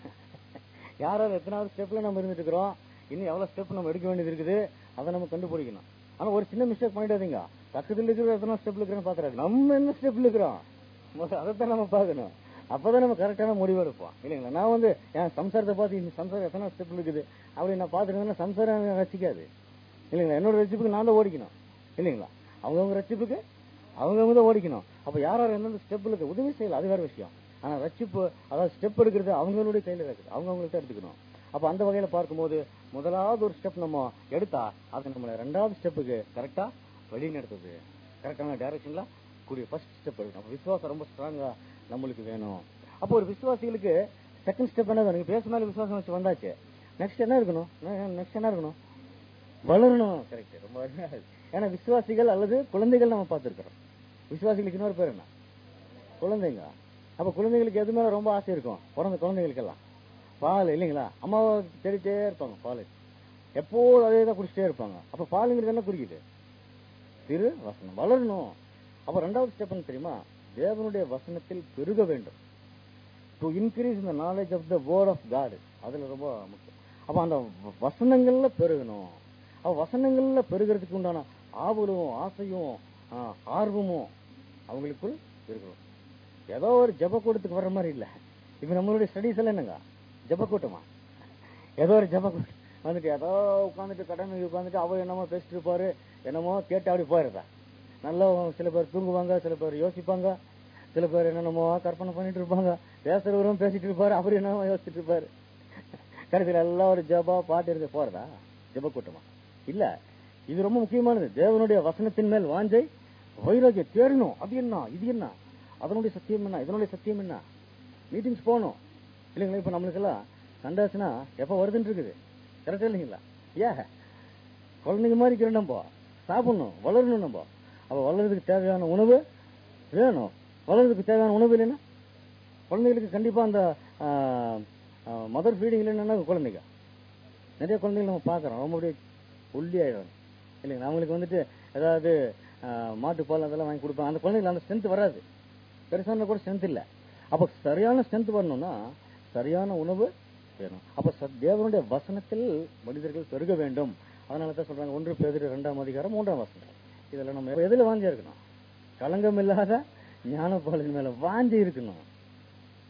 யார் யார் எத்தனாவது ஸ்டெப்ல நம்ம இருந்துட்டு இருக்கிறோம் இன்னும் எவ்வளவு ஸ்டெப் நம்ம எடுக்க வேண்டியது இருக்குது அதை நம்ம கண்டுபிடிக்கணும் ஆனா ஒரு சின்ன மிஸ்டேக் பண்ணிடாதீங்க பக்கத்துல இருக்கிற எத்தனை ஸ்டெப்ல இருக்கிறோம் பாக்குறாரு நம்ம என்ன ஸ்டெப்ல இருக்கிறோம் முதல்ல அதைத்தான் நம்ம பார்க்கணும் அப்பதான் நம்ம கரெக்டான முடிவு எடுப்போம் இல்லைங்களா நான் வந்து என் சம்சாரத்தை பார்த்து இந்த சம்சாரம் எத்தனை ஸ்டெப் இருக்குது அப்படி நான் பார்த்துருந்தேன்னா சம்சாரம் எனக்கு ரசிக்காது இல்லைங்களா என்னோட ரசிப்புக்கு நான் தான் ஓடிக்கணும் இல்லைங்களா அவங்கவுங்க ரசிப்புக்கு அவங்கவுங்க தான் ஓடிக்கணும் அப்ப யார் யார் எந்தெந்த ஸ்டெப்ல இருக்கு உதவி செய்யல அது வேற விஷயம் ஆனா ரட்சிப்பு அதாவது ஸ்டெப் எடுக்கிறது அவங்களுடைய கையில இருக்குது அவங்க அவங்களுக்கு தான் எடுத்துக்கணும் அப்ப அந்த வகையில பார்க்கும்போது முதலாவது ஒரு ஸ்டெப் நம்ம எடுத்தா அது நம்மள ரெண்டாவது ஸ்டெப்புக்கு கரெக்டா வழி நடத்துது கரெக்டான டைரக்ஷன்ல கூடிய ஃபர்ஸ்ட் ஸ்டெப் எடுக்கணும் அப்ப விசுவாசம் ரொம்ப ஸ்ட்ராங்கா நம்மளுக்கு வேணும் அப்போ ஒரு விசுவாசிகளுக்கு செகண்ட் ஸ்டெப் என்ன நீங்க பேச மேல விசுவாசம் வச்சு வந்தாச்சு நெக்ஸ்ட் என்ன இருக்கணும் நெக்ஸ்ட் என்ன இருக்கணும் வளரணும் கரெக்ட் ரொம்ப அருமையா இருக்கு. ஏன்னா விசுவாசிகள் அல்லது குழந்தைகள் நம்ம பார்த்திருக்கிறோம் விசுவாசிகளுக்கு இன்னொரு பேர் என்ன குழந்தைங்க அப்ப குழந்தைகளுக்கு எது மேல ரொம்ப ஆசை இருக்கும் பிறந்த குழந்தைகளுக்கெல்லாம் பால் இல்லைங்களா அம்மாவை தேடிட்டே இருப்பாங்க பால் எப்போதும் அதே தான் குடிச்சிட்டே இருப்பாங்க அப்ப பாலுங்கிறது என்ன குறிக்குது திரு வசனம் வளரணும் அப்ப ரெண்டாவது ஸ்டெப் தெரியுமா தேவனுடைய வசனத்தில் பெருக வேண்டும் டு இன்க்ரீஸ் இந்த knowledge of the word of God அதுல ரொம்ப முக்கியம் அப்ப அந்த வ- வசனங்கள்ல பெருகணும் அப்ப வசனங்கள்ல பெருகிறதுக்கு உண்டான ஆவலும் ஆசையும் ஆ, ஆர்வமும் அவங்களுக்குள் இருக்கணும் ஏதோ ஒரு ஜெப கூட்டத்துக்கு வர்ற மாதிரி இல்ல இப்ப நம்மளுடைய ஸ்டடிஸ் எல்லாம் என்னங்க ஜெப கூட்டமா ஏதோ ஒரு ஜெப கூட்டம் வந்துட்டு ஏதோ உட்காந்துட்டு கடமை உட்காந்துட்டு அவர் என்னமோ பேசிட்டு இருப்பாரு என்னமோ கேட்டு அப்படி போயிருந்தா நல்லா சில பேர் தூங்குவாங்க சில பேர் யோசிப்பாங்க சில பேர் என்னென்னமோ கற்பனை பண்ணிட்டு இருப்பாங்க பேசுறவரும் பேசிட்டு இருப்பாரு அவர் என்னமோ யோசிச்சுட்டு இருப்பாரு கடைசியில் எல்லாம் ஒரு ஜபா பாட்டு இருந்து போறதா ஜெப கூட்டமா இல்ல இது ரொம்ப முக்கியமானது தேவனுடைய வசனத்தின் மேல் வாஞ்சை வைராகியம் தேடணும் அது என்ன இது என்ன அதனுடைய சத்தியம் என்ன இதனுடைய சத்தியம் என்ன மீட்டிங்ஸ் போகணும் இல்லைங்களா இப்ப நம்மளுக்கு எல்லாம் சண்டாச்சுன்னா எப்ப வருதுன்னு இருக்குது கரெக்டா இல்லைங்களா ஏ குழந்தைங்க மாதிரி இருக்கிறோம் நம்ம சாப்பிடணும் வளரணும் நம்ம அப்ப வளர்றதுக்கு தேவையான உணவு வேணும் வளர்றதுக்கு தேவையான உணவு இல்லைன்னா குழந்தைகளுக்கு கண்டிப்பா அந்த மதர் ஃபீடிங் இல்லைன்னா குழந்தைங்க நிறைய குழந்தைகள் நம்ம பார்க்கறோம் ரொம்ப அப்படியே ஒல்லி ஆயிடும் இல்லைங்க அவங்களுக்கு வந்துட்டு ஏதாவது ஆஹ், மாட்டுப்பால் அதெல்லாம் வாங்கி கொடுப்பாங்க அந்த குழந்தைகள் அந்த ஸ்ட்ரென்த் வராது பெருசான கூட ஸ்ட்ரென்த் இல்ல அப்ப சரியான ஸ்ட்ரென்த் வரணும்னா சரியான உணவு வேணும் அப்ப ச- தேவனுடைய வசனத்தில் மனிதர்கள் பெருக வேண்டும் அதனால தான் சொல்றாங்க ஒன்று பேதிரு இரண்டாம் அதிகாரம் மூன்றாம் வசனம் இதெல்லாம் நம்ம எதுல வாஞ்சி இருக்கணும் களங்கம் இல்லாத ஞானப்பாலின் மேல வாஞ்சி இருக்கணும்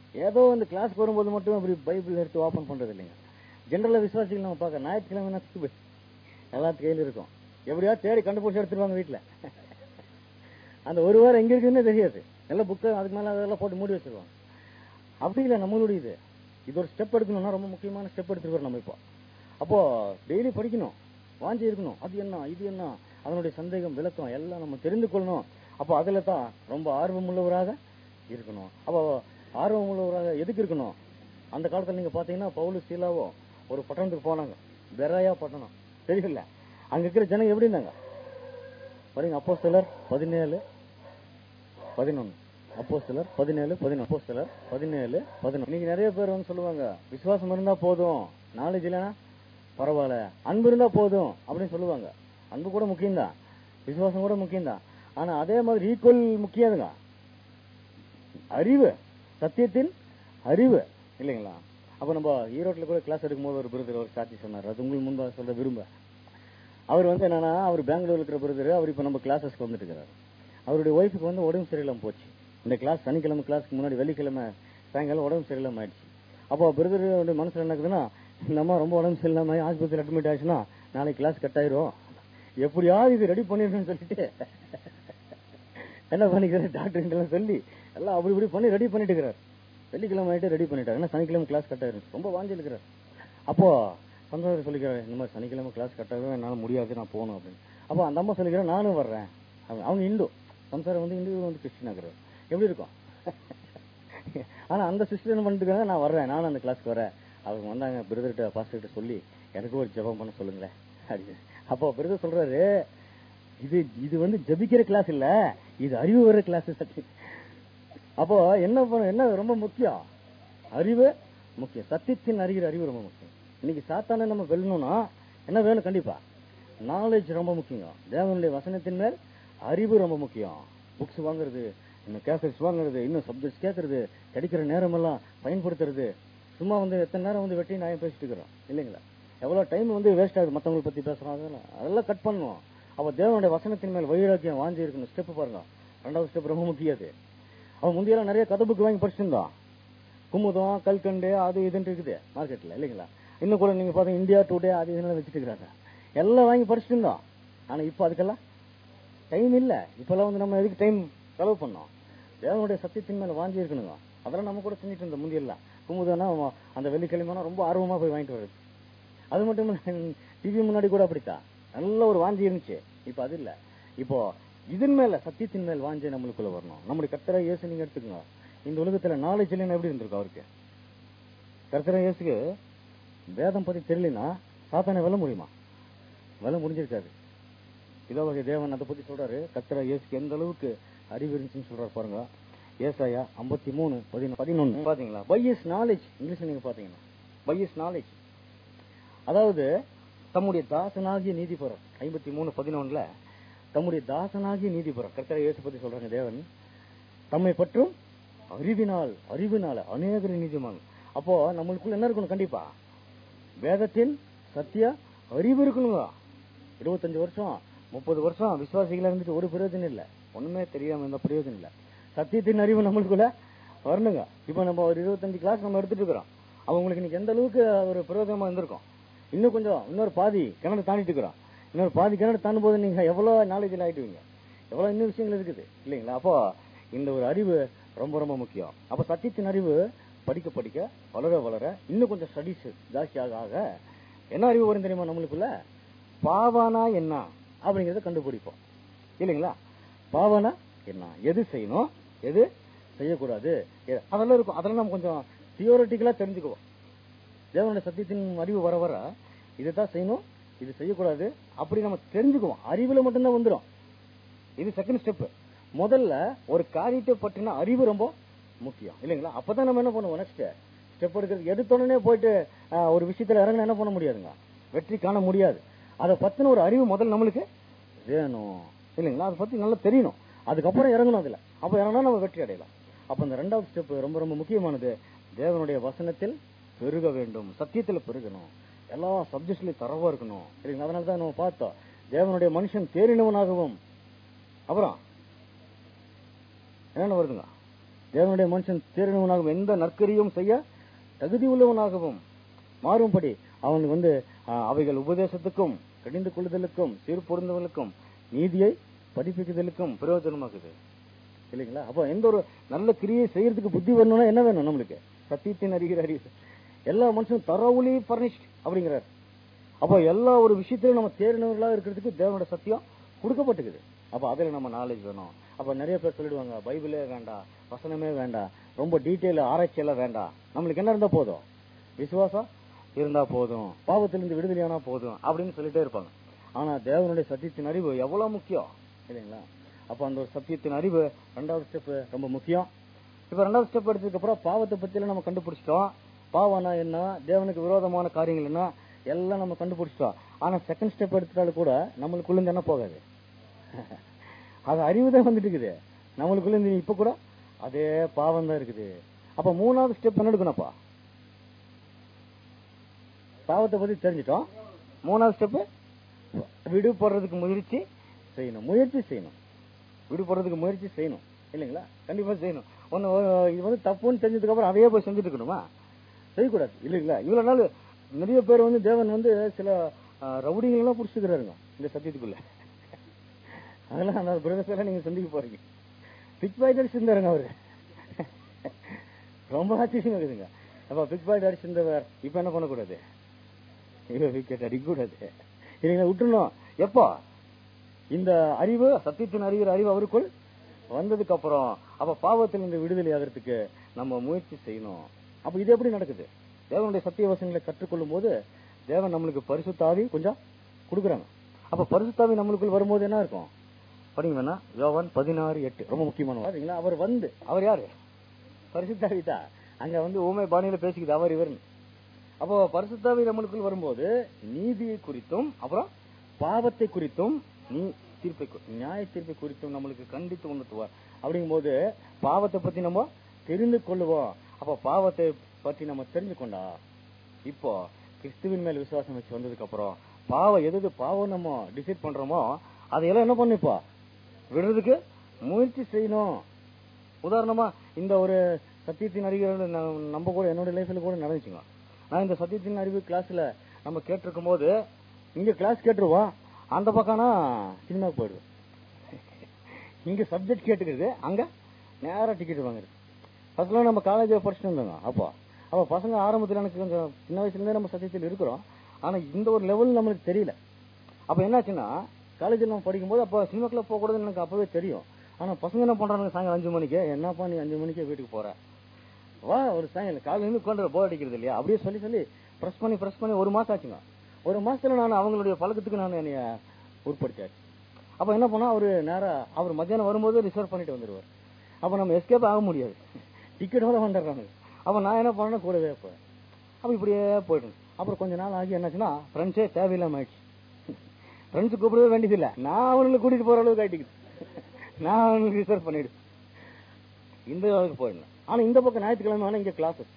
ஏதோ இந்த கிளாஸ்க்கு வரும்போது மட்டும் அப்படி பைபிள் எடுத்து ஓபன் பண்றது இல்லைங்க ஜென்ரலா விசுவாசிகள் நம்ம பார்க்க ஞாயிற்றுக்கிழமை போய் எல்லாத்து கையில இருக்கும் எப்படியா தேடி கண்டுபிடிச்சு எடுத்துருவாங்க வீட்டுல அந்த ஒரு வாரம் எங்க இருக்குன்னு தெரியாது நல்ல புக்கு அதுக்கு மேல அதெல்லாம் போட்டு மூடி வச்சிருவாங்க அப்படி இல்லை நம்மளுடைய இது இது ஒரு ஸ்டெப் எடுக்கணும்னா ரொம்ப முக்கியமான ஸ்டெப் எடுத்துருக்கோம் நம்ம இப்போ அப்போ டெய்லி படிக்கணும் வாஞ்சி இருக்கணும் அது என்ன இது என்ன அதனுடைய சந்தேகம் விளக்கம் எல்லாம் நம்ம தெரிந்து கொள்ளணும் அப்போ அதுல தான் ரொம்ப ஆர்வமுள்ளவராக இருக்கணும் அப்போ ஆர்வமுள்ளவராக எதுக்கு இருக்கணும் அந்த காலத்துல நீங்க பாத்தீங்கன்னா பவுலு சீலாவோ ஒரு பட்டணத்துக்கு போனாங்க பெராயா பட்டணம் தெரியல அங்க இருக்கிற ஜனங்க எப்படி இருந்தாங்க பாருங்க அப்போ சிலர் பதினேழு பதினொன்னு அப்போ சிலர் பதினேழு பதினொன்று அப்போ சிலர் பதினேழு பதினொன்று இன்னைக்கு நிறைய பேர் வந்து சொல்லுவாங்க விசுவாசம் இருந்தா போதும் நாலேஜ் இல்லைன்னா பரவாயில்ல அன்பு இருந்தா போதும் அப்படின்னு சொல்லுவாங்க அன்பு கூட முக்கியம்தான் விசுவாசம் கூட முக்கியம்தான் ஆனா அதே மாதிரி ஈக்குவல் முக்கியதுங்க அறிவு சத்தியத்தின் அறிவு இல்லைங்களா அப்ப நம்ம ஈரோட்ல கூட கிளாஸ் எடுக்கும்போது ஒரு பிரதர் ஒரு சாட்சி சொன்னார் அது உங்களுக்கு முன்பா சொல்ல விரும்ப அவர் வந்து என்னன்னா அவர் பெங்களூர்ல இருக்கிற பிரதர் அவர் இப்ப நம்ம கிளாஸஸ்க்கு வந்துட்டு இருக்கிறார் அவருடைய ஒய்ஃபுக்கு வந்து உடம்பு சரியில்லாம போச்சு இந்த கிளாஸ் சனிக்கிழமை கிளாஸ்க்கு முன்னாடி வெள்ளிக்கிழமை சாயங்காலம் உடம்பு சரியில்லாம ஆயிடுச்சு அப்போ பிரதர் மனசுல என்ன இருக்குதுன்னா இந்த அம்மா ரொம்ப உடம்பு சரியில்லாம ஆஸ்பத்திரி அட்மிட் ஆயிடுச்சுன்னா நாளைக்கு கிளாஸ் கட் ஆயிரும் எப்படியாவது இது ரெடி பண்ணிருக்கேன்னு சொல்லிட்டு என்ன பண்ணிக்கிறாரு டாக்டர் சொல்லி எல்லாம் அப்படி இப்படி பண்ணி ரெடி பண்ணிட்டு இருக்கிறார் வெள்ளிக்கிழமை ஆயிட்டு ரெடி பண்ணிட்டாரு ஏன்னா சனிக்கிழமை கிளாஸ் கட் ஆயிரும் ரொம்ப வாஞ்சி இருக்கிறார் அப்போ சந்தோஷம் சொல்லிக்கிறாரு இந்த மாதிரி சனிக்கிழமை கிளாஸ் கட் ஆகும் என்னால முடியாது நான் போகணும் அப்படின்னு அப்போ அந்த அம்மா சொல்லிக்கிறேன் நானும் வர்றேன் அவங்க- அவங்க இந்து சம்சாரம் வந்து இந்து வந்து கிறிஸ்டின் ஆகுறாரு எப்படி இருக்கும் ஆனா அந்த சிஸ்டர் என்ன பண்ணிட்டு இருக்காங்க நான் வர்றேன் நானும் அந்த கிளாஸ்க்கு வரேன் அவங்க வந்தாங்க பிரதர்கிட்ட பாஸ்டர்கிட்ட சொல்லி எனக்கு ஒரு ஜெபம் பண்ண சொல்லுங்களேன் அப்படின்னு அப்போ பிரதர் சொல்றாரு இது இது வந்து ஜெபிக்கிற கிளாஸ் இல்ல இது அறிவு வர கிளாஸ் அப்போ என்ன பண்ண என்ன ரொம்ப முக்கியம் அறிவு முக்கியம் சத்தியத்தின் அறிகிற அறிவு ரொம்ப முக்கியம் இன்னைக்கு சாத்தானை நம்ம வெல்லணும்னா என்ன வேணும் கண்டிப்பா நாலேஜ் ரொம்ப முக்கியம் தேவனுடைய வசனத்தின் மேல் அறிவு ரொம்ப முக்கியம் புக்ஸ் வாங்குறது இன்னும் கேசட்ஸ் வாங்குறது இன்னும் சப்ஜெக்ட்ஸ் கேட்கறது கிடைக்கிற நேரமெல்லாம் பயன்படுத்துறது சும்மா வந்து எத்தனை நேரம் வந்து வெட்டி நான் பேசிட்டு இருக்கிறோம் இல்லைங்களா எவ்வளவு டைம் வந்து வேஸ்ட் ஆகுது மத்தவங்களை பத்தி பேசுறோம் அதெல்லாம் அதெல்லாம் கட் பண்ணணும் அப்ப தேவனுடைய வசனத்தின் மேல் வைராக்கியம் வாஞ்சி இருக்கணும் ஸ்டெப் பாருங்க ரெண்டாவது ஸ்டெப் ரொம்ப முக்கியது அவன் முந்தையெல்லாம் நிறைய கதை புக் வாங்கி படிச்சிருந்தான் குமுதம் கல்கண்டு அது இதுன்னு இருக்குது மார்க்கெட்ல இல்லைங்களா இன்னும் கூட நீங்க பாத்தீங்க இந்தியா டுடே அது இதுன்னு வச்சுட்டு இருக்கிறாங்க எல்லாம் வாங்கி படிச்சுட்டு இருந்தோம் ஆனா இப்போ அதுக்கெல்லாம் டைம் இல்ல இப்பெல்லாம் வந்து நம்ம எதுக்கு டைம் செலவு பண்ணோம் தேவனுடைய சத்தியத்தின் மேல வாஞ்சி இருக்கணுங்க அதெல்லாம் நம்ம கூட செஞ்சுட்டு இருந்தோம் முந்தியெல்லாம் குமுதம்னா அவன் அந்த வெள்ளிக்கிழமைனா ரொம்ப ஆர்வமா போய் வாங்கிட்டு வருது அது மட்டும் டிவி முன்னாடி கூட அப்படித்தான் நல்ல ஒரு வாஞ்சி இருந்துச்சு இப்போ அது இல்ல இப்போ இதன் மேல சத்தியத்தின் மேல் வாஞ்சி நம்மளுக்குள்ள வரணும் நம்முடைய கர்த்தரை இயேசு நீங்க எடுத்துக்கோங்க இந்த உலகத்துல நாலேஜ் இல்லைன்னா எப்படி இருந்திருக்கும் அவருக்கு கர்த்தரை இயேசுக்கு வேதம் பத்தி தெரியலனா சாத்தானை வெல்ல முடியுமா வெல்ல முடிஞ்சிருக்காது இதோ வகை தேவன் அதை பத்தி சொல்றாரு கர்த்தரை இயேசுக்கு எந்த அளவுக்கு அறிவு இருந்துச்சுன்னு சொல்றாரு பாருங்க ஏசாயா ஐம்பத்தி மூணு பதினொன்னு பாத்தீங்களா பை இஸ் நாலேஜ் இங்கிலீஷ்ல நீங்க பாத்தீங்கன்னா பை இஸ் நாலேஜ் அதாவது தம்முடைய தாசனாகிய நீதிபுரம் ஐம்பத்தி மூணு பதினொன்னுல தம்முடைய தாசனாகிய நீதிபுரம் கர்த்தரை இயேசு பத்தி சொல்றாங்க தேவன் தம்மை பற்றும் அறிவினால் அறிவினால அநேகர் நீதிமான் அப்போ நம்மளுக்குள்ள என்ன இருக்கணும் கண்டிப்பா வேதத்தின் சத்திய அறிவு இருக்கணுங்க இருபத்தஞ்சு வருஷம் முப்பது வருஷம் விசுவாசிகளா இருந்துட்டு ஒரு பிரயோஜனம் இல்ல ஒண்ணுமே தெரியாம இருந்த பிரயோஜனம் இல்ல சத்தியத்தின் அறிவு நம்மளுக்குள்ள வரணுங்க இப்ப நம்ம ஒரு இருபத்தஞ்சு கிளாஸ் நம்ம எடுத்துட்டு இருக்கிறோம் அவங்களுக்கு இன்னைக்கு எந்த அளவுக்கு ஒரு பிரயோஜனமா இருந்திருக்கும் இன்னும் கொஞ்சம் இன்னொரு பாதி கிணறு தாண்டிட்டு இருக்கிறோம் இன்னொரு பாதி கிணறு தாண்டும் போது நீங்க எவ்வளவு நாலேஜ் ஆயிட்டுவீங்க எவ்வளவு இன்னும் விஷயங்கள் இருக்குது இல்லைங்களா அப்போ இந்த ஒரு அறிவு ரொம்ப ரொம்ப முக்கியம் அப்ப சத்தியத்தின் அறிவு படிக்க படிக்க வளர வளர இன்னும் கொஞ்சம் ஸ்டடிஸ் ஜாஸ்தி ஆக ஆக என்ன அறிவு வரும் தெரியுமா நம்மளுக்குள்ள பாவானா என்ன அப்படிங்கறத கண்டுபிடிப்போம் இல்லைங்களா பாவனா என்ன எது செய்யணும் எது செய்யக்கூடாது எ- அதெல்லாம் இருக்கும் அதெல்லாம் நம்ம கொஞ்சம் தியோரிட்டிக்கலா தெரிஞ்சுக்குவோம் தேவனுடைய சத்தியத்தின் அறிவு வர வர இதுதான் செய்யணும் இது செய்யக்கூடாது அப்படி நம்ம தெரிஞ்சுக்குவோம் அறிவுல மட்டும்தான் வந்துடும் இது செகண்ட் ஸ்டெப் முதல்ல ஒரு காரியத்தை பற்றின அறிவு ரொம்ப முக்கியம் இல்லைங்களா அப்பதான் நம்ம என்ன பண்ணுவோம் நெக்ஸ்ட் ஸ்டெப் எடுக்கிறது எடுத்தோடனே போயிட்டு ஆஹ், ஒரு விஷயத்துல இறங்க என்ன பண்ண முடியாதுங்க வெற்றி காண முடியாது அதை பத்தின ஒரு அறிவு முதல்ல நம்மளுக்கு வேணும் இல்லைங்களா அதை பத்தி நல்லா தெரியணும் அதுக்கப்புறம் இறங்கணும் அதுல அப்ப இறங்கினா நம்ம வெற்றி அடையலாம் அப்ப இந்த ரெண்டாவது ஸ்டெப் ரொம்ப ரொம்ப முக்கியமானது தேவனுடைய வசனத்தில் பெருக வேண்டும் சத்தியத்தில் பெருகணும் எல்லா சப்ஜெக்ட்லயும் தரவா இருக்கணும் இல்லைங்களா அதனால தான் நம்ம பார்த்தோம் தேவனுடைய மனுஷன் தேறினவனாகவும் அப்புறம் என்னென்ன வருதுங்க தேவனுடைய மனுஷன் தேறினவனாகவும் எந்த நற்கரியும் செய்ய தகுதி உள்ளவனாகவும் மாறும்படி அவனுக்கு வந்து ஆ, அவைகள் உபதேசத்துக்கும் கடிந்து கொள்ளுதலுக்கும் சீர்பொருந்துதலுக்கும் நீதியை படிப்பிக்குதலுக்கும் பிரயோஜனமாகுது இல்லைங்களா அப்போ எந்த ஒரு நல்ல கிரியை செய்யறதுக்கு புத்தி வரணும்னா என்ன வேணும் நம்மளுக்கு சத்தியத்தின் அறிகிற அறிவு எல்லா மனுஷனும் தரவுலி பர்னிஷ்ட் அப்படிங்கிறார் அப்போ எல்லா ஒரு விஷயத்திலும் நம்ம தேர்ந்தவர்களா இருக்கிறதுக்கு தேவனோட சத்தியம் கொடுக்கப்பட்டுக்குது அப்போ அதில் நம்ம நாலேஜ் வேணும் அப்போ நிறைய பேர் சொல்லிடுவாங்க பைபிளே வேண்டாம் வசனமே வேண்டாம் ரொம்ப டீட்டெயில் ஆராய்ச்சி எல்லாம் வேண்டாம் நம்மளுக்கு என்ன இருந்தா போதும் விசுவாசம் இருந்தா போதும் பாவத்திலிருந்து விடுதலையானா போதும் அப்படின்னு சொல்லிட்டே இருப்பாங்க ஆனா தேவனுடைய சத்தியத்தின் அறிவு எவ்வளவு முக்கியம் இல்லைங்களா அப்ப அந்த ஒரு சத்தியத்தின் அறிவு ரெண்டாவது ஸ்டெப் ரொம்ப முக்கியம் இப்ப ரெண்டாவது ஸ்டெப் எடுத்ததுக்கு அப்புறம் பாவத்தை பத்தியெல்லாம் நம்ம கண்டுபிடிச்சிட்டோம் பாவம்னா என்ன தேவனுக்கு விரோதமான காரியங்கள் என்ன எல்லாம் நம்ம கண்டுபிடிச்சிட்டோம் ஆனா செகண்ட் ஸ்டெப் எடுத்துட்டாலும் கூட நம்மளுக்குள்ள இருந்து என்ன போகாது அது அறிவு தான் வந்துட்டு இருக்குது நம்மளுக்குள்ள இருந்து இப்ப கூட அதே பாவம் தான் இருக்குது அப்ப மூணாவது ஸ்டெப் என்ன எடுக்கணும்ப்பா பாவத்தை பத்தி தெரிஞ்சிட்டோம் மூணாவது ஸ்டெப் விடுபடுறதுக்கு முயற்சி செய்யணும் முயற்சி செய்யணும் விடுபடுறதுக்கு முயற்சி செய்யணும் இல்லைங்களா கண்டிப்பா செய்யணும் ஒன்னு இது வந்து தப்புன்னு தெரிஞ்சதுக்கு அப்புறம் அதையே போய் செஞ்சுட்டு இருக்கணுமா செய்யக்கூடாது இல்லைங்களா இவ்வளவு நாள் நிறைய பேர் வந்து தேவன் வந்து சில ரவுடிகள் எல்லாம் புடிச்சுக்கிறாருங்க இந்த சத்தியத்துக்குள்ள அதெல்லாம் அந்த பிரதர்ஸ் எல்லாம் நீங்க சந்திக்க போறீங்க பிக் பாய்ட் அடிச்சிருந்தாருங்க அவரு ரொம்ப ஆச்சரியம் இருக்குதுங்க அப்ப பிக் பாய்ட் அடிச்சிருந்தவர் இப்ப என்ன பண்ணக்கூடாது இப்ப விக்கெட் அடிக்கக்கூடாது இல்லைங்களா விட்டுணும் எப்போ இந்த அறிவு சத்தியத்தின் அறிகிற அறிவு அவருக்குள் வந்ததுக்கு அப்புறம் அப்ப பாவத்தில் இந்த விடுதலை ஆகிறதுக்கு நம்ம முயற்சி செய்யணும் அப்ப இது எப்படி நடக்குது தேவனுடைய சத்திய வசனங்களை கற்றுக்கொள்ளும் போது தேவன் நம்மளுக்கு பரிசுத்தாவி கொஞ்சம் கொடுக்குறாங்க அப்ப பரிசுத்தாவி நம்மளுக்குள் வரும்போது என்ன இருக்கும் படிங்க வேணா யோவான் பதினாறு எட்டு ரொம்ப முக்கியமான பாத்தீங்களா அவர் வந்து அவர் யாரு பரிசுத்தாவி தான் அங்க வந்து ஊமை பாணியில பேசிக்குது அவர் இவர்னு அப்போ பரிசுத்தாவி நம்மளுக்குள் வரும்போது நீதியை குறித்தும் அப்புறம் பாவத்தை குறித்தும் நீ தீர்ப்பை கு- நியாய தீர்ப்பை குறித்தும் நம்மளுக்கு கண்டித்து உணர்த்துவார் அப்படிங்கும்போது பாவத்தை பத்தி நம்ம தெரிந்து கொள்ளுவோம் அப்ப பாவத்தை பத்தி நம்ம தெரிஞ்சு கொண்டா இப்போ கிறிஸ்துவின் மேல் விசுவாசம் வச்சு வந்ததுக்கு அப்புறம் பாவம் எது எது பாவம் நம்ம டிசைட் பண்றோமோ அதையெல்லாம் என்ன பண்ணிப்பா விடுறதுக்கு முயற்சி செய்யணும் உதாரணமா இந்த ஒரு சத்தியத்தின் அறிவியல் நம்ம கூட என்னோட லைஃப்ல கூட நடந்துச்சுங்க நான் இந்த சத்தியத்தின் அறிவு கிளாஸ்ல நம்ம கேட்டிருக்கும் போது இங்க கிளாஸ் கேட்டுருவோம் அந்த பக்கம்னா சினிமாவுக்கு போயிடுவோம் இங்க சப்ஜெக்ட் கேட்டுக்கிறது அங்க நேரா டிக்கெட் வாங்குறது ஃபர்ஸ்ட்லாம் நம்ம காலேஜ் படிச்சுட்டு வந்தோங்க அப்போ அப்போ பசங்க ஆரம்பத்துல எனக்கு கொஞ்சம் சின்ன வயசுல இருந்தே நம்ம சத்தியத்தில் இருக்கிறோம் ஆனா இந்த ஒரு லெவல் நம்மளுக்கு தெரியல அப்ப என்னாச்சுன்னா காலேஜில் நம்ம படிக்கும்போது அப்போ சினிமாக்குள்ள போகக்கூடாதுன்னு எனக்கு அப்பவே தெரியும் ஆனா பசங்க என்ன பண்றாங்க சாயங்காலம் அஞ்சு மணிக்கு என்னப்பா நீ அஞ்சு மணிக்கு வீட்டுக்கு போற வா ஒரு சாயங்காலம் காலையில இருந்து உட்காந்து போர் அடிக்கிறது இல்லையா அப்படியே சொல்லி சொல்லி ப்ரெஸ் பண்ணி ப்ரெஸ் பண்ணி ஒரு மாசம் ஆச்சுங்க ஒரு மாசத்துல நான் அவங்களுடைய பழக்கத்துக்கு நான் என்னைய உட்படுத்தியாச்சு அப்ப என்ன பண்ணா அவரு நேரா அவர் மத்தியானம் வரும்போது ரிசர்வ் பண்ணிட்டு வந்துருவார் அப்ப நம்ம எஸ்கேப் ஆக முடியாது டிக்கெட்டோட வந்துடுறாங்க அப்ப நான் என்ன பண்ணேன்னா கூடவே போறேன் அப்ப இப்படியே போயிடும் அப்புறம் கொஞ்ச நாள் ஆகி என்னாச்சுன்னா ஃப்ரெண்ட்ஸே தேவையில்லாம ஆயிடுச்சு ஃப்ரெண்ட்ஸ் கூப்பிடவே வேண்டியதில்லை நான் அவங்களை கூட்டிட்டு போற அளவுக்கு ஆயிட்டுக்குது நான் அவங்களுக்கு ரிசர்வ் பண்ணிடு இந்த அளவுக்கு போயிடணும் ஆனா இந்த பக்கம் ஞாயிற்றுக்கிழமை ஆனா இங்க கிளாஸஸ்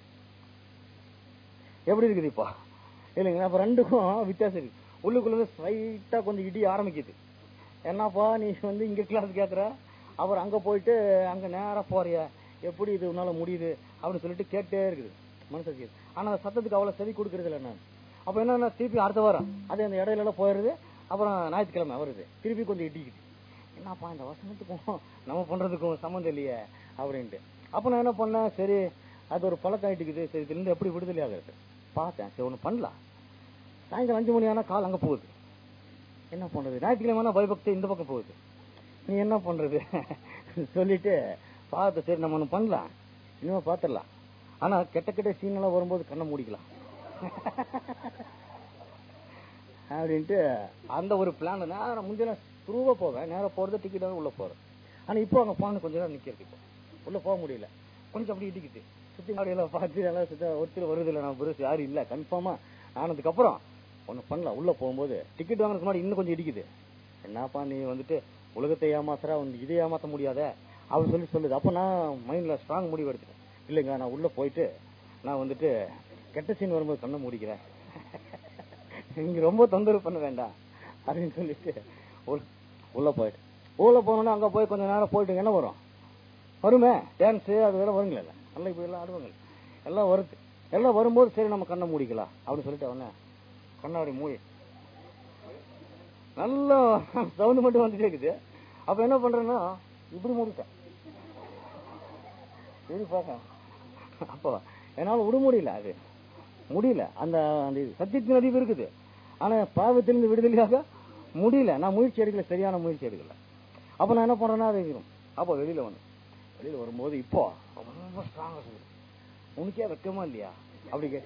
எப்படி இருக்குது இப்போ இல்லைங்களா அப்ப ரெண்டுக்கும் வித்தியாசம் இருக்கு உள்ளுக்குள்ள ஸ்ட்ரைட்டா கொஞ்சம் இடி ஆரம்பிக்குது என்னப்பா நீ வந்து இங்க கிளாஸ் கேக்குற அப்புறம் அங்க போயிட்டு அங்க நேரா போறிய எப்படி இது உன்னால முடியுது அப்படின்னு சொல்லிட்டு கேட்டே இருக்குது மனசுக்கு ஆனா அந்த சத்தத்துக்கு அவ்வளவு செவி கொடுக்கறது இல்லை நான் அப்ப என்னன்னா திருப்பி அடுத்த வாரம் அதே அந்த இடையில எல்லாம் போயிடுது அப்புறம் ஞாயிற்றுக்கிழமை வருது திருப்பி கொஞ்சம் இடிக்குது என்னப்பா இந்த வசனத்துக்கும் நம்ம பண்றதுக்கும் சம்மந்தம் இல்லையே அப்படின்ட்டு அப்ப நான் என்ன பண்ணேன் சரி அது ஒரு பழக்கம் ஆயிட்டுக்குது சரி இதுல இருந்து எப்படி விடுதலை ஆகுறது பார்த்தேன் சரி ஒண்ணு பண்ணலாம் சாயங்காலம் அஞ்சு மணி ஆனா கால் அங்க போகுது என்ன பண்றது ஞாயிற்றுக்கிழமை பயபக்தி இந்த பக்கம் போகுது நீ என்ன பண்றது சொல்லிட்டு பார்த்து சரி நம்ம ஒண்ணு பண்ணலாம் இனிமே பாத்துடலாம் ஆனா கெட்ட கெட்ட சீன் எல்லாம் வரும்போது கண்ணை மூடிக்கலாம் அப்படின்ட்டு அந்த ஒரு பிளான் நேரம் முந்தின துருவ போவேன் நேரம் போறது டிக்கெட் உள்ள போறேன் ஆனா இப்போ அங்க போன கொஞ்ச நேரம் நிக்கிறது இப்போ உள்ள போக முடியல கொஞ்சம் அப்படி இடிக்குது சுத்தி நாடியெல்லாம் பார்த்து எல்லாம் சுத்த ஒருத்தர் வருது இல்லை நான் பெருசு யாரும் இல்ல கன்ஃபார்மா ஆனதுக்கு அப்புறம் ஒண்ணு பண்ணலாம் உள்ள போகும்போது டிக்கெட் வாங்குறதுக்கு முன்னாடி இன்னும் கொஞ்சம் இடிக்குது என்னப்பா நீ வந்துட்டு உலகத்தை ஏமாத்துறா உனக்கு இதை ஏமாத்த முடியாத அவர் சொல்லி சொல்லுது அப்ப நான் மைண்ட்ல ஸ்ட்ராங் முடிவு எடுத்துட்டேன் இல்லைங்க நான் உள்ள போயிட்டு நான் வந்துட்டு கெட்ட சீன் வரும்போது கண்ணை மூடிக்கிறேன் நீங்க ரொம்ப தொந்தரவு பண்ண வேண்டாம் அப்படின்னு சொல்லிட்டு உள்ள- உள்ள போயிட்டு உள்ள போனோம்னா அங்க போய் கொஞ்ச நேரம் போயிட்டு என்ன வரும் வருமே டான்ஸு அது வேற வருங்களே நல்லா இப்போ எல்லாம் ஆடுவாங்க எல்லாம் வருது எல்லாம் வரும்போது சரி நம்ம கண்ணை மூடிக்கலாம் அப்படின்னு சொல்லிட்டு அவன கண்ணாடி மூடி நல்லா சவுண்டு மட்டும் வந்துட்டே இருக்குது அப்ப என்ன பண்றேன்னா இப்படி மூடிட்டேன் இப்படி பார்க்க அப்போ என்னால விட முடியல அது முடியல அந்த அந்த இது. சத்தியத்தின் அறிவு இருக்குது ஆனா பாவத்திலிருந்து விடுதலையாக முடியல நான் முயற்சி எடுக்கல சரியான முயற்சி எடுக்கல அப்ப நான் என்ன பண்றேன்னா அது இருக்கும் அப்போ வெளியில வந்து வெளியில வரும்போது இப்போ ரொம்ப ஸ்ட்ராங்கா சொல்லுது உனக்கே வெக்கமா இல்லையா அப்படி கே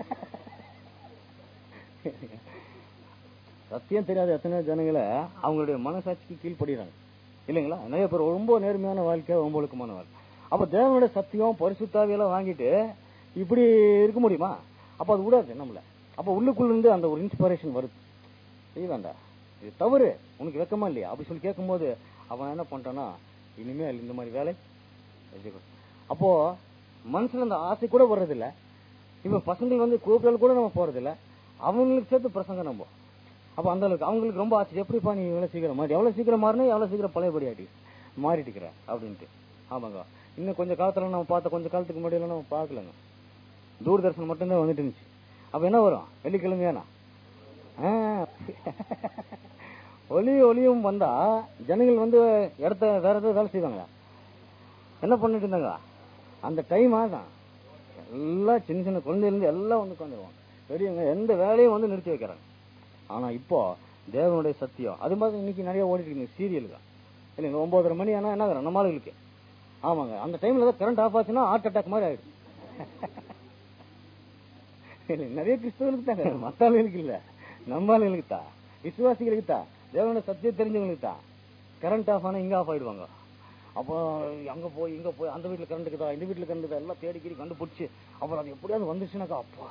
சத்தியம் தெரியாத எத்தனை ஜனங்களை அவங்களுடைய மனசாட்சிக்கு கீழ்ப்படுகிறாங்க இல்லைங்களா நிறைய பேர் ரொம்ப நேர்மையான வாழ்க்கை ரொம்ப ஒழுக்கமான வாழ்க்கை அப்ப தேவனுடைய சத்தியம் பரிசுத்தாவியெல்லாம் வாங்கிட்டு இப்படி இருக்க முடியுமா அப்ப அது விடாது நம்மள அப்ப உள்ளுக்குள்ள இருந்து அந்த ஒரு இன்ஸ்பிரேஷன் வருது செய்ய வேண்டாம் இது தவறு உனக்கு வெக்கமா இல்லையா அப்படி சொல்லி கேட்கும்போது அவன் என்ன பண்றான்னா இனிமேல் இந்த மாதிரி வேலை செஞ்சுக்கணும். அப்போ மனசுல அந்த ஆசை கூட வர்றதில்ல இப்ப பசங்க வந்து கூப்பிடல் கூட நம்ம போறதில்ல அவங்களுக்கு சேர்த்து பிரசங்க நம்ம அப்ப அந்த அளவுக்கு அவங்களுக்கு ரொம்ப ஆச்சரியம் எப்படிப்பா நீ எவ்வளவு சீக்கிரம் மாறி எவ்வளவு சீக்கிரம் மாறினா எவ்வளவு சீக்கிரம் பழையபடி ஆட்டி மாறிட்டு இருக்கிற அப்படின்ட்டு ஆமாங்க இன்னும் கொஞ்சம் காலத்துல நம்ம பார்த்த கொஞ்ச காலத்துக்கு முன்னாடி நம்ம பார்க்கலங்க தூர்தர்ஷன் மட்டும்தான் வந்துட்டு இருந்துச்சு அப்ப என்ன வரும் வெள்ளிக்கிழமையானா ஆ. ஒலி ஒளியும் வந்தா ஜனங்கள் வந்து இடத்த வேற ஏதாவது வேலை செய்வாங்களா என்ன பண்ணிட்டு இருந்தாங்க அந்த டைம் ஆதான் எல்லாம் சின்ன சின்ன குழந்தையில இருந்து எல்லாம் வந்து உட்காந்துருவாங்க பெரியவங்க எந்த வேலையும் வந்து நிறுத்தி வைக்கிறாங்க ஆனா இப்போ தேவனுடைய சத்தியம் அது மாதிரி இன்னைக்கு நிறைய ஓடிட்டு இருக்கு சீரியலுக்கு இல்லைங்க ஒன்பதரை மணி ஆனா என்ன ஆகுறோம் நம்ம ஆளுகளுக்கு ஆமாங்க அந்த டைம்ல தான் கரண்ட் ஆஃப் ஆச்சுன்னா ஹார்ட் அட்டாக் மாதிரி ஆயிடும் இல்ல, நிறைய கிறிஸ்தவர்களுக்கு தாங்க மத்த ஆளுகளுக்கு இல்ல நம்ம ஆளுகளுக்கு தான் விசுவாசிகளுக்கு தான் தேவனுடைய சத்தியம் தெரிஞ்சவங்களுக்கு தான் கரண்ட் ஆஃப் ஆனா இங்க ஆஃப் ஆயிடுவாங்க அப்போ அங்க போய் இங்க போய் அந்த வீட்டுல கரண்ட் இருக்குதா இந்த வீட்டுல கரண்ட் இருக்குதா எல்லாம் தேடி கீடி கண்டுபிடிச்சு அப்புறம் அது எப்படியாவது வந்துச்சுனாக்கா அப்பா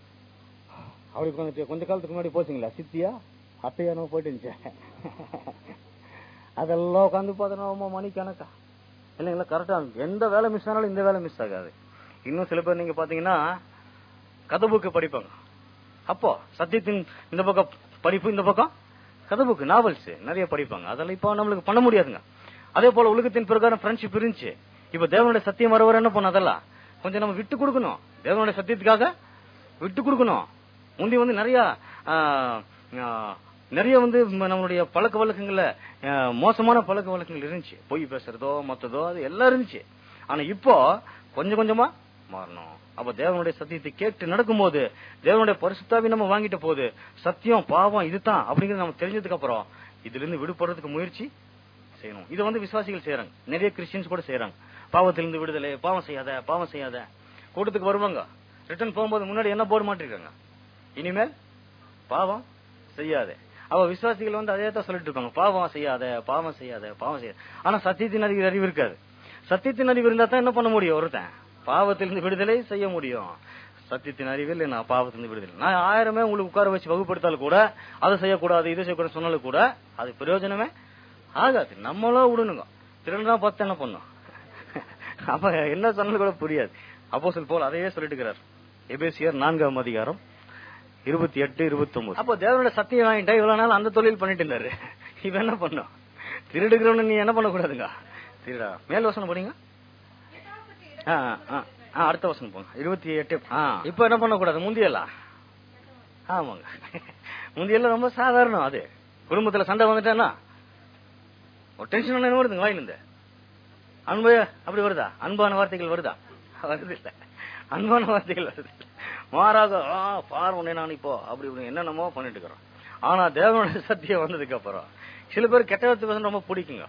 அப்படி கொஞ்சம் கொஞ்ச காலத்துக்கு முன்னாடி போச்சுங்களா சித்தியா அத்தையா நம்ம போயிட்டு இருந்துச்சு அதெல்லாம் உட்காந்து பார்த்தோன்னா மணி கணக்கா இல்லைங்களா கரெக்டா எந்த வேலை மிஸ் ஆனாலும் இந்த வேலை மிஸ் ஆகாது இன்னும் சில பேர் நீங்க பாத்தீங்கன்னா கதை புக்கு படிப்பாங்க அப்போ சத்தியத்தின் இந்த பக்கம் படிப்பு இந்த பக்கம் கதை புக்கு நாவல்ஸ் நிறைய படிப்பாங்க அதெல்லாம் இப்போ நம்மளுக்கு பண்ண முடியாதுங்க அதே போல உலகத்தின் பிரகாரம் ஃப்ரெண்ட்ஷிப் இருந்துச்சு இப்ப தேவனுடைய சத்தியம் வர வர என்ன பண்ண அதெல்லாம் கொஞ்சம் நம்ம விட்டு கொடுக்கணும் தேவனுடைய சத்தியத்துக்காக விட்டு கொடுக்கணும் முந்தி வந்து நிறைய ஆ, ஆ, நிறைய வந்து ம- நம்மளுடைய பழக்க வழக்கங்கள்ல ஆ, மோசமான பழக்க வழக்கங்கள் இருந்துச்சு பொய் பேசுறதோ மத்ததோ அது எல்லாம் இருந்துச்சு ஆனா இப்போ கொஞ்சம் கொஞ்சமா மாறணும் அப்ப தேவனுடைய சத்தியத்தை கேட்டு நடக்கும்போது தேவனுடைய பரிசுத்தாவி நம்ம வாங்கிட்ட போது சத்தியம் பாவம் இதுதான் அப்படிங்கறது நம்ம தெரிஞ்சதுக்கு அப்புறம் இதுல இருந்து விடுபடுறதுக்கு முயற்சி செய்யணும் இது வந்து விசுவாசிகள் செய்யறாங்க நிறைய கிறிஸ்டியன்ஸ் கூட செய்யறாங்க பாவத்திலிருந்து விடுதலை பாவம் செய்யாத பாவம் செய்யாத கூட்டத்துக்கு வருவாங்க ரிட்டர்ன் போகும்போது முன்னாடி என்ன போர்டு மாட்டிருக்காங்க இனிமேல் பாவம் செய்யாத அவ விசுவாசிகள் வந்து அதே தான் சொல்லிட்டு இருக்காங்க பாவம் செய்யாத பாவம் செய்யாத பாவம் செய்யாத ஆனா சத்தியத்தின் அறிவு அறிவு இருக்காது சத்தியத்தின் அறிவு இருந்தா தான் என்ன பண்ண முடியும் ஒருத்தன் பாவத்திலிருந்து விடுதலை செய்ய முடியும் சத்தியத்தின் அறிவில் நான் பாவத்திலிருந்து விடுதலை நான் ஆயிரமே உங்களுக்கு உட்கார வச்சு வகுப்படுத்தாலும் கூட அதை செய்யக்கூடாது இதை செய்யக்கூடாது சொன்னாலும் கூட அது பிரயோஜனமே ஆகாது நம்மளும் விடணுங்க திருடனா பார்த்து என்ன பண்ணும் அப்ப என்ன சொன்னாலும் கூட புரியாது அப்போ சொல் போல அதையே சொல்லிட்டு இருக்கிறார் எபேசியர் நான்காம் அதிகாரம் இருபத்தி எட்டு இருபத்தி ஒன்பது அப்போ தேவனோட சத்தியம் வாங்கிட்டா இவ்வளவு நாள் அந்த தொழில் பண்ணிட்டு இருந்தாரு இப்ப என்ன பண்ணும் திருடுகிறவனு நீ என்ன பண்ணக்கூடாதுங்க திருடா மேல் வசனம் போறீங்க ஆ, ஆ, ஆ, அடுத்த வசனம் போங்க இருபத்தி எட்டு ஆ, இப்ப என்ன பண்ணக்கூடாது முந்தியெல்லாம் ஆமாங்க முந்தியெல்லாம் ரொம்ப சாதாரணம் அது குடும்பத்துல சண்டை வந்துட்டேன்னா ஒரு டென்ஷன் என்ன வருதுங்க வாயிலிருந்து அன்பு அப்படி வருதா அன்பான வார்த்தைகள் வருதா வருது இல்ல அன்பான வார்த்தைகள் வருது இல்ல. மாறாக ஆ பார் உன்னை நான் இப்போ அப்படி இப்படி என்னென்னமோ பண்ணிட்டு இருக்கிறோம் ஆனா தேவனுடைய சத்தியம் வந்ததுக்கு அப்புறம் சில பேர் கெட்ட வார்த்தை பேச ரொம்ப பிடிக்குங்க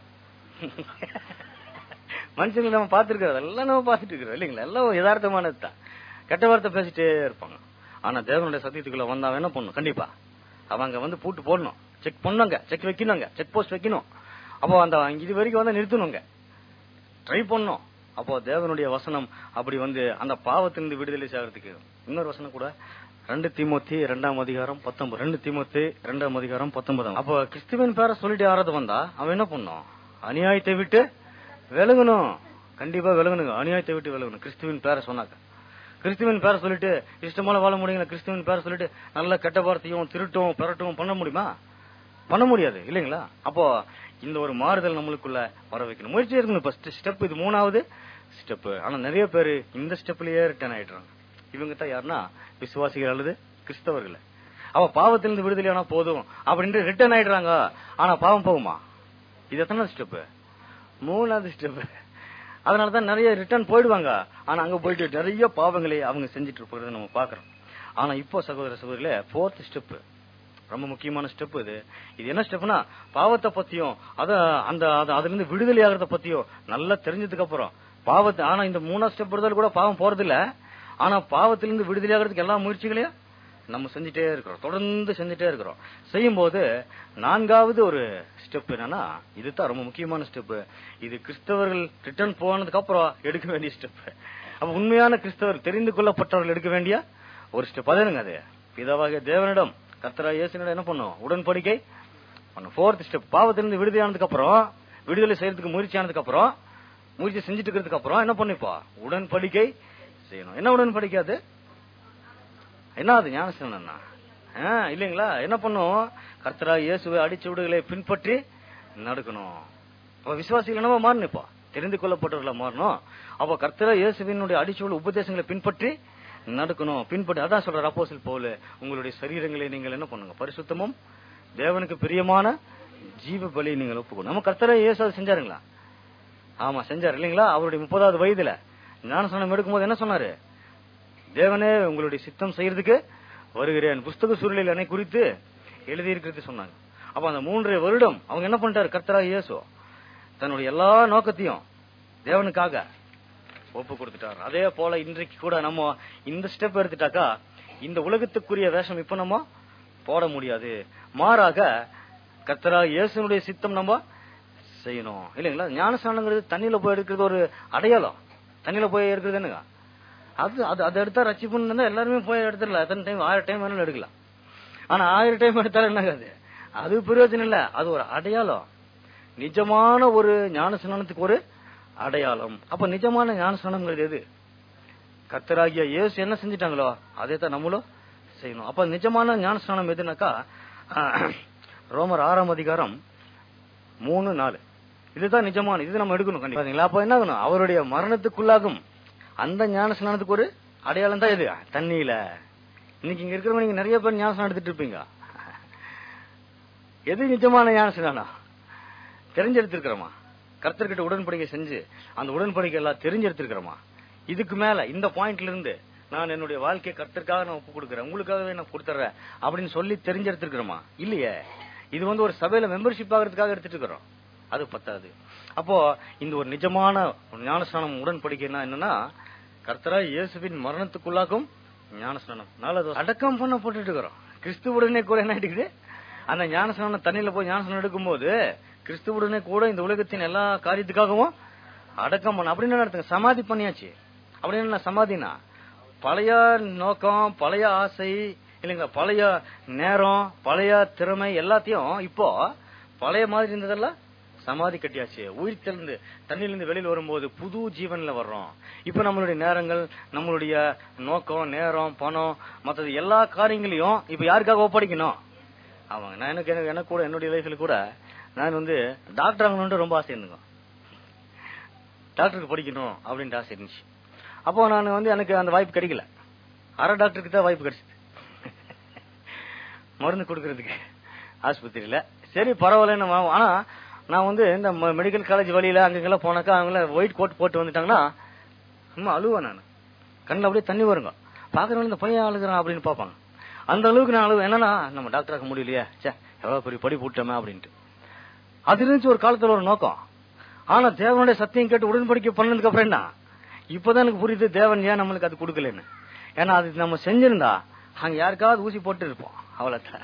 மனுஷங்களை நம்ம பார்த்திருக்கிறோம் எல்லாம் நம்ம பார்த்துட்டு இருக்கிறோம் இல்லைங்களா எல்லாம் யதார்த்தமானது தான் கெட்ட வார்த்தை பேசிட்டே இருப்பாங்க ஆனா தேவனுடைய சத்தியத்துக்குள்ள வந்தா என்ன பண்ணும் கண்டிப்பா அவங்க வந்து பூட்டு போடணும் செக் பண்ணுங்க செக் வைக்கணுங்க செக் போஸ்ட் வைக்கணும் அப்போ அந்த இது வரைக்கும் வந்து நிறுத்தணுங்க ட்ரை பண்ணும் அப்போ தேவனுடைய வசனம் அப்படி வந்து அந்த பாவத்திலிருந்து விடுதலை செய்யறதுக்கு இன்னொரு வசனம் கூட ரெண்டு தீமோத்தி ரெண்டாம் அதிகாரம் பத்தொன்பது ரெண்டு தீமோத்தி ரெண்டாம் அதிகாரம் பத்தொன்பதாம் அப்போ கிறிஸ்துவின் பேரை சொல்லிட்டு யாராவது வந்தா அவன் என்ன பண்ணும் அநியாயத்தை விட்டு விலகணும் கண்டிப்பா விலகணுங்க அநியாயத்தை விட்டு விலகணும் கிறிஸ்துவின் பேரை சொன்னாக்க கிறிஸ்துவின் பேரை சொல்லிட்டு இஷ்டமான வாழ முடியுங்களா கிறிஸ்துவின் பேரை சொல்லிட்டு நல்ல கெட்ட வார்த்தையும் திருட்டும் பெறட்டும் பண்ண முடியுமா பண்ண முடியாது இல்லைங்களா அப்போ இந்த ஒரு மாறுதல் நம்மளுக்குள்ள வர வைக்கணும் முயற்சி இருக்கணும் ஃபர்ஸ்ட் ஸ்டெப் இது மூணாவது ஸ்டெப் ஆனா நிறைய பேர் இந்த ஸ்டெப்லயே ரிட்டர்ன் ஆயிடுறாங்க இவங்க தான் யாருன்னா விசுவாசிகள் அல்லது கிறிஸ்தவர்கள் அவ பாவத்திலிருந்து விடுதலையானா போதும் அப்படின்ட்டு ரிட்டர்ன் ஆயிடுறாங்க ஆனா பாவம் போகுமா இது எத்தனை ஸ்டெப் மூணாவது ஸ்டெப் அதனாலதான் நிறைய ரிட்டர்ன் போயிடுவாங்க ஆனா அங்க போயிட்டு நிறைய பாவங்களை அவங்க செஞ்சுட்டு இருக்கிறத நம்ம பாக்குறோம் ஆனா இப்போ சகோதர சகோதரில ஃபோர்த் ஸ்டெப் ரொம்ப முக்கியமான ஸ்டெப் இது இது என்ன ஸ்டெப்னா பாவத்தை பத்தியும் அத அந்த அது- அதுல இருந்து விடுதலை ஆகிறத பத்தியும் நல்லா தெரிஞ்சதுக்கு அப்புறம் பாவத்தை ஆனா இந்த மூணாவது ஸ்டெப் விடுதல் கூட பாவம் போறது இல்ல ஆனா பாவத்திலிருந்து விடுதலை ஆகிறதுக்கு எல்லா முயற்சிகளையும் நம்ம செஞ்சுட்டே இருக்கிறோம் தொடர்ந்து செஞ்சுட்டே இருக்கிறோம் செய்யும்போது நான்காவது ஒரு ஸ்டெப் என்னன்னா இதுதான் ரொம்ப முக்கியமான ஸ்டெப் இது கிறிஸ்தவர்கள் ரிட்டர்ன் போனதுக்கு அப்புறம் எடுக்க வேண்டிய ஸ்டெப் அப்ப உண்மையான கிறிஸ்தவர் தெரிந்து கொள்ளப்பட்டவர்கள் எடுக்க வேண்டிய ஒரு ஸ்டெப் அது என்னங்க அது பிதாவாகிய தேவனிடம் கர்த்தரா இயேசுனிடம் என்ன பண்ணும் உடன்படிக்கை பண்ணும் ஃபோர்த் ஸ்டெப் பாவத்திலிருந்து விடுதலை ஆனதுக்கு அப்புறம் விடுதலை செய்யறதுக்கு முயற்சி ஆனதுக்கு அப்புறம் முயற்சி செஞ்சுட்டு இருக்கிறதுக்கு அப்புறம் என்ன பண்ணிப்பா உடன்படிக்கை செய்யணும் என்ன உடன்படிக்கை அது என்ன அது ஞானஸ்நானம்னா ஆ, இல்லைங்களா என்ன பண்ணும் கர்த்தரா இயேசுவை அடிச்சு விடுகளை பின்பற்றி நடக்கணும் அப்ப விசுவாசிகள் என்னவா மாறணும் இப்போ தெரிந்து கொள்ளப்பட்டவர்களா மாறணும் அப்ப கர்த்தரா இயேசுவினுடைய அடிச்சுள்ள உபதேசங்களை பின்பற்றி நடக்கணும் பின்பற்றி அதான் சொல்ற அப்போஸ்தலன் போல உங்களுடைய சரீரங்களை நீங்கள் என்ன பண்ணுங்க பரிசுத்தமும் தேவனுக்கு பிரியமான ஜீவ பலி நீங்கள் ஒப்புக்கணும் நம்ம கர்த்தரா இயேசு அதை செஞ்சாருங்களா ஆமா செஞ்சார் இல்லைங்களா அவருடைய முப்பதாவது வயதுல ஞானஸ்நானம் எடுக்கும்போது என்ன சொன்னாரு தேவனே உங்களுடைய சித்தம் செய்யறதுக்கு வருகிறேன் புஸ்தக சூழலில் என்னை குறித்து எழுதியிருக்கிறது சொன்னாங்க அப்ப அந்த மூன்று வருடம் அவங்க என்ன பண்ணிட்டாரு கர்த்தரா இயேசு தன்னுடைய எல்லா நோக்கத்தையும் தேவனுக்காக ஒப்பு கொடுத்துட்டார் அதே போல இன்றைக்கு கூட நம்ம இந்த ஸ்டெப் எடுத்துட்டாக்கா இந்த உலகத்துக்குரிய வேஷம் இப்ப நம்ம போட முடியாது மாறாக கர்த்தரா இயேசுனுடைய சித்தம் நம்ம செய்யணும் இல்லைங்களா ஞானஸ்நானங்கிறது தண்ணியில போய் எடுக்கிறது ஒரு அடையாளம் தண்ணியில போய் எடுக்கிறது என்னங்க அது அது அதை எடுத்தா ரச்சிப்புன்னு இருந்தா எல்லாருமே போய் எடுத்துடலாம் எத்தனை டைம் ஆயிரம் டைம் வேணாலும் எடுக்கலாம் ஆனா ஆயிரம் டைம் எடுத்தாலும் என்னங்க அது பிரயோஜனம் இல்ல அது ஒரு அடையாளம் நிஜமான ஒரு ஞானஸ்நானத்துக்கு ஒரு அடையாளம் அப்ப நிஜமான ஞானஸ்நானம்ங்கிறது எது கர்த்தராகிய இயேசு என்ன செஞ்சிட்டாங்களோ அதே தான் நம்மளும் செய்யணும் அப்ப நிஜமான ஞானஸ்நானம் எதுனாக்கா அஹ், ரோமர் ஆறாம் அதிகாரம் மூணு நாலு இதுதான் நிஜமான இது நம்ம எடுக்கணும் கண்டிப்பா பாத்தீங்களா? அப்ப என்ன ஆகணும் அவருடைய மரணத்துக்குள்ளாகும் அந்த ஞானஸ்நானத்துக்கு ஒரு அடையாளம் தான் இது தண்ணியில இன்னைக்கு இங்க இருக்கிறவங்க நீங்க நிறைய பேர் ஞானஸ்நானம் எடுத்துட்டு இருப்பீங்க எது நிஜமான ஞானஸ்நானம் தெரிஞ்செடுத்திருக்கிறோமா கர்த்தர்கிட்ட உடன்படிக்கை செஞ்சு அந்த உடன்படிக்கை எல்லாம் தெரிஞ்செடுத்திருக்கிறோமா இதுக்கு மேல இந்த பாயிண்ட்ல இருந்து நான் என்னுடைய வாழ்க்கையை கர்த்தருக்காக நான் ஒப்பு கொடுக்குறேன் உங்களுக்காகவே நான் கொடுத்துறேன் அப்படின்னு சொல்லி தெரிஞ்செடுத்திருக்கிறோமா இல்லையே இது வந்து ஒரு சபையில மெம்பர்ஷிப் ஆகிறதுக்காக எடுத்துட்டு இருக்கிறோம் அது பத்தாது அப்போ இந்த ஒரு நிஜமான ஒரு ஞானஸ்நானம் உடன்படிக்கைன்னா என்னன்னா கர்த்தரா இயேசுவின் மரணத்துக்குள்ளாக்கும் ஞானஸ்நானம் நாலு அடக்கம் பண்ண போட்டுட்டு இருக்கிறோம் கிறிஸ்துவுடனே கூட என்ன ஆயிட்டுக்குது அந்த ஞானஸ்நானம் தண்ணியில போய் ஞானஸ்நானம் எடுக்கும்போது கிறிஸ்துவுடனே கூட இந்த உலகத்தின் எல்லா காரியத்துக்காகவும் அடக்கம் பண்ண அப்படின்னு என்ன அர்த்தம்? சமாதி பண்ணியாச்சு அப்படின்னு என்ன சமாதினா பழைய நோக்கம் பழைய ஆசை இல்லைங்களா பழைய நேரம் பழைய திறமை எல்லாத்தையும் இப்போ பழைய மாதிரி இருந்ததெல்லாம் சமாதி கட்டியாச்சு உயிர் தெளிந்து தண்ணியிலிருந்து வெளியில வரும்போது புது ஜீவன்ல வர்றோம் இப்ப நம்மளுடைய நேரங்கள் நம்மளுடைய நோக்கம் நேரம் பணம் மற்றது எல்லா காரியங்களையும் இப்ப யாருக்காக ஒப்படைக்கணும் ஆமாங்க நான் எனக்கு எனக்கு எனக்கு கூட என்னுடைய லைஃப்ல கூட நான் வந்து டாக்டர் ஆகணும்னு ரொம்ப ஆசை இருந்துங்க டாக்டருக்கு படிக்கணும் அப்படின்ட்டு ஆசை இருந்துச்சு அப்போ நான் வந்து எனக்கு அந்த வாய்ப்பு கிடைக்கல அரை டாக்டருக்கு தான் வாய்ப்பு கிடைச்சது மருந்து கொடுக்கறதுக்கு ஆஸ்பத்திரியில சரி பரவாயில்ல நம்ம ஆனா நான் வந்து இந்த மெடிக்கல் காலேஜ் வழியில அங்கெல்லாம் போனாக்கா அவங்கள ஒயிட் கோட் போட்டு வந்துட்டாங்கன்னா சும்மா அழுவேன் நான் கண்ணில் அப்படியே தண்ணி வருங்க பாக்குறவங்க இந்த பையன் அழுகுறான் அப்படின்னு பார்ப்பாங்க அந்த அளவுக்கு நான் அழுவேன் என்னன்னா நம்ம டாக்டர் ஆக முடியலையே சே எவ்வளவு பெரிய படி போட்டோமே அப்படின்ட்டு அது இருந்துச்சு ஒரு காலத்துல ஒரு நோக்கம் ஆனா தேவனுடைய சத்தியம் கேட்டு உடன்படிக்கை பண்ணதுக்கு அப்புறம் என்ன இப்பதான் எனக்கு புரியுது தேவன் ஏன் நம்மளுக்கு அது கொடுக்கலன்னு ஏன்னா அது நம்ம செஞ்சிருந்தா அங்க யாருக்காவது ஊசி போட்டு இருப்போம் அவ்வளவுதான்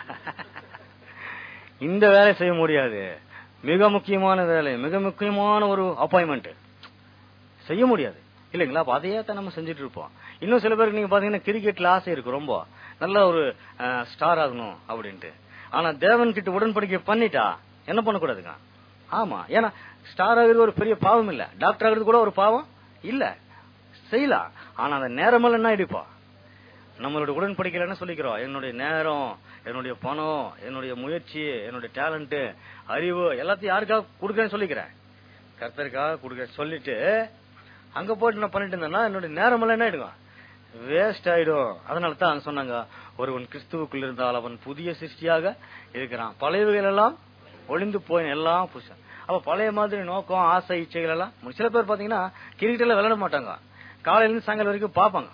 இந்த வேலை செய்ய முடியாது மிக முக்கியமான வேலை மிக முக்கியமான ஒரு அப்பாயின்மெண்ட் செய்ய முடியாது இல்லைங்களா அப்ப அதையே தான் நம்ம செஞ்சுட்டு இருப்போம் இன்னும் சில பேருக்கு நீங்க பாத்தீங்கன்னா கிரிக்கெட்ல ஆசை இருக்கு ரொம்ப நல்ல ஒரு ஸ்டார் ஆகணும் அப்படின்ட்டு ஆனா தேவன் கிட்ட உடன்படிக்கை பண்ணிட்டா என்ன பண்ணக்கூடாதுங்க ஆமா ஏன்னா ஸ்டார் ஆகுறது ஒரு பெரிய பாவம் இல்ல டாக்டர் ஆகுறது கூட ஒரு பாவம் இல்ல செய்யலாம் ஆனா அந்த நேரமெல்லாம் என்ன இடிப்பா நம்மளுடைய உடன்படிக்கையில என்ன சொல்லிக்கிறோம் என்னுடைய நேரம் என்னுடைய பணம் என்னுடைய முயற்சி என்னுடைய டேலண்ட் அறிவு எல்லாத்தையும் யாருக்காக கொடுக்கறேன்னு சொல்லிக்கிறேன் கர்த்தருக்காக கொடுக்க சொல்லிட்டு அங்க போயிட்டு நான் பண்ணிட்டு இருந்தேன்னா என்னுடைய நேரம் எல்லாம் என்ன ஆயிடும் வேஸ்ட் ஆயிடும் அதனால தான் அங்க சொன்னாங்க ஒருவன் கிறிஸ்துவுக்குள் இருந்தால் அவன் புதிய சிருஷ்டியாக இருக்கிறான் பழையவைகள் எல்லாம் ஒளிந்து போய் எல்லாம் புதுசா அப்ப பழைய மாதிரி நோக்கம் ஆசை இச்சைகள் எல்லாம் சில பேர் பாத்தீங்கன்னா கிரிக்கெட் எல்லாம் விளையாட மாட்டாங்க காலையில இருந்து சாயங்காலம் வரைக்கும் பாப்பாங்க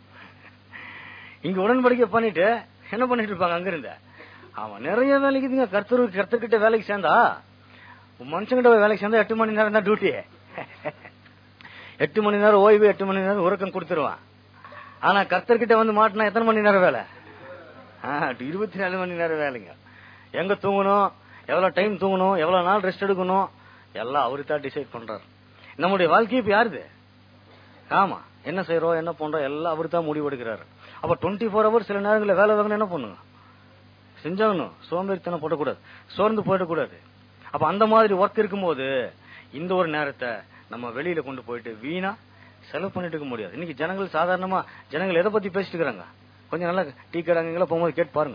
இங்க உடன்படிக்கை பண்ணிட்டு என்ன பண்ணிட்டு இருப்பாங்க அங்க இருந்த ஆமா நிறைய வேலைக்கு இதுங்க கர்த்தர் கர்த்தர்கிட்ட வேலைக்கு சேர்ந்தா மனுஷங்கிட்ட போய் வேலைக்கு சேர்ந்தா எட்டு மணி நேரம் தான் டியூட்டி எட்டு மணி நேரம் ஓய்வு எட்டு மணி நேரம் உறக்கம் கொடுத்துருவான் ஆனா கர்த்தர்கிட்ட வந்து மாட்டினா எத்தனை மணி நேரம் வேலை ஆ, இருபத்தி நாலு மணி நேரம் வேலைங்க எங்க தூங்கணும் எவ்வளவு டைம் தூங்கணும் எவ்வளவு நாள் ரெஸ்ட் எடுக்கணும் எல்லாம் அவரு தான் டிசைட் பண்றாரு நம்முடைய வாழ்க்கை இப்ப யாருது ஆமா என்ன செய்யறோம் என்ன பண்றோம் எல்லாம் அவரு தான் முடிவு எடுக்கிறாரு அப்ப டுவெண்ட்டி ஃபோர் ஹவர்ஸ் சில நேரங்களில் வேலை வாங்கணும் என்ன பண்ணுங்க செஞ்சாகணும் சோம்பேறித்தனம் போடக்கூடாது சோர்ந்து போயிடக்கூடாது அப்ப அந்த மாதிரி ஒர்க் இருக்கும்போது இந்த ஒரு நேரத்தை நம்ம வெளியில கொண்டு போயிட்டு வீணா செலவு பண்ணிட்டு இருக்க முடியாது இன்னைக்கு ஜனங்கள் சாதாரணமா ஜனங்கள் எதை பத்தி பேசிட்டு இருக்காங்க கொஞ்சம் நல்லா டீ கடை அங்கெல்லாம் போகும்போது கேட்டு பாருங்க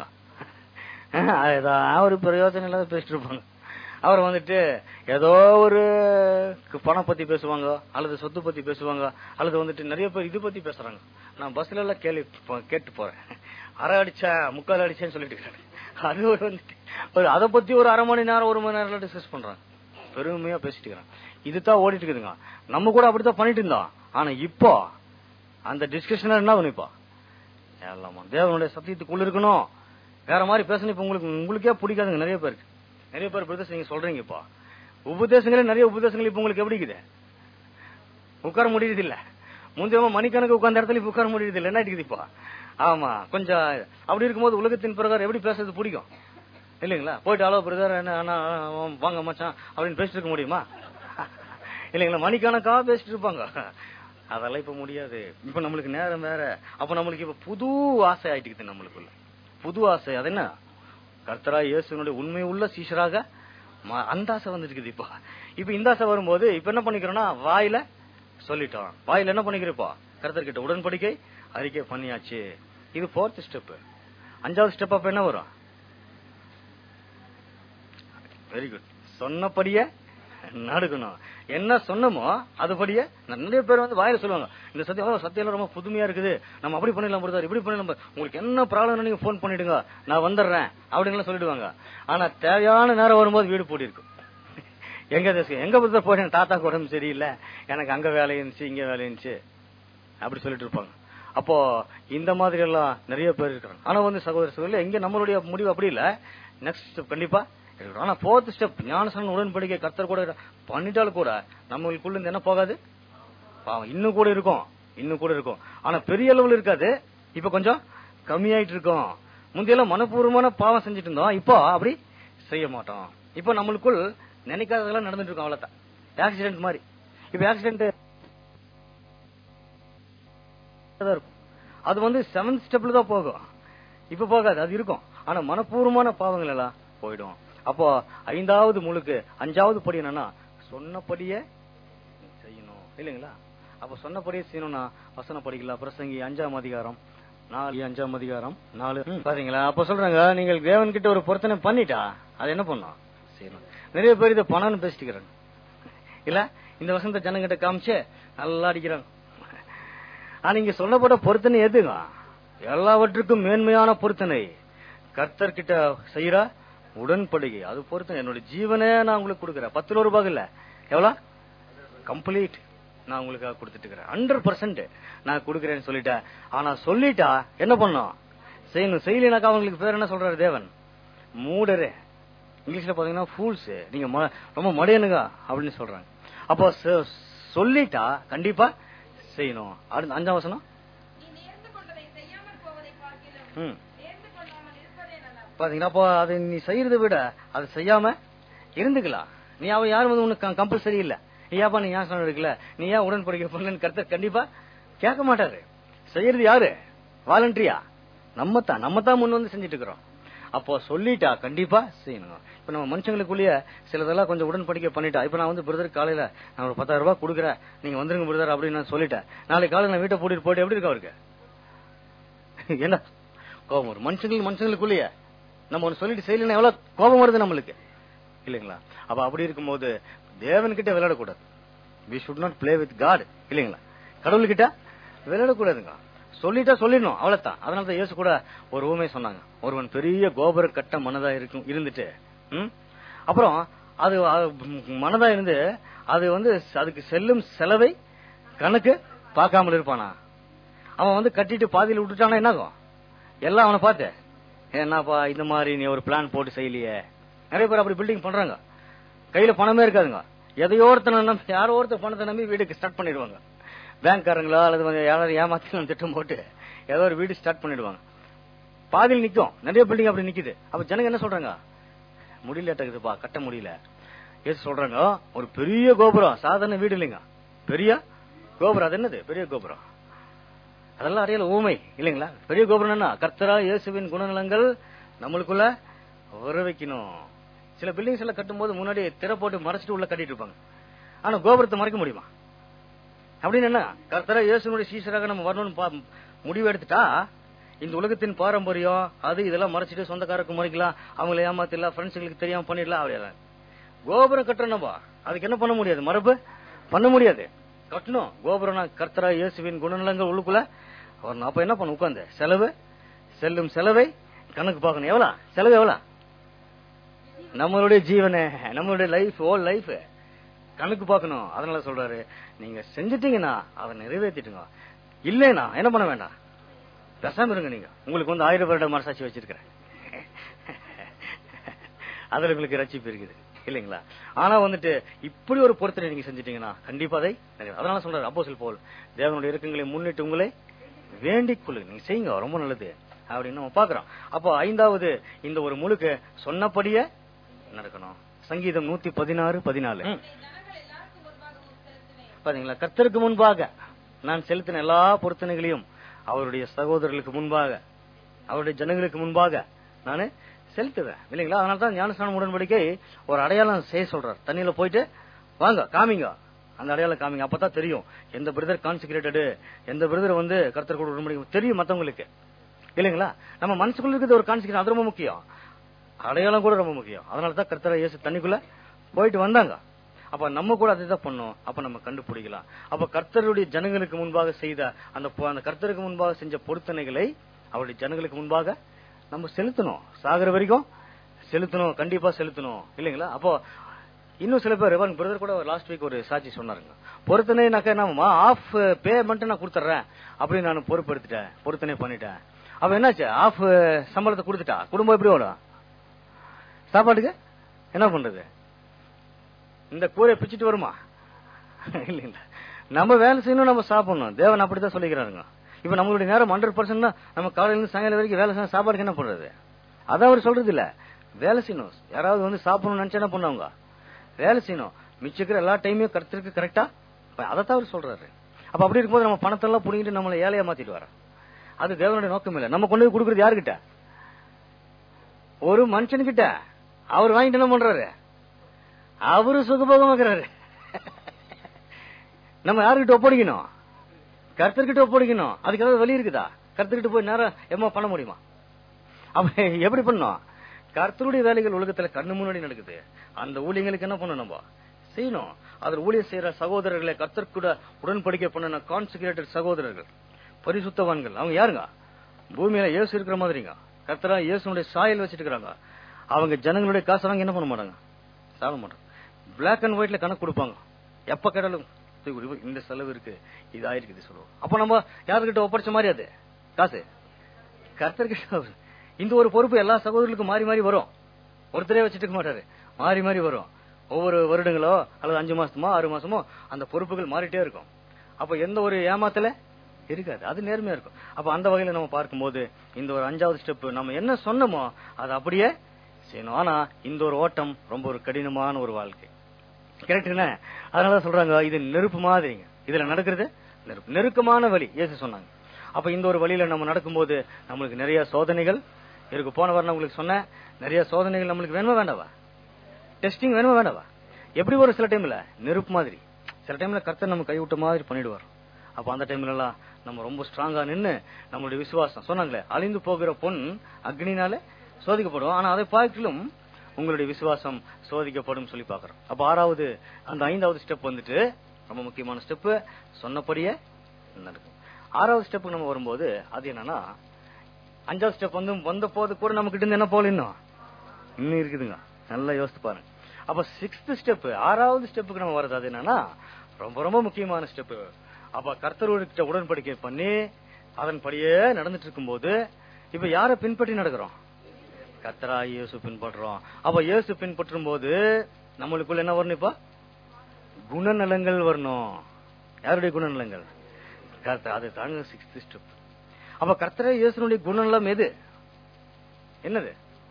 ஏதாவது ஒரு பிரயோஜனம் இல்லாத பேசிட்டு இருப்பாங்க அவர் வந்துட்டு ஏதோ ஒரு கு- பணம் பத்தி பேசுவாங்க அல்லது சொத்து பத்தி பேசுவாங்க அல்லது வந்துட்டு நிறைய பேர் இது பத்தி பேசுறாங்க நான் பஸ்ல எல்லாம் கேள்வி ப- கேட்டு போறேன் அரை அடிச்சா முக்கால் அடிச்சேன்னு சொல்லிட்டு இருக்காரு அது ஒரு வந்துட்டு ஒரு அதை பத்தி ஒரு அரை மணி நேரம் ஒரு மணி நேரம் டிஸ்கஸ் பண்றாங்க பெருமையா பேசிட்டு இருக்கிறான் இதுதான் ஓடிட்டு இருக்குதுங்க நம்ம கூட அப்படித்தான் பண்ணிட்டு இருந்தோம் ஆனா இப்போ அந்த டிஸ்கஷன் என்ன பண்ணும் இப்போ எல்லாமா தேவனுடைய சத்தியத்துக்குள்ள இருக்கணும் வேற மாதிரி பேசணும் இப்ப உங்களுக்கு உங்களுக்கே பிடிக்காதுங்க நிறைய பேருக்கு நிறைய பேர் பிரதேசம் நீங்க சொல்றீங்க இப்போ உபதேசங்களே நிறைய உபதேசங்கள் இப்ப உங்களுக்கு எப்படி இருக்குது உட்கார முடியுது இல்ல முந்தைய மணிக்கணக்கு உட்கார்ந்த இடத்துல இப்ப உட்கார முடியுது இல்ல என்ன இருக்குது இப்போ ஆமா கொஞ்சம் அப்படி இருக்கும்போது உலகத்தின் பிரகாரம் எப்படி பேசுறது பிடிக்கும் இல்லைங்களா போயிட்டு அளவு பிரதர் என்ன அண்ணா, வாங்க மச்சான் அப்படின்னு பேசிட்டு இருக்க முடியுமா இல்லைங்களா மணிக்கணக்கா பேசிட்டு இருப்பாங்க அதெல்லாம் இப்ப முடியாது இப்ப நம்மளுக்கு நேரம் வேற அப்ப நம்மளுக்கு இப்ப புது ஆசை ஆயிட்டுக்குது நம்மளுக்குள்ள புது ஆசை அது என்ன கர்த்தரா இயேசுனுடைய உண்மை உள்ள சீஷராக ம- அந்த ஆசை வந்துருக்குது இப்போ இப்ப இந்த ஆசை வரும்போது இப்ப என்ன பண்ணிக்கிறோம்னா வாயில சொல்லிட்டோம் வாயில என்ன பண்ணிக்கிறோம் இப்போ கர்த்தர்கிட்ட உடன்படிக்கை அறிக்கை பண்ணியாச்சு இது ஃபோர்த் ஸ்டெப் அஞ்சாவது ஸ்டெப் அப்ப என்ன வரும் வெரி குட் சொன்னபடியே நடக்கணும் என்ன சொன்னமோ அதுபடியே நிறைய பேர் வந்து வாயில சொல்லுவாங்க இந்த சத்தியம் சத்தியம் ரொம்ப புதுமையா இருக்குது நம்ம அப்படி பண்ணிடலாம் பிரதர் இப்படி பண்ணிடலாம் brother. உங்களுக்கு என்ன ப்ராப்ளம் நீங்க ஃபோன் பண்ணிடுங்க நான் வந்துடுறேன் அப்படின்னு சொல்லிடுவாங்க ஆனா தேவையான நேரம் வரும்போது வீடு பூட்டி இருக்கும் எங்க தேசம் எங்க பிரதர் போறேன் தாத்தாக்கு உடம்பு சரியில்லை எனக்கு அங்க வேலை இருந்துச்சு இங்க வேலை இருந்துச்சு அப்படி சொல்லிட்டு இருப்பாங்க அப்போ இந்த மாதிரி எல்லாம் நிறைய பேர் இருக்காங்க ஆனா வந்து சகோதர சகோதரி இங்க நம்மளுடைய முடிவு அப்படி இல்ல நெக்ஸ்ட் ஸ்டெப் கண்டிப்பா இருக்கணும். ஆனா போர்த் ஸ்டெப் ஞானசன் உடன்படிக்கை கர்த்தர் கூட பண்ணிட்டாலும் கூட நம்மளுக்குள்ள இருந்து என்ன போகாது பாவம் இன்னும் கூட இருக்கும் இன்னும் கூட இருக்கும் ஆனா பெரிய அளவுல இருக்காது இப்ப கொஞ்சம் கம்மியாயிட்டு இருக்கும் முந்தையெல்லாம் மனப்பூர்வமான பாவம் செஞ்சுட்டு இருந்தோம் இப்போ அப்படி செய்ய மாட்டோம் இப்போ நம்மளுக்குள் நினைக்காததெல்லாம் நடந்துட்டு இருக்கும் அவ்வளவுதான் ஆக்சிடென்ட் மாதிரி இப்ப ஆக்சிடென்ட் தான் இருக்கும் அது வந்து செவன்த் ஸ்டெப்ல தான் போகும் இப்ப போகாது அது இருக்கும் ஆனா மனப்பூர்வமான பாவங்கள் எல்லாம் போயிடும் அப்போ ஐந்தாவது முழுக்கு அஞ்சாவது படி என்னன்னா சொன்னபடியே செய்யணும் இல்லைங்களா அப்ப சொன்னபடியே செய்யணும்னா வசன படிக்கலாம் பிரசங்கி அஞ்சாம் அதிகாரம் நாலு அஞ்சாம் அதிகாரம் நாலு ம், பாத்தீங்களா அப்ப சொல்றாங்க நீங்கள் தேவன் கிட்ட ஒரு பொருத்தனை பண்ணிட்டா அது என்ன பண்ணும் செய்யணும் நிறைய பேர் இதை பணம்னு பேசிட்டு இருக்கிறாங்க இல்ல இந்த வசந்த ஜனங்கிட்ட காமிச்சு நல்லா அடிக்கிறாங்க ஆனா இங்க சொல்லப்பட்ட பொருத்தனை எதுங்க எல்லாவற்றுக்கும் மேன்மையான பொருத்தனை கர்த்தர் கிட்ட செய்யற உடன்படிக்கை அது பொருத்தனை என்னோட ஜீவனே நான் உங்களுக்கு கொடுக்குறேன் பத்து ரூபாய் இல்ல எவ்வளவு கம்ப்ளீட் நான் உங்களுக்காக கொடுத்துட்டு இருக்கிறேன் ஹண்ட்ரட் பர்சன்ட் நான் கொடுக்குறேன்னு சொல்லிட்டேன் ஆனா சொல்லிட்டா என்ன பண்ணும் செய்யணும் செய்யலைனாக்கா அவங்களுக்கு பேர் என்ன சொல்றாரு தேவன் மூடரே இங்கிலீஷ்ல பாத்தீங்கன்னா ஃபூல்ஸ் நீங்க ம- ரொம்ப மடையனுங்க அப்படின்னு சொல்றாங்க அப்போ சொ- சொல்லிட்டா கண்டிப்பா செய்யணும் அடுத்து அஞ்சாம் வசனம் நீ நேர்ந்து கொண்டதை செய்யாமல் போவதை பார்க்கிலும் ம் நேர்ந்து கொள்ளாமல் இருப்பதே நல்லது பாத்தீங்கன்னா அப்போ அதை நீ செய்யறதை விட அதை செய்யாம இருந்துக்கலாம் நீ அவன் யாரும் வந்து உனக்கு கம்பல்சரி இல்ல நீ ஏப்பா நீ ஏன் சொன்ன இருக்குல்ல நீ ஏன் உடன்படிக்கை பண்ணலன்னு கருத்து கண்டிப்பா கேட்க மாட்டாரு செய்யறது யாரு வாலண்டரியா நம்ம தான் நம்ம தான் முன் வந்து செஞ்சுட்டு இருக்கிறோம் அப்போ சொல்லிட்டா கண்டிப்பா செய்யணும் இப்ப நம்ம மனுஷங்களுக்குள்ளேயே சிலதெல்லாம் கொஞ்சம் உடன்படிக்கை பண்ணிட்டா இப்ப நான் வந்து பிரதர் காலையில நான் ஒரு பத்தாயிரம் ரூபாய் கொடுக்குறேன் நீங்க வந்துருங்க பிரதர் அப்படின்னு நான் சொல்லிட்டேன் நாளைக்கு காலையில நான் வீட்டை பூட்டிட்டு போயிட்டு எப்படி இருக்கு அவருக்கு என்ன கோபம் வரும் மனுஷங்களுக்கு மனுஷங்களுக்குள்ளேயே நம்ம ஒன்னு சொல்லிட்டு செய்யலன்னா எவ்வளவு கோபம் வருது நம்மளுக்கு இல்லைங்களா அப்ப அப்படி இருக்கும்போது தேவன்கிட்ட விளையாடக்கூடாது we should not play with God இல்லைங்களா கடவுள்கிட்ட விளையாடக்கூடாதுங்க சொல்லிட்டா சொல்லிடணும் அவ்வளவுதான் அதனால தான் இயேசு கூட ஒரு ஊமை சொன்னாங்க ஒருவன் பெரிய கோபுர கட்ட மனதா இருக்கும் இருந்துட்டு ம்? அப்புறம் அது அது மனதா இருந்து அது வந்து அதுக்கு செல்லும் செலவை கணக்கு பார்க்காமல் இருப்பானா அவன் வந்து கட்டிட்டு பாதியில விட்டுட்டானா என்னாகும் எல்லாம் அவனை பார்த்து என்னப்பா இந்த மாதிரி நீ ஒரு பிளான் போட்டு செய்யலையே நிறைய பேர் அப்படி பில்டிங் பண்றாங்க கையில பணமே இருக்காதுங்க எதையோ ஒருத்தனை நம்பி யாரோ ஒருத்தர் பணத்தை நம்பி வீடுக்கு ஸ்டார்ட் பண்ணிடுவாங்க பேங்க்காரங்களோ அல்லது வந்து யாராவது ஏமாத்தி திட்டம் போட்டு ஏதோ ஒரு வீடு ஸ்டார்ட் பண்ணிடுவாங்க பாதியில் நிக்கும் நிறைய பில்டிங் அப்படி நிக்குது அப்ப ஜனங்க என்ன சொல்றாங்க முடியலட்டுக்குதுப்பா கட்ட முடியல ஏசு சொல்றாங்க ஒரு பெரிய கோபுரம் சாதாரண வீடு இல்லைங்க பெரிய கோபுரம் அது என்னது பெரிய கோபுரம் அதெல்லாம் அறியல ஊமை இல்லைங்களா பெரிய கோபுரம் என்ன கர்த்தரா இயேசுவின் குணநலங்கள் நம்மளுக்குள்ள வர வைக்கணும் சில பில்டிங்ஸ் எல்லாம் கட்டும்போது முன்னாடி திரை போட்டு மறைச்சிட்டு உள்ள கட்டிட்டு இருப்பாங்க ஆனா கோபுரத்தை மறைக்க முடியுமா அப்படின்னு என்ன கர்த்தரா இயேசுனுடைய சீசராக நம்ம வரணும்னு பா- முடிவு எடுத்துட்டா இந்த உலகத்தின் பாரம்பரியம் அது இதெல்லாம் மறைச்சிட்டு சொந்தக்காரருக்கு மறைக்கலாம் அவங்கள ஏமாத்திடலாம் ஃப்ரெண்ட்ஸுங்களுக்கு தெரியாம பண்ணிடலாம் அப்படியெல்லாம் கோபுரம் கட்டணும்பா அதுக்கு என்ன பண்ண முடியாது மரபு பண்ண முடியாது கட்டணும் கோபுரம் கர்த்தரா இயேசுவின் குணநலங்கள் உள்ளுக்குள்ள வரணும் அப்ப என்ன பண்ண உட்காந்து செலவு செல்லும் செலவை கணக்கு பார்க்கணும் எவ்வளவு செலவு எவ்வளவு நம்மளுடைய ஜீவனை நம்மளுடைய லைஃப் ஓல் லைஃப் கணக்கு பார்க்கணும் அதனால சொல்றாரு நீங்க செஞ்சிட்டீங்கன்னா அதை நிறைவேற்றிட்டுங்க இல்லைனா என்ன பண்ண வேண்டாம் பேசாம இருங்க நீங்க உங்களுக்கு வந்து ஆயிரம் வருட மனசாட்சி வச்சிருக்கிறேன் அதுல உங்களுக்கு ரட்சிப்பு இருக்குது இல்லைங்களா ஆனா வந்துட்டு இப்படி ஒரு பொருத்தனை நீங்க செஞ்சிட்டீங்கன்னா கண்டிப்பா அதை நிறைவே- அதனால சொல்றாரு அப்போஸ்தலன் போல் தேவனுடைய இறக்கங்களை முன்னிட்டு உங்களை வேண்டிக் கொள்ளுங்க நீங்க செய்யுங்க ரொம்ப நல்லது அப்படின்னு நம்ம பாக்குறோம் அப்போ ஐந்தாவது இந்த ஒரு முழுக்க சொன்னபடியே நடக்கணும் சங்கீதம் நூத்தி பதினாறு பதினாலு ம். ஜனங்கள் எல்லாருக்கும் முன்பாகவும் செலுத்துவேன் பாத்தீங்களா கர்த்தருக்கு முன்பாக நான் செலுத்தின எல்லா பொருத்தனைகளையும் அவருடைய சகோதரர்களுக்கு முன்பாக அவருடைய ஜனங்களுக்கு முன்பாக நானு செலுத்துவேன் இல்லைங்களா அதனால தான் ஞானஸ்நானம் உடன்படிக்கை ஒரு அடையாளம் செய்ய சொல்றார் தண்ணியில போயிட்டு வாங்க காமிங்க அந்த அடையாளம் காமிங்க அப்பதான் தெரியும் எந்த பிரதர் கான்சிக்ரேட்டடு எந்த பிரதர் வந்து கர்த்தர் கூட உடன்படிக்கை தெரியும் மத்தவங்களுக்கு இல்லைங்களா நம்ம மனசுக்குள்ள இருக்கிறது ஒரு கான்சிக்ரேட் அது ரொம்ப முக்கியம் அடையாளம் கூட ரொம்ப முக்கியம் அதனால தான் கர்த்தரை இயேசு தண்ணிக்குள்ள போயிட்டு வந்தாங்க அப்ப நம்ம கூட அதை தான் பண்ணோம் அப்ப நம்ம கண்டுபிடிக்கலாம் அப்ப கர்த்தருடைய ஜனங்களுக்கு முன்பாக செய்த அந்த பொ- அந்த கர்த்தருக்கு முன்பாக செஞ்ச பொருத்தனைகளை அவருடைய ஜனங்களுக்கு முன்பாக நம்ம செலுத்தணும் சாகர வரைக்கும் செலுத்தணும் கண்டிப்பா செலுத்தணும் இல்லைங்களா அப்போ இன்னும் சில பேர் பிரதர் கூட லாஸ்ட் வீக் ஒரு சாட்சி சொன்னாருங்க பொருத்தனைனாக்கா என்னமா ஆஃப் பேமெண்ட் நான் கொடுத்துட்றேன் அப்படின்னு நான் பொறுப்பெடுத்துட்டேன் பொருத்தனை பண்ணிட்டேன் அப்ப என்னாச்சு ஆஃப் சம்பளத்தை கொடுத்துட்டா குடும்பம் எப்படி ஓடும் சாப்பாட்டுக்கு என்ன பண்றது இந்த கூரையை பிச்சுட்டு வருமா இல்லைங்களா நம்ம வேலை செய்யணும் நம்ம சாப்பிடணும் தேவன் அப்படித்தான் சொல்லிக்கிறாருங்க இப்ப நம்மளுடைய நேரம் ஹண்ட்ரட் பர்சன்ட் நம்ம காலையில இருந்து சாயங்காலம் வரைக்கும் வேலை செய்ய சாப்பாடுக்கு என்ன பண்றது அதான் அவர் சொல்றது இல்ல வேலை செய்யணும் யாராவது வந்து சாப்பிடணும்னு நினைச்சா என்ன பண்ணுவாங்க வேலை செய்யணும் மிச்சிக்கிற எல்லா டைமையும் கருத்துருக்கு கரெக்டா அதைத்தான் அவர் சொல்றாரு அப்ப அப்படி இருக்கும்போது நம்ம பணத்தெல்லாம் புடிங்கிட்டு நம்மளை ஏழையா மாத்திட்டு வர அது தேவனுடைய நோக்கம் இல்ல நம்ம கொண்டு போய் கொடுக்கறது யாருகிட்ட ஒரு மனுஷன்கிட்ட அவர் வாங்கிட்டு என்ன பண்றாரு அவரு சுகபோகமாக்குறாரு நம்ம யாருக்கிட்ட ஒப்படைக்கணும் கர்த்தர்கிட்ட ஒப்படைக்கணும் அதுக்கு ஏதாவது வழி இருக்குதா கர்த்தர்கிட்ட போய் நேரம் எம்மா பண்ண முடியுமா அப்ப எப்படி பண்ணோம் கர்த்தருடைய வேலைகள் உலகத்துல கண்ணு முன்னாடி நடக்குது அந்த ஊழியங்களுக்கு என்ன பண்ணணும் நம்ம செய்யணும் அதில் ஊழியர் செய்யற சகோதரர்களை கர்த்தர் கூட உடன்படிக்கை பண்ணின கான்சிக்ரேட்டட் சகோதரர்கள் பரிசுத்தவான்கள் அவங்க யாருங்க பூமியில இயேசு இருக்கிற மாதிரிங்க கர்த்தரா இயேசுனுடைய சாயல் வச்சிட்டு இருக்காங்க அவங்க ஜனங்களுடைய காசு வாங்கி என்ன பண்ண மாட்டாங்க சாப்பிட மாட்டாங்க பிளாக் அண்ட் ஒயிட்ல கணக்கு கொடுப்பாங்க எப்ப கேட்டாலும் "இது ஒரு- இந்த செலவு இருக்கு இது ஆயிருக்கு இது சொல்லுவோம் அப்ப நம்ம யாருக்கிட்ட ஒப்படைச்ச மாதிரி அது காசு கர்த்தர்கிட்ட ஒரு- இந்த ஒரு பொறுப்பு எல்லா சகோதரர்களுக்கும் மாறி மாறி வரும் ஒருத்தரே வச்சுட்டு இருக்க மாட்டாரு மாறி மாறி வரும் ஒவ்வொரு வருடங்களோ அல்லது அஞ்சு மாசமோ ஆறு மாசமோ அந்த பொறுப்புகள் மாறிட்டே இருக்கும் அப்ப எந்த ஒரு ஏமாத்தல இருக்காது அது நேர்மையா இருக்கும் அப்ப அந்த வகையில நம்ம பார்க்கும்போது இந்த ஒரு அஞ்சாவது ஸ்டெப் நம்ம என்ன சொன்னோமோ அது அப்படியே செய்யணும் ஆனா இந்த ஒரு ஓட்டம் ரொம்ப ஒரு கடினமான ஒரு வாழ்க்கை கரெக்டுங்களா அதனால சொல்றாங்க இது நெருப்பு மாதிரிங்க இதுல நடக்கிறது நெருப்பு நெருக்கமான வழி இயேசு சொன்னாங்க அப்ப இந்த ஒரு வழியில நம்ம நடக்கும்போது நம்மளுக்கு நிறைய சோதனைகள் இருக்கு போன வாரம் நான் உங்களுக்கு சொன்னேன் நிறைய சோதனைகள் நம்மளுக்கு வேணுமா வேண்டாவா டெஸ்டிங் வேணுமா வேண்டாவா எப்படி ஒரு சில டைம்ல நெருப்பு மாதிரி சில டைம்ல கர்த்தர் நம்ம கைவிட்ட மாதிரி பண்ணிடுவார் அப்ப அந்த டைம்ல எல்லாம் நம்ம ரொம்ப ஸ்ட்ராங்கா நின்னு நம்மளுடைய விசுவாசம் சொன்னாங்களே அழிந்து போகிற பொன் அக்னினால சோதிக்கப்படும் ஆனா அதை பார்க்கலும் உங்களுடைய விசுவாசம் சோதிக்கப்படும் சொல்லி பாக்குறோம் அப்ப ஆறாவது அந்த ஐந்தாவது ஸ்டெப் வந்துட்டு ரொம்ப முக்கியமான ஸ்டெப் சொன்னபடியே நடக்கும் ஆறாவது ஸ்டெப் நம்ம வரும்போது அது என்னன்னா அஞ்சாவது ஸ்டெப் வந்து வந்த போது கூட நம்ம கிட்ட இருந்து என்ன போல இன்னும் இன்னும் இருக்குதுங்க நல்லா யோசித்து பாருங்க அப்ப சிக்ஸ்த் ஸ்டெப் ஆறாவது ஸ்டெப்புக்கு நம்ம வர்றது அது என்னன்னா ரொம்ப ரொம்ப முக்கியமான ஸ்டெப் அப்ப கர்த்தர்கிட்ட உடன்படிக்கை பண்ணி அதன்படியே நடந்துட்டு இருக்கும்போது இப்ப யாரை பின்பற்றி நடக்கிறோம் கர்த்தரா இயேசு பின்பற்றுறோம் அப்ப இயேசு பின்பற்றும் போது நம்மளுக்குள்ள என்ன வரணும் இப்ப குணநலங்கள் வரணும் யாருடைய குணநலங்கள் கர்த்தர் அது தாங்க சிக்ஸ்த் ஸ்டெப் அப்ப கர்த்தரே இயேசுனுடைய குணநலம் எது என்னது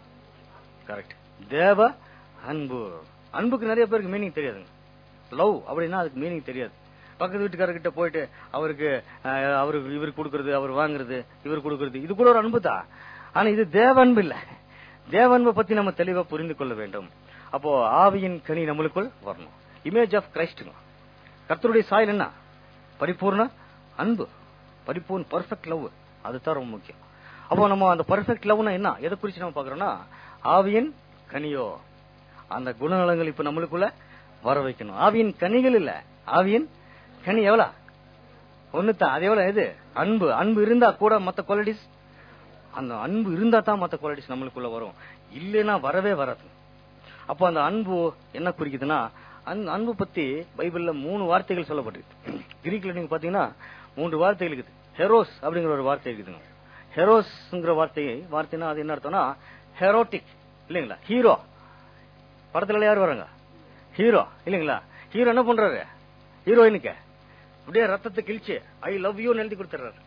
கரெக்ட் தேவ அன்பு அன்புக்கு நிறைய பேருக்கு மீனிங் தெரியாதுங்க லவ் அப்படின்னா அதுக்கு மீனிங் தெரியாது பக்கத்து வீட்டுக்காரர்கிட்ட போயிட்டு அவருக்கு அஹ், அவருக்கு இவர் கொடுக்கறது அவர் வாங்குறது இவர் கொடுக்கறது இது கூட ஒரு அன்பு தான் ஆனா இது தேவ அன்பு இல்ல தேவ அன்பை பத்தி நம்ம தெளிவா புரிந்து கொள்ள வேண்டும் அப்போ ஆவியின் கனி நம்மளுக்குள் வரணும் இமேஜ் ஆஃப் கிரைஸ்டுங்க கர்த்தருடைய சாயல் என்ன பரிபூர்ண அன்பு பரிபூர்ண பர்ஃபெக்ட் லவ் அதுதான் ரொம்ப முக்கியம் அப்போ நம்ம அந்த பர்ஃபெக்ட் லவ்னா என்ன எதை குறிச்சு நம்ம பாக்குறோம்னா ஆவியின் கனியோ அந்த குணநலங்கள் இப்ப நம்மளுக்குள்ள வர வைக்கணும் ஆவியின் கனிகள் இல்ல ஆவியின் கனி எவ்வளவு ஒண்ணுதான் அது எவ்வளவு எது அன்பு அன்பு இருந்தா கூட மத்த குவாலிட்டிஸ் அந்த அன்பு இருந்தா தான் மத்த குவாலிட்டிஸ் நம்மளுக்குள்ள வரும் இல்லைன்னா வரவே வராது அப்போ அந்த அன்பு என்ன குறிக்குதுன்னா அந்த அன்பு பத்தி பைபிள்ல மூணு வார்த்தைகள் சொல்லப்பட்டிருக்கு கிரீக்ல நீங்க பாத்தீங்கன்னா மூன்று வார்த்தைகள் இருக்குது ஹெரோஸ் அப்படிங்கிற ஒரு வார்த்தை இருக்குதுங்க ஹெரோஸ்ங்கிற வார்த்தை வார்த்தைனா அது என்ன அர்த்தம்னா ஹெரோட்டிக் இல்லைங்களா ஹீரோ படத்துல யார் வராங்க ஹீரோ இல்லைங்களா ஹீரோ என்ன பண்றாரு ஹீரோயினுக்கு அப்படியே ரத்தத்தை கிழிச்சு ஐ லவ் யூ எழுதி கொடுத்துறாரு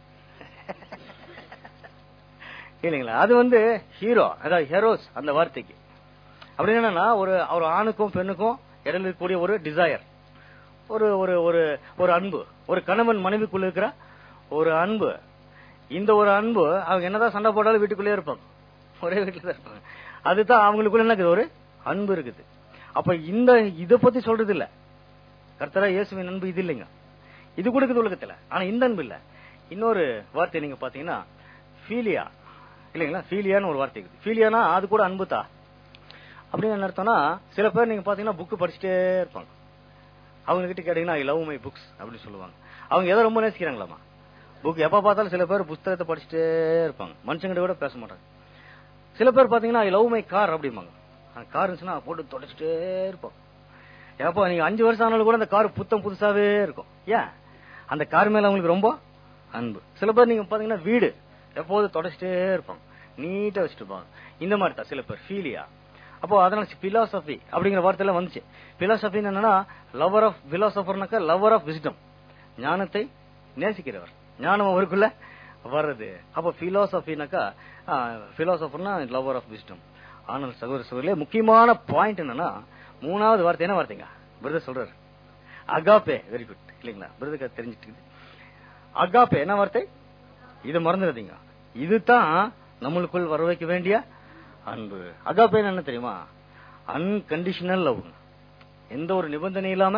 இல்லைங்களா அது வந்து ஹீரோ அதாவது ஹெரோஸ் அந்த வார்த்தைக்கு அப்படி என்னன்னா ஒரு ஒரு ஆணுக்கும் பெண்ணுக்கும் இடையில இருக்கக்கூடிய ஒரு டிசையர் ஒரு ஒரு ஒரு ஒரு அன்பு ஒரு கணவன் மனைவிக்குள்ள இருக்கிற ஒரு அன்பு இந்த ஒரு அன்பு அவங்க என்னதான் சண்டை போட்டாலும் வீட்டுக்குள்ளே இருப்பாங்க ஒரே வீட்டுல தான் இருப்பாங்க அதுதான் அவங்களுக்குள்ள என்ன இருக்குது ஒரு அன்பு இருக்குது அப்ப இந்த இத பத்தி சொல்றது இல்ல கர்த்தரா இயேசுவின் அன்பு இது இல்லைங்க இது கூட இருக்குது உலகத்துல ஆனா இந்த அன்பு இல்ல இன்னொரு வார்த்தை நீங்க பாத்தீங்கன்னா ஃபீலியா இல்லைங்களா ஃபீலியான்னு ஒரு வார்த்தை இருக்குது ஃபீலியானா அது கூட அன்பு தான் அப்படின்னு என்ன அர்த்தம்னா சில பேர் நீங்க பாத்தீங்கன்னா புக் படிச்சுட்டே இருப்பாங்க அவங்க கிட்ட கேட்டீங்கன்னா ஐ லவ் மை புக்ஸ் அப்படின்னு சொல்லுவாங்க அவங்க எதை ரொம்ப நேசிக்கிறாங்களாமா புக் எப்ப பார்த்தாலும் சில பேர் புஸ்தகத்தை படிச்சுட்டே இருப்பாங்க மனுஷங்கிட்ட கூட பேச மாட்டாங்க சில பேர் பாத்தீங்கன்னா ஐ லவ் மை கார் அப்படிம்பாங்க கார் இருந்துச்சுன்னா போட்டு தொடச்சிட்டே இருப்போம் எப்போ நீங்க அஞ்சு வருஷம் ஆனாலும் கூட அந்த கார் புத்தம் புதுசாவே இருக்கும் ஏன் அந்த கார் மேல அவங்களுக்கு ரொம்ப அன்பு சில பேர் நீங்க பாத்தீங்கன்னா வீடு எப்போதும் தொடச்சிட்டே இருப்பாங்க நீட்டா வச்சுட்டு இருப்பாங்க இந்த மாதிரி தான் சில பேர் ஃபீலியா அப்போ அதனால பிலாசபி அப்படிங்கிற வார்த்தையில வந்துச்சு பிலாசபி என்னன்னா லவர் ஆஃப் பிலாசபர்னாக்கா லவர் ஆஃப் விஸ்டம் ஞானத்தை நேசிக்கிறவர் ஞானம் அவருக்குள்ள வர்றது அப்போ பிலாசபினாக்கா பிலாசபர்னா லவர் ஆஃப் விஸ்டம் ஆனால் சகோதர சகோதரிலே முக்கியமான பாயிண்ட் என்னன்னா மூணாவது வார்த்தை என்ன வார்த்தைங்க பிரதர் சொல்றாரு அகாப்பே வெரி குட் இல்லைங்களா பிரதருக்கு தெரிஞ்சிட்டு இருக்குது அகாப்பே என்ன வார்த்தை இது மறந்துடாதீங்க இதுதான் நம்மளுக்குள் வர வைக்க வேண்டிய அன்பு அகாப்பே என்ன தெரியுமா அன்கண்டிஷனல் லவ் எந்த ஒரு நிபந்தனை இல்லாம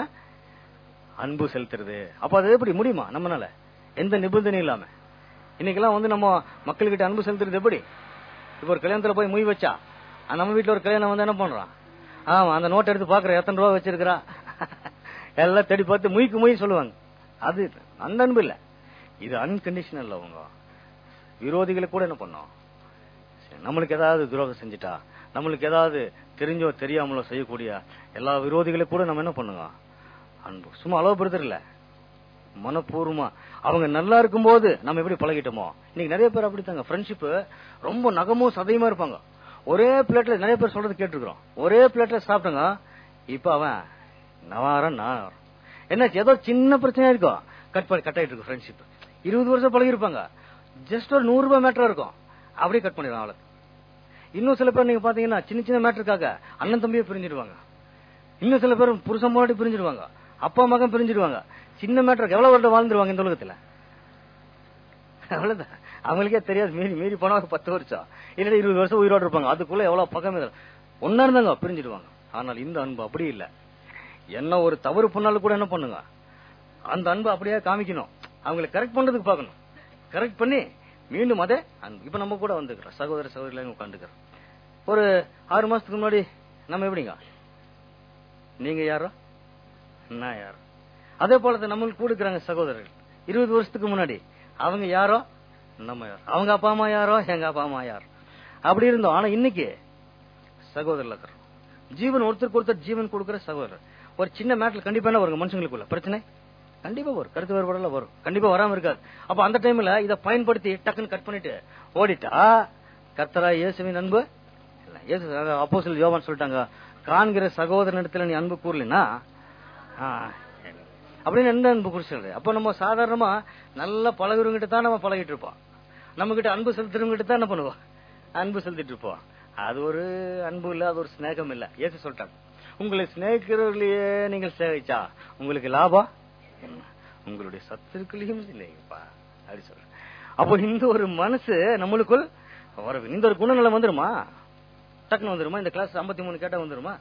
அன்பு செலுத்துறது அப்ப அது எப்படி முடியுமா நம்மனால எந்த நிபந்தனை இல்லாம இன்னைக்கெல்லாம் வந்து நம்ம மக்கள்கிட்ட அன்பு செலுத்துறது எப்படி இப்ப ஒரு கல்யாணத்துல போய் முய் வச்சா அஹ் நம்ம வீட்டுல ஒரு கல்யாணம் வந்து என்ன பண்றான் ஆமா அந்த நோட் எடுத்து பாக்குற எத்தனை ரூபா வச்சிருக்கிறா எல்லாம் தேடி பார்த்து முய்க்கு முய் சொல்லுவாங்க அது அந்த அன்பு இல்ல இது அன்கண்டிஷனல் அவங்க விரோதிகளை கூட என்ன பண்ணோம் சரி, நம்மளுக்கு ஏதாவது துரோகம் செஞ்சுட்டா நம்மளுக்கு ஏதாவது தெரிஞ்சோ தெரியாமலோ செய்யக்கூடிய எல்லா விரோதிகளை கூட நம்ம என்ன பண்ணுங்க அன்பு சும்மா அளவுபடுத்துறது இல்ல மனப்பூர்வமா அவங்க நல்லா இருக்கும்போது நம்ம எப்படி பழகிட்டோமோ இன்னைக்கு நிறைய பேர் அப்படித்தாங்க ஃப்ரெண்ட்ஷிப் ரொம்ப நகமும் சதையுமா இருப்பாங்க ஒரே பிளேட்ல நிறைய பேர் சொல்றது கேட்டிருக்கிறோம் ஒரே பிளேட்ல சாப்பிட்டங்க இப்ப அவன் நவாரம் நான் வாரம். என்னாச்சு ஏதோ சின்ன பிரச்சனையா இருக்கும் கட் பண்ணி கட் ஆயிட்டு இருக்கு ஃப்ரெண்ட்ஷிப் இருபது வருஷம் பழகி இருப்பாங்க ஜஸ்ட் ஒரு நூறு ரூபாய் மேட்டர் இருக்கும் அப்படியே கட் பண்ணிடுவாங்க அவளுக்கு இன்னும் சில பேர் நீங்க பாத்தீங்கன்னா சின்ன சின்ன மேட்டருக்காக அண்ணன் தம்பியே பிரிஞ்சிடுவாங்க இன்னும் சில பேர் புருஷன் போராட்டி பிரிஞ்சிடுவாங்க அப்பா மகன் பிரிஞ்சிடுவாங்க சின்ன மேட்டருக்கு எவ்வளவு வருடம் வாழ்ந்துருவாங்க இந்த உலகத்துல அவ்வளவுதான் அவங்களுக்கே தெரியாது மீறி மீறி போனா ஒரு பத்து வருஷம் இல்ல இருபது வருஷம் உயிரோடு இருப்பாங்க அதுக்குள்ள எவ்வளவு பக்கம் ஒன்னா இருந்தாங்க பிரிஞ்சிடுவாங்க ஆனால் இந்த அன்பு அப்படி இல்ல என்ன ஒரு தவறு பண்ணாலும் கூட என்ன பண்ணுங்க அந்த அன்பு அப்படியே காமிக்கணும் அவங்களை கரெக்ட் பண்றதுக்கு பார்க்கணும் கரெக்ட் பண்ணி மீண்டும் அதே அன்பு இப்ப நம்ம கூட வந்துக்கிறோம் சகோதர சகோதரிகள் உட்காந்துக்கிறோம் ஒரு ஆறு மாசத்துக்கு முன்னாடி நம்ம எப்படிங்க நீங்க யாரோ நான் யாரோ அதே போல நம்மளுக்கு கூட இருக்கிறாங்க சகோதரர்கள் இருபது வருஷத்துக்கு முன்னாடி அவங்க யாரோ நம்ம யாரோ அவங்க அப்பா அம்மா யாரோ எங்க அப்பா அம்மா யாரோ அப்படி இருந்தோம் ஆனா இன்னைக்கு சகோதரர்கள் இருக்கிறோம் ஜீவன் ஒருத்தருக்கு ஒருத்தர் ஜீவன் கொடுக்கிற சகோதரர் ஒரு சின்ன மேட்ல கண்டிப்பா என்ன வருங்க மனுஷங்களுக்குள்ள பிரச்சனை கண்டிப்பா வரும் கருத்து வேறுபாடுல வரும் கண்டிப்பா வராம இருக்காது அப்ப அந்த டைம்ல இத பயன்படுத்தி டக்குன்னு கட் பண்ணிட்டு ஓடிட்டா கர்த்தரா இயேசுவின் அன்பு இல்ல இயேசு அப்போஸ்தலர் யோவான் சொல்லிட்டாங்க காண்கிற சகோதரனிடத்துல நீ அன்பு கூறலினா அப்படின்னு எந்த அன்பு குறிச்சது அப்ப நம்ம சாதாரணமா நல்ல பழகுறவங்கிட்ட தான் நம்ம பழகிட்டு இருப்போம் நம்ம கிட்ட அன்பு செலுத்துறவங்கிட்ட தான் என்ன பண்ணுவோம் அன்பு செலுத்திட்டு இருப்போம் அது ஒரு அன்பு இல்ல அது ஒரு சிநேகம் இல்ல ஏசு சொல்லிட்டாங்க உங்களை சிநேகிக்கிறவர்களையே நீங்கள் சேவிச்சா உங்களுக்கு லாபம் என்ன? உங்களுடைய சத்துருக்களையும் இல்லைங்கப்பா அப்படி சொல்ற அப்போ இந்த ஒரு மனசு நம்மளுக்குள் வர இந்த ஒரு குணநலம் வந்துருமா டக்குன்னு வந்துருமா இந்த கிளாஸ் 53 மூணு கேட்டா வந்துருமா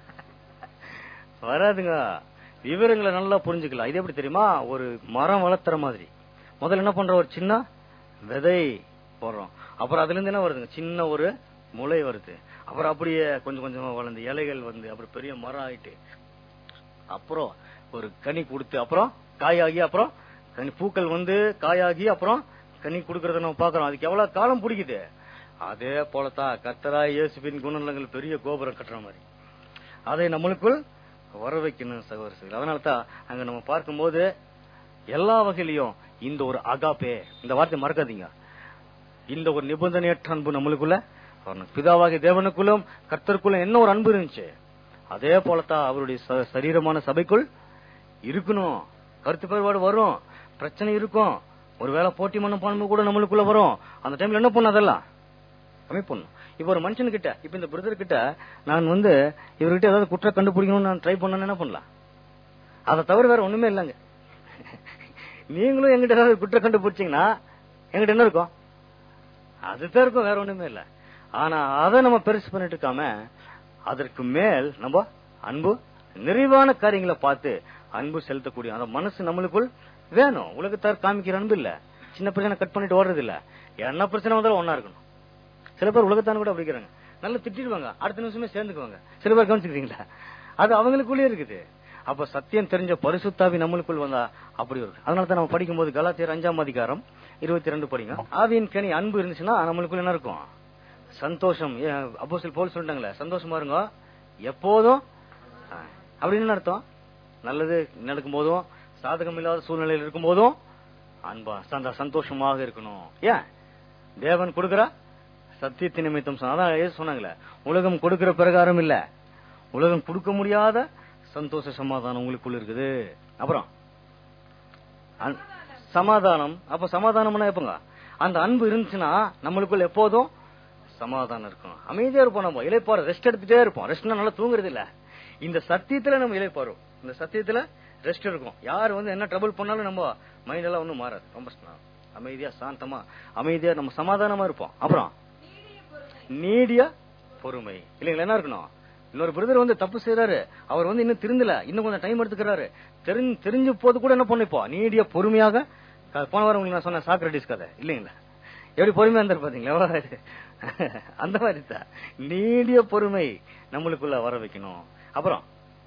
வராதுங்க விவரங்களை நல்லா புரிஞ்சுக்கலாம் இது எப்படி தெரியுமா ஒரு மரம் வளர்த்துற மாதிரி முதல்ல என்ன பண்றோம் ஒரு சின்ன விதை போடுறோம் அப்புறம் அதுல இருந்து என்ன வருதுங்க சின்ன ஒரு முளை வருது அப்புறம் அப்படியே கொஞ்சம் கொஞ்சமா வளர்ந்து இலைகள் வந்து அப்புறம் பெரிய மரம் ஆயிட்டு அப்புறம் ஒரு கனி கொடுத்து அப்புறம் காயாகி அப்புறம் கனி பூக்கள் வந்து காயாகி அப்புறம் கனி கொடுக்கறத நம்ம பாக்குறோம் அதுக்கு எவ்வளவு காலம் பிடிக்குது அதே போலதான் கத்தரா இயேசுவின் குணநலங்கள் பெரிய கோபுரம் கட்டுற மாதிரி அதை நம்மளுக்குள் வர வைக்கணும் சகோதரர்கள் அதனால தான் அங்க நம்ம பார்க்கும்போது எல்லா வகையிலையும் இந்த ஒரு அகாப்பே இந்த வார்த்தை மறக்காதீங்க இந்த ஒரு நிபந்தனையற்ற அன்பு நம்மளுக்குள்ள வரணும் பிதாவாகிய தேவனுக்குள்ளும் கர்த்தருக்குள்ள என்ன ஒரு அன்பு இருந்துச்சு அதே போலத்தான் அவருடைய ச- சரீரமான சபைக்குள் இருக்கணும் கருத்து வேறுபாடு வரும் பிரச்சனை இருக்கும் ஒருவேளை போட்டி மனப்பான்மை கூட நம்மளுக்குள்ள வரும் அந்த டைம்ல என்ன பண்ணும் அதெல்லாம் கம்மி பண்ணும் இப்ப ஒரு மனுஷன் கிட்ட இப்ப இந்த பிரதர் கிட்ட நான் வந்து இவர்கிட்ட ஏதாவது குற்றம் கண்டுபிடிக்கணும்னு நான் ட்ரை பண்ணேன்னு என்ன பண்ணலாம் அதை தவிர வேற ஒண்ணுமே இல்லைங்க நீங்களும் எங்கிட்ட ஏதாவது குற்றம் கண்டுபிடிச்சீங்கன்னா எங்கிட்ட என்ன இருக்கும் அதுதான் இருக்கும் வேற ஒண்ணுமே இல்ல ஆனா அதை நம்ம பெருசு பண்ணிட்டு இருக்காம அதற்கு மேல் நம்ம அன்பு நிறைவான காரியங்களை பார்த்து அன்பு செலுத்தக்கூடிய அந்த மனசு நம்மளுக்குள் வேணும் உலகத்தார் காமிக்கிற அன்பு இல்ல சின்ன பிரச்சனை கட் பண்ணிட்டு ஓடுறது இல்ல என்ன பிரச்சனை வந்தாலும் ஒன்னா இருக்கணும் சில பேர் உலகத்தான கூட அப்படிக்கிறாங்க நல்லா திட்டிடுவாங்க அடுத்த நிமிஷமே சேர்ந்துக்குவாங்க சில பேர் கவனிச்சுக்கிறீங்களா அது அவங்களுக்குள்ளே இருக்குது அப்ப சத்தியம் தெரிஞ்ச பரிசுத்தாவி நம்மளுக்குள் வந்தா அப்படி இருக்கு அதனால தான் நம்ம படிக்கும்போது கலாத்தியர் அஞ்சாம் அதிகாரம் இருபத்தி ரெண்டு படிங்க ஆவியின் கனி அன்பு இருந்துச்சுன்னா நம்மளுக்குள்ள என்ன இருக்கும் சந்தோஷம் அப்போஸ்தலர் போல் சொல்லிட்டாங்களே சந்தோஷமா இருங்க எப்போதும் ஆ, அப்படின்னு என்ன அர்த்தம் நல்லது நடக்கும் போதும் சாதகம் இல்லாத சூழ்நிலையில் இருக்கும் போதும் அன்பா சந்த சந்தோஷமாக இருக்கணும் ஏன் தேவன் கொடுக்கிற சத்தியத்தின் நிமித்தம் சொன்னா- அதான் ஏசு சொன்னாங்களே உலகம் கொடுக்கிற பிரகாரம் இல்ல உலகம் கொடுக்க முடியாத சந்தோஷ சமாதானம் உங்களுக்குள்ள இருக்குது அப்புறம் அன்- சமாதானம் அப்ப சமாதானம்னா எப்பங்க அந்த அன்பு இருந்துச்சுன்னா நம்மளுக்குள்ள எப்போதும் சமாதானம் இருக்கும் அமைதியா இருப்போம் நம்ம இலைப்பாரு ரெஸ்ட் எடுத்துட்டே இருப்போம் ரெஸ்ட்னா நல்லா தூங்குறது இல்ல இந்த சத்தியத்துல நம்ம இலைப்பாரும் இந்த சத்தியத்துல ரெஸ்ட் இருக்கும் யார் வந்து என்ன ட்ரபிள் பண்ணாலும் நம்ம மைண்ட் எல்லாம் ஒண்ணும் மாறாது ரொம்ப ஸ்னா- அமைதியா சாந்தமா அமைதியா நம்ம சமாதானமா இருப்போம் அப்புறம் நீடிய பொறுமை இல்லைங்களா என்ன இருக்கணும் இன்னொரு பிரதர் வந்து தப்பு செய்யறாரு அவர் வந்து இன்னும் திருந்தல இன்னும் கொஞ்சம் டைம் எடுத்துக்கிறாரு தெரிஞ்சு தெரிஞ்ச போது கூட என்ன பண்ணிப்போம் நீடிய பொறுமையாக க- போன வாரம் உங்களுக்கு நான் சொன்ன சாக்ரட்டிஸ் கதை இல்லைங்களா எப்படி பொறுமையா இருந்தாரு பாத்தீங்களா எவ்வளவு இது? அந்த மாதிரி தான் நீடிய பொறுமை நம்மளுக்குள்ள வர வைக்கணும் அப்புறம்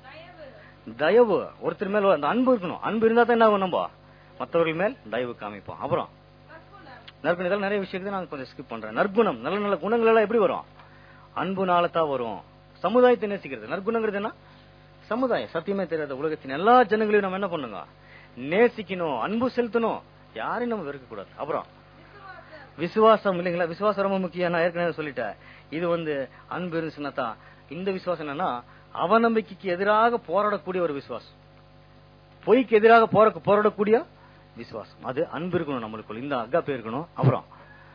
தயவு ஒருத்தர் மேல அந்த அன்பு இருக்கணும் அன்பு இருந்தா தான் என்ன ஆகும் நம்ம மற்றவர்கள் மேல் தயவு காமிப்போம் அப்புறம் நற்குணம் இதெல்லாம் நிறைய விஷயத்தை நான் கொஞ்சம் ஸ்கிப் பண்றேன் நற்குணம் நல்ல நல்ல குணங்கள் எல்லாம் எப்படி வரும் அன்புனால தான் வரும் சமுதாயத்தை நேசிக்கிறது நற்குணங்கிறது என்ன சமுதாயம் சத்தியமே தெரியாத உலகத்தின் எல்லா ஜனங்களையும் நம்ம என்ன பண்ணுங்க நேசிக்கணும் அன்பு செலுத்தணும் யாரையும் நம்ம வெறுக்க கூடாது அப்புறம் விசுவாசம் இல்லைங்களா விசுவாசம் ரொம்ப முக்கியம் நான் ஏற்கனவே சொல்லிட்டேன் இது வந்து அன்பு இருந்துச்சுன்னா தான் இந்த விசுவாசம் என்னன்னா அவநம்பிக்கைக்கு எதிராக போராடக்கூடிய ஒரு விசுவாசம் பொய்க்கு எதிராக போற போராடக்கூடிய விசுவாசம் அது அன்பு இருக்கணும் நம்மளுக்குள்ள இந்த அக்காப்பே இருக்கணும் அப்புறம்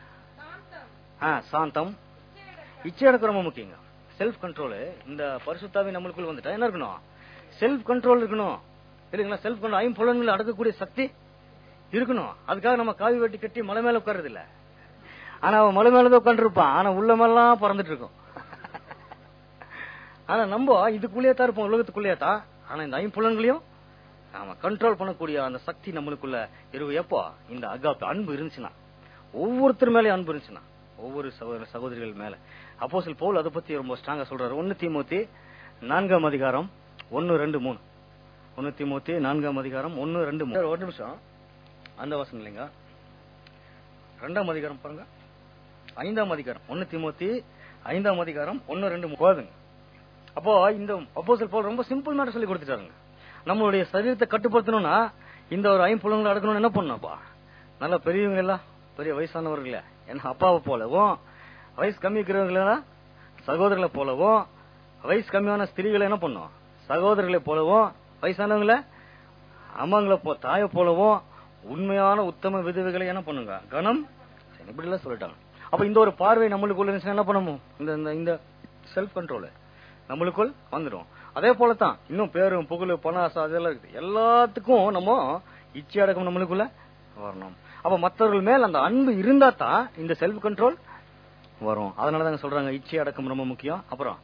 ஆ, சாந்தம் இச்சை அடக்கம் ரொம்ப முக்கியங்க செல்ஃப் கண்ட்ரோல் இந்த பரிசுத்தாவி நம்மளுக்குள்ள வந்துட்டா என்ன இருக்கணும் செல்ஃப் கண்ட்ரோல் இருக்கணும் இல்லைங்களா செல்ஃப் கண்ட்ரோல் ஐம்புலன்களை அடக்கக்கூடிய சக்தி இருக்கணும் அதுக்காக நம்ம காவி வெட்டி கட்டி மலை மேல உட்கார்றது இல்ல ஆனா அவன் மலை மேலதான் உட்காந்துருப்பான் ஆனா உள்ளமெல்லாம் பறந்துட்டு இருக்கும் ஆனா நம்ம இதுக்குள்ளேயே தான் இருப்போம் உலகத்துக்குள்ளேயே தான் ஆனா இந்த ஐம்புலன்களையும் ஆமா கண்ட்ரோல் பண்ணக்கூடிய அந்த சக்தி நம்மளுக்குள்ள இருக்கு எப்போ இந்த அகாப் அன்பு இருந்துச்சுன்னா ஒவ்வொருத்தர் மேலயும் அன்பு இருந்துச்சுன்னா ஒவ்வொரு சகோதர சகோதரிகள் மேல அப்போஸ்தலன் பவுல் அதை பத்தி ரொம்ப ஸ்ட்ராங்கா சொல்றாரு ஒன்னு தீமோத்தி நான்காம் அதிகாரம் ஒன்னு ரெண்டு மூணு ஒன்னு தீமோத்தி நான்காம் அதிகாரம் ஒன்னு ரெண்டு மூணு ஒரு நிமிஷம் அந்த வசனம் இல்லைங்க ரெண்டாம் அதிகாரம் பாருங்க ஐந்தாம் அதிகாரம் ஒன்னு தீமோத்தி ஐந்தாம் அதிகாரம் ஒன்னு ரெண்டு மூணு போதுங்க அப்போ இந்த அப்போஸ்தலன் பவுல் ரொம்ப சிம்பிள் மேட்டர் சொல்லி கொடுத்துட்டாருங்க நம்மளுடைய சரீரத்தை கட்டுப்படுத்தணும்னா இந்த ஒரு ஐம்புலங்களை அடக்கணும்னு என்ன பண்ணணும்ப்பா நல்ல பெரியவங்க எல்லாம் பெரிய வயசானவர்களே என்ன அப்பாவை போலவும் வயசு கம்மி இருக்கிறவங்கள சகோதரர்களை போலவும் வயசு கம்மியான ஸ்திரீகளை என்ன பண்ணும் சகோதரர்களை போலவும் வயசானவங்கள அம்மாங்களை போ தாயை போலவும் உண்மையான உத்தம விதவைகளை என்ன பண்ணுங்க கணம் சரி, இப்படி எல்லாம் சொல்லிட்டாங்க அப்ப இந்த ஒரு பார்வை நம்மளுக்குள்ள இருந்துச்சுன்னா என்ன பண்ணணும் இந்த இந்த- இந்த செல்ஃப் கண்ட்ரோல் நம்மளுக்குள் வந்துடும் அதே போலதான் இன்னும் பேரும் புகழ் பணம் ஆசை அதெல்லாம் இருக்குது எல்லாத்துக்கும் நம்ம இச்சை அடக்கம் நம்மளுக்குள்ள வரணும் அப்ப மற்றவர்கள் மேல் அந்த அன்பு இருந்தா தான் இந்த செல்ஃப் கண்ட்ரோல் வரும் அதனால தாங்க சொல்றாங்க இச்சை அடக்கம் ரொம்ப முக்கியம் அப்புறம்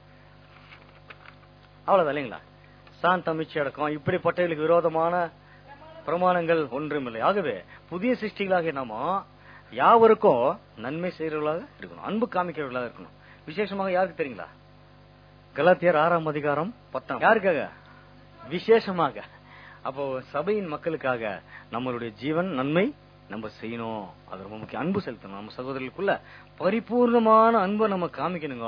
அவ்வளவுதான் இல்லைங்களா சாந்தம் இச்சை அடக்கம் இப்படிப்பட்டவர்களுக்கு விரோதமான பிரமாணங்கள் ஒன்றுமில்லை ஆகவே புதிய சிருஷ்டிகளாக நாம யாவருக்கும் நன்மை செய்யறவர்களாக இருக்கணும் அன்பு காமிக்கிறவர்களாக இருக்கணும் விசேஷமாக யாருக்கு தெரியுங்களா கலாத்தியர் ஆறாம் அதிகாரம் பத்தாம் யாருக்காக விசேஷமாக அப்போ சபையின் மக்களுக்காக நம்மளுடைய ஜீவன் நன்மை நம்ம செய்யணும் அது ரொம்ப முக்கியம் அன்பு செலுத்தணும் நம்ம சகோதரர்களுக்குள்ள பரிபூர்ணமான அன்பை நம்ம காமிக்கணுங்க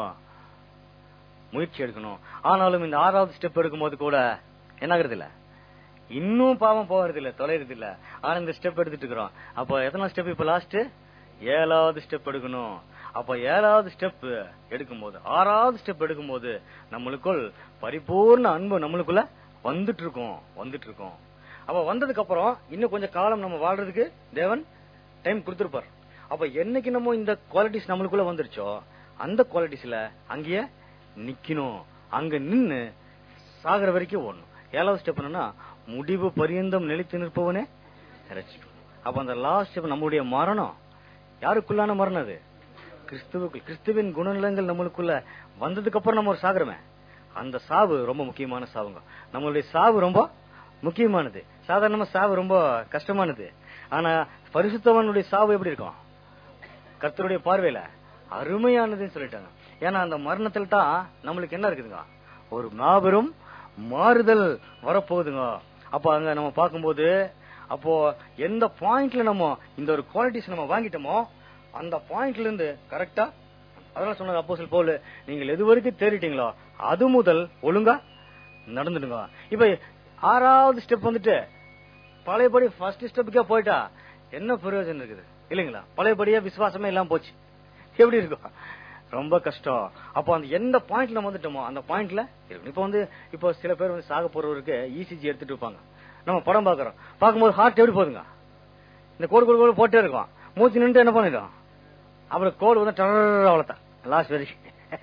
முயற்சி எடுக்கணும் ஆனாலும் இந்த ஆறாவது ஸ்டெப் எடுக்கும்போது கூட என்ன ஆகுறது இல்ல இன்னும் பாவம் போகிறது இல்ல தொலைறது இல்ல ஆனா இந்த ஸ்டெப் எடுத்துட்டு இருக்கிறோம் அப்ப எத்தனை ஸ்டெப் இப்ப லாஸ்ட் ஏழாவது ஸ்டெப் எடுக்கணும் அப்ப ஏழாவது ஸ்டெப் எடுக்கும்போது ஆறாவது ஸ்டெப் எடுக்கும்போது நம்மளுக்குள் பரிபூர்ண அன்பு நம்மளுக்குள்ள வந்துட்டு இருக்கோம் வந்துட்டு இருக்கோம் அப்ப வந்ததுக்கு அப்புறம் இன்னும் கொஞ்சம் காலம் நம்ம வாழ்றதுக்கு தேவன் டைம் கொடுத்திருப்பார் அப்ப என்னைக்கு நம்ம இந்த குவாலிட்டிஸ் நம்மளுக்குள்ள வந்துருச்சோ அந்த குவாலிட்டிஸ்ல அங்கேயே நிக்கணும் அங்க நின்னு சாகர வரைக்கும் ஓடணும் ஏழாவது ஸ்டெப் என்னன்னா முடிவு பரியந்தம் நிலைத்து நிற்பவனே ரட்சிக்கும் அப்ப அந்த லாஸ்ட் ஸ்டெப் நம்மளுடைய மரணம் யாருக்குள்ளான மரணம் அது கிறிஸ்துவுக்கு கிறிஸ்துவின் குணநலங்கள் நம்மளுக்குள்ள வந்ததுக்கு அப்புறம் நம்ம ஒரு சாகுறோமே அந்த சாவு ரொம்ப முக்கியமான சாவுங்க நம்மளுடைய சாவு ரொம்ப முக்கியமானது சாதாரணமா சாவு ரொம்ப கஷ்டமானது ஆனா பரிசுத்தவனுடைய சாவு எப்படி இருக்கும் கர்த்தருடைய பார்வையில அருமையானதுன்னு சொல்லிட்டாங்க ஏன்னா அந்த மரணத்தில் தான் நம்மளுக்கு என்ன இருக்குதுங்க ஒரு மாபெரும் மாறுதல் வரப்போகுதுங்க அப்ப அங்க நம்ம பார்க்கும்போது அப்போ எந்த பாயிண்ட்ல நம்ம இந்த ஒரு குவாலிட்டிஸ் நம்ம வாங்கிட்டோமோ அந்த பாயிண்ட்ல இருந்து கரெக்டா அதெல்லாம் சொன்னது அப்போ சில போல நீங்கள் எது வரைக்கும் தேறிட்டீங்களோ அது முதல் ஒழுங்கா நடந்துடுங்க இப்ப ஆறாவது ஸ்டெப் வந்துட்டு பழையபடி ஃபர்ஸ்ட் ஸ்டெப்புக்கே போயிட்டா என்ன பிரயோஜனம் இருக்குது இல்லைங்களா பழையபடியே விசுவாசமே இல்லாம போச்சு எப்படி இருக்கும் ரொம்ப கஷ்டம் அப்போ அந்த எந்த பாயிண்ட்ல நம்ம வந்துட்டோமோ அந்த பாயிண்ட்ல இருக்கணும் இப்போ வந்து இப்போ சில பேர் வந்து சாக போறவருக்கு இசிஜி எடுத்துட்டு இருப்பாங்க நம்ம படம் பாக்குறோம் பார்க்கும்போது ஹார்ட் எப்படி போகுதுங்க இந்த கோடு கோடு கோடு போட்டே இருக்கும் மூச்சு நின்று என்ன பண்ணிடும் அப்புறம் கோடு வந்து டர் அவ்வளோதான் லாஸ்ட் வரைக்கும்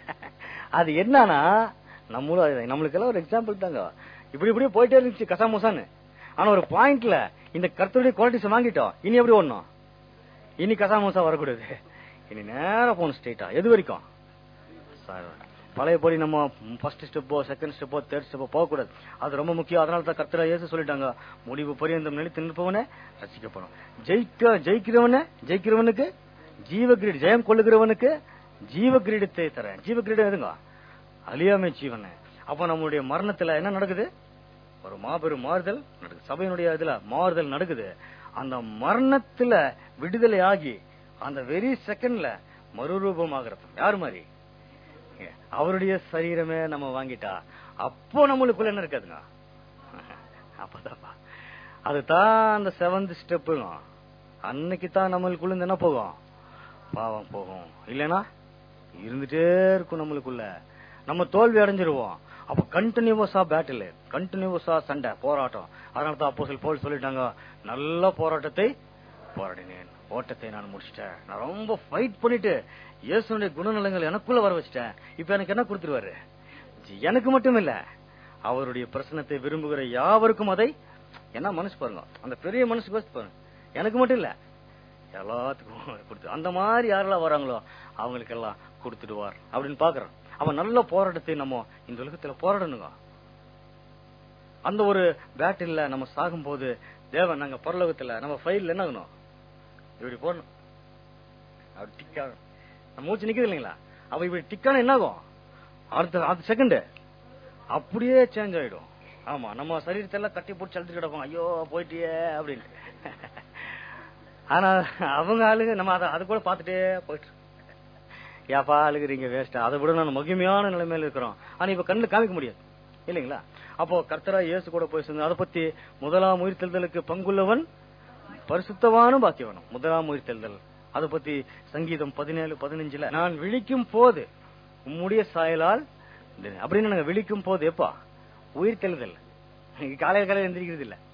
அது என்னன்னா நம்மளும் அது நம்மளுக்கு எல்லாம் ஒரு எக்ஸாம்பிள் தாங்க இப்படி இப்படி போயிட்டே இருந்துச்சு கசாமுசான்னு ஆனா ஒரு பாயிண்ட்ல இந்த கருத்துடைய குவாலிட்டிஸ் வாங்கிட்டோம் இனி எப்படி ஓடணும் இனி கசாமுசா வரக்கூடாது இனி நேரா போகணும் ஸ்ட்ரெயிட்டா எது வரைக்கும் சார் பழையபடி நம்ம ஃபர்ஸ்ட் ஸ்டெப்போ செகண்ட் ஸ்டெப்போ தேர்ட் ஸ்டெப்போ போகக்கூடாது அது ரொம்ப முக்கியம் அதனால தான் கர்த்தரா இயேசு சொல்லிட்டாங்க முடிவு பரியந்தம் நிலைத்து நிற்பவனே ரசிக்கப்படும் ஜெயிக்க ஜெயிக்கிறவனே ஜெயிக்கிறவனுக்கு ஜீவ கிரீட ஜெயம் கொள்ளுகிறவனுக்கு ஜீவ கிரீடத்தை தரேன் ஜீவ கிரீடம் எதுங்க அழியாமை ஜீவன் அப்ப நம்மளுடைய மரணத்துல என்ன நடக்குது ஒரு மாபெரும் மாறுதல் நடக்குது சபையினுடைய இதுல மாறுதல் நடக்குது அந்த மரணத்துல விடுதலை ஆகி அந்த வெரி செகண்ட்ல மறுரூபமாகிறது யார் மாதிரி அவருடைய சரீரமே நம்ம வாங்கிட்டா அப்போ நம்மளுக்குள்ள என்ன இருக்காதுங்க அப்பதாப்பா அதுதான் அந்த செவன்த் ஸ்டெப்புங்க அன்னைக்கு தான் நம்மளுக்குள்ள இருந்து என்ன போகும் பாவம் போகும் இல்லைன்னா இருந்துட்டே இருக்கும் நம்மளுக்குள்ள நம்ம தோல்வி அடைஞ்சிருவோம் அப்ப கண்டினியூவஸா பேட்டில் கண்டினியூவஸா சண்டை போராட்டம் அதனால தான் அப்போ போல் சொல்லிட்டாங்க நல்ல போராட்டத்தை போராடினேன் ஓட்டத்தை நான் முடிச்சிட்டேன் நான் ரொம்ப ஃபைட் பண்ணிட்டு இயேசுனுடைய குணநலங்கள் எனக்குள்ள வர வச்சிட்டேன் இப்ப எனக்கு என்ன கொடுத்துருவாரு எனக்கு மட்டும் இல்ல அவருடைய பிரசனத்தை விரும்புகிற யாவருக்கும் அதை என்ன மனசு பாருங்க அந்த பெரிய மனசுக்கு யோசிச்சு பாருங்க எனக்கு மட்டும் இல்ல எல்லாத்துக்கும் கொடுத்து அந்த மாதிரி யாரெல்லாம் வராங்களோ அவங்களுக்கு எல்லாம் கொடுத்துடுவார் அப்படின்னு பாக்குறோம் அவன் நல்ல போராட்டத்தை நம்ம இந்த உலகத்துல போராடணுங்க அந்த ஒரு பேட்டில்ல நம்ம சாகும்போது தேவன் நாங்க பரலோகத்துல நம்ம ஃபைல்ல என்ன ஆகணும் இப்படி போடணும் அப்படி டிக் ஆகணும் நம்ம மூச்சு நிக்குது இல்லைங்களா அவ இப்படி டிக்கான என்ன ஆகும் அடுத்த அடுத்த செகண்ட் அப்படியே சேஞ்ச் ஆயிடும் ஆமா நம்ம சரீரத்தை எல்லாம் கட்டி போட்டு செலுத்திட்டு கிடப்போம் ஐயோ போயிட்டியே அப்படின்னு ஆனா அவங்க ஆளுங்க நம்ம அதை அது கூட பார்த்துட்டே போயிட்டு ஏப்பா அழுகுறீங்க வேஸ்டா அதை விட நான் மகிமையான நிலைமையில இருக்கிறோம் ஆனா இப்ப கண்ணுல காமிக்க முடியாது இல்லைங்களா அப்போ கர்த்தரா இயேசு கூட போய் சேர்ந்து அதை பத்தி முதலாம் உயிர்த்தெழுதலுக்கு பங்குள்ளவன் பரிசுத்தவானும் பாக்கியவனும் முதலாம் உயிர்த்தெழுதல் அதை பத்தி சங்கீதம் பதினேழு பதினஞ்சுல நான் விழிக்கும் போது உம்முடைய சாயலால் இந்த- அப்படின்னு நாங்க விழிக்கும் போது எப்பா உயிர்த்தெழுதல் காலையில் காலையில் எந்திரிக்கிறது இல்ல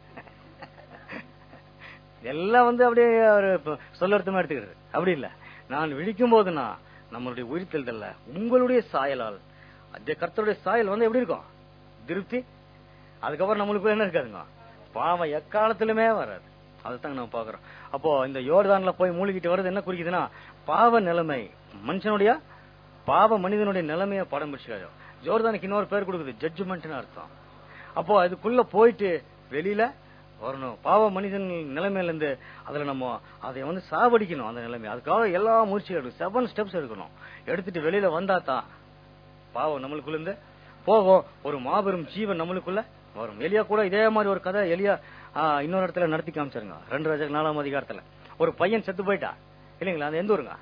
எல்லாம் வந்து அப்படியே ஒரு சொல்லர்த்தமா எடுத்துக்கிறது அப்படி இல்ல நான் விழிக்கும் போதுனா நம்மளுடைய உயிர்த்தெழுதல்ல உங்களுடைய சாயலால் அந்த கர்த்தருடைய சாயல் வந்து எப்படி இருக்கும் திருப்தி அதுக்கப்புறம் நம்மளுக்கு என்ன இருக்காதுங்க பாவம் எக்காலத்திலுமே வராது அதுதான் நம்ம பாக்குறோம் அப்போ இந்த யோர்தான்ல போய் மூழ்கிட்டு வர்றது என்ன குறிக்குதுன்னா பாவ நிலைமை மனுஷனுடைய பாவ மனிதனுடைய நிலைமைய படம் பிடிச்சிக்காது ஜோர்தானுக்கு இன்னொரு பேர் கொடுக்குது ஜட்ஜ்மெண்ட்னு அர்த்தம் அப்போ அதுக்குள்ள போயிட்டு வெளியில வரணும் பாவ மனிதன் நிலைமையில இருந்து அதுல நம்ம அதை வந்து சாவடிக்கணும் அந்த நிலைமை அதுக்காக எல்லா முயற்சியும் எடுக்கணும் செவன் ஸ்டெப்ஸ் எடுக்கணும் எடுத்துட்டு வெளியில வந்தா தான் பாவம் நம்மளுக்குள்ள இருந்து போகும் ஒரு மாபெரும் ஜீவன் நம்மளுக்குள்ள வரும் எலியா கூட இதே மாதிரி ஒரு கதை எலியா ஆ, இன்னொரு இடத்துல நடத்தி காமிச்சாருங்க ரெண்டு ராஜா நாலாம் அதிகாரத்துல ஒரு பையன் செத்து போயிட்டா இல்லைங்களா அது எந்த ஊருங்க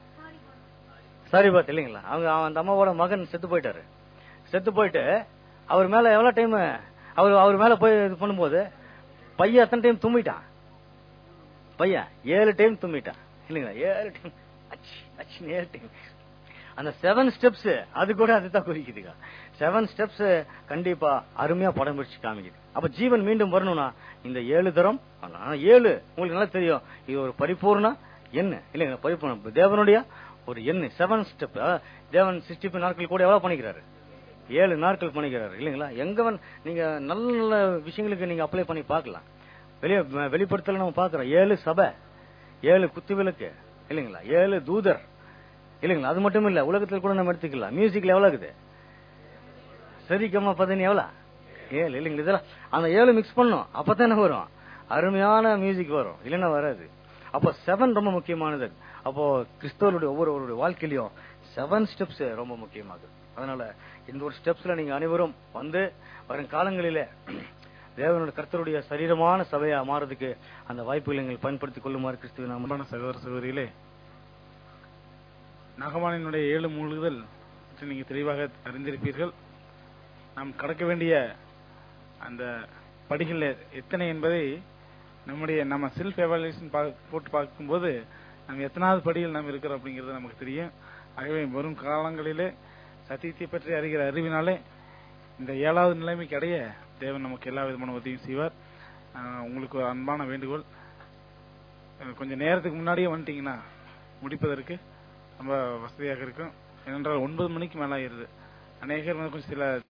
சரி பாத் இல்லைங்களா அவங்க அவன் அந்த அம்மாவோட மகன் செத்து போயிட்டாரு செத்து போயிட்டு அவர் மேல எவ்வளவு டைம் அவர் அவர் மேல போய் இது பண்ணும்போது பையன் எத்தனை டைம் தும்பிட்டான் பையன் ஏழு டைம் தும்பிட்டான் இல்லைங்களா ஏழு டைம் அச்சு அச்சு ஏழு டைம் அந்த செவன் ஸ்டெப்ஸ் அது கூட அதுதான் குறிக்குதுங்க செவன் ஸ்டெப்ஸ் கண்டிப்பா அருமையா படம் பிடிச்சு காமிக்குது அப்ப ஜீவன் மீண்டும் வரணும்னா இந்த ஏழு தரம் வரணும். ஆனா ஏழு உங்களுக்கு நல்லா தெரியும் இது ஒரு பரிபூர்ண எண்ணு இல்லைங்க பரிபூர்ண தேவனுடைய ஒரு எண்ணு செவன் ஸ்டெப் தேவன் சிக்ஸ்டி நாட்கள் கூட எவ்வளவு பண்ணிக்கிறாரு ஏழு நாட்கள் பண்ணிக்கிறாரு இல்லைங்களா எங்க வந்து நீங்க நல்ல நல்ல விஷயங்களுக்கு நீங்க அப்ளை பண்ணி பார்க்கலாம் வெளியே வெளிப்படுத்தல நம்ம பாக்குறோம் ஏழு சபை ஏழு குத்துவிளக்கு இல்லைங்களா ஏழு தூதர் இல்லைங்களா அது மட்டும் இல்ல உலகத்துல கூட நம்ம எடுத்துக்கலாம் மியூசிக்ல எவ்வளவு இருக்குது சரிக்கம்மா பதினி எவ்வளவு ஏழு இல்லைங்களா இதெல்லாம் அந்த ஏழு மிக்ஸ் பண்ணும் அப்பதானே வரும் அருமையான மியூசிக் வரும் இல்லைன்னா வராது அப்போ செவன் ரொம்ப முக்கியமானது அப்போ கிறிஸ்தவருடைய ஒவ்வொருவருடைய வாழ்க்கையிலும் செவன் ஸ்டெப்ஸ் ரொம்ப முக்கியமாகுது அதனால இந்த ஒரு ஸ்டெப்ஸ்ல நீங்க அனைவரும் வந்து வரும் காலங்களிலே தேவனுடைய கர்த்தருடைய சரீரமான சபையா மாறதுக்கு அந்த வாய்ப்புகளை நீங்கள் பயன்படுத்திக் கொள்ளுமாறு கிறிஸ்துவின் நாமத்தில் அன்பான சகோதர சகோதரிகளே நகவானினுடைய ஏழு மூழ்குதல் பற்றி நீங்க தெளிவாக அறிந்திருப்பீர்கள் நாம் கடக்க வேண்டிய அந்த படிகள் எத்தனை என்பதை நம்முடைய நம்ம செல்ஃப் எவாலுவேஷன் போட்டு பார்க்கும்போது நம்ம எத்தனாவது படியில் நாம் இருக்கிறோம் அப்படிங்கிறது நமக்கு தெரியும் ஆகவே வரும் காலங்களிலே சத்தியத்தை பற்றி அறிகிற அறிவினாலே இந்த ஏழாவது நிலைமைக்கு அடைய தேவன் நமக்கு எல்லா விதமான உதவியும் செய்வார் ஆஹ் உங்களுக்கு ஒரு அன்பான வேண்டுகோள் அஹ் கொஞ்சம் நேரத்துக்கு முன்னாடியே வந்துட்டீங்கன்னா முடிப்பதற்கு ரொம்ப வசதியாக இருக்கும் ஏனென்றால் ஒன்பது மணிக்கு மேல ஆயிருது அநேகர் வந்து கொஞ்சம் சில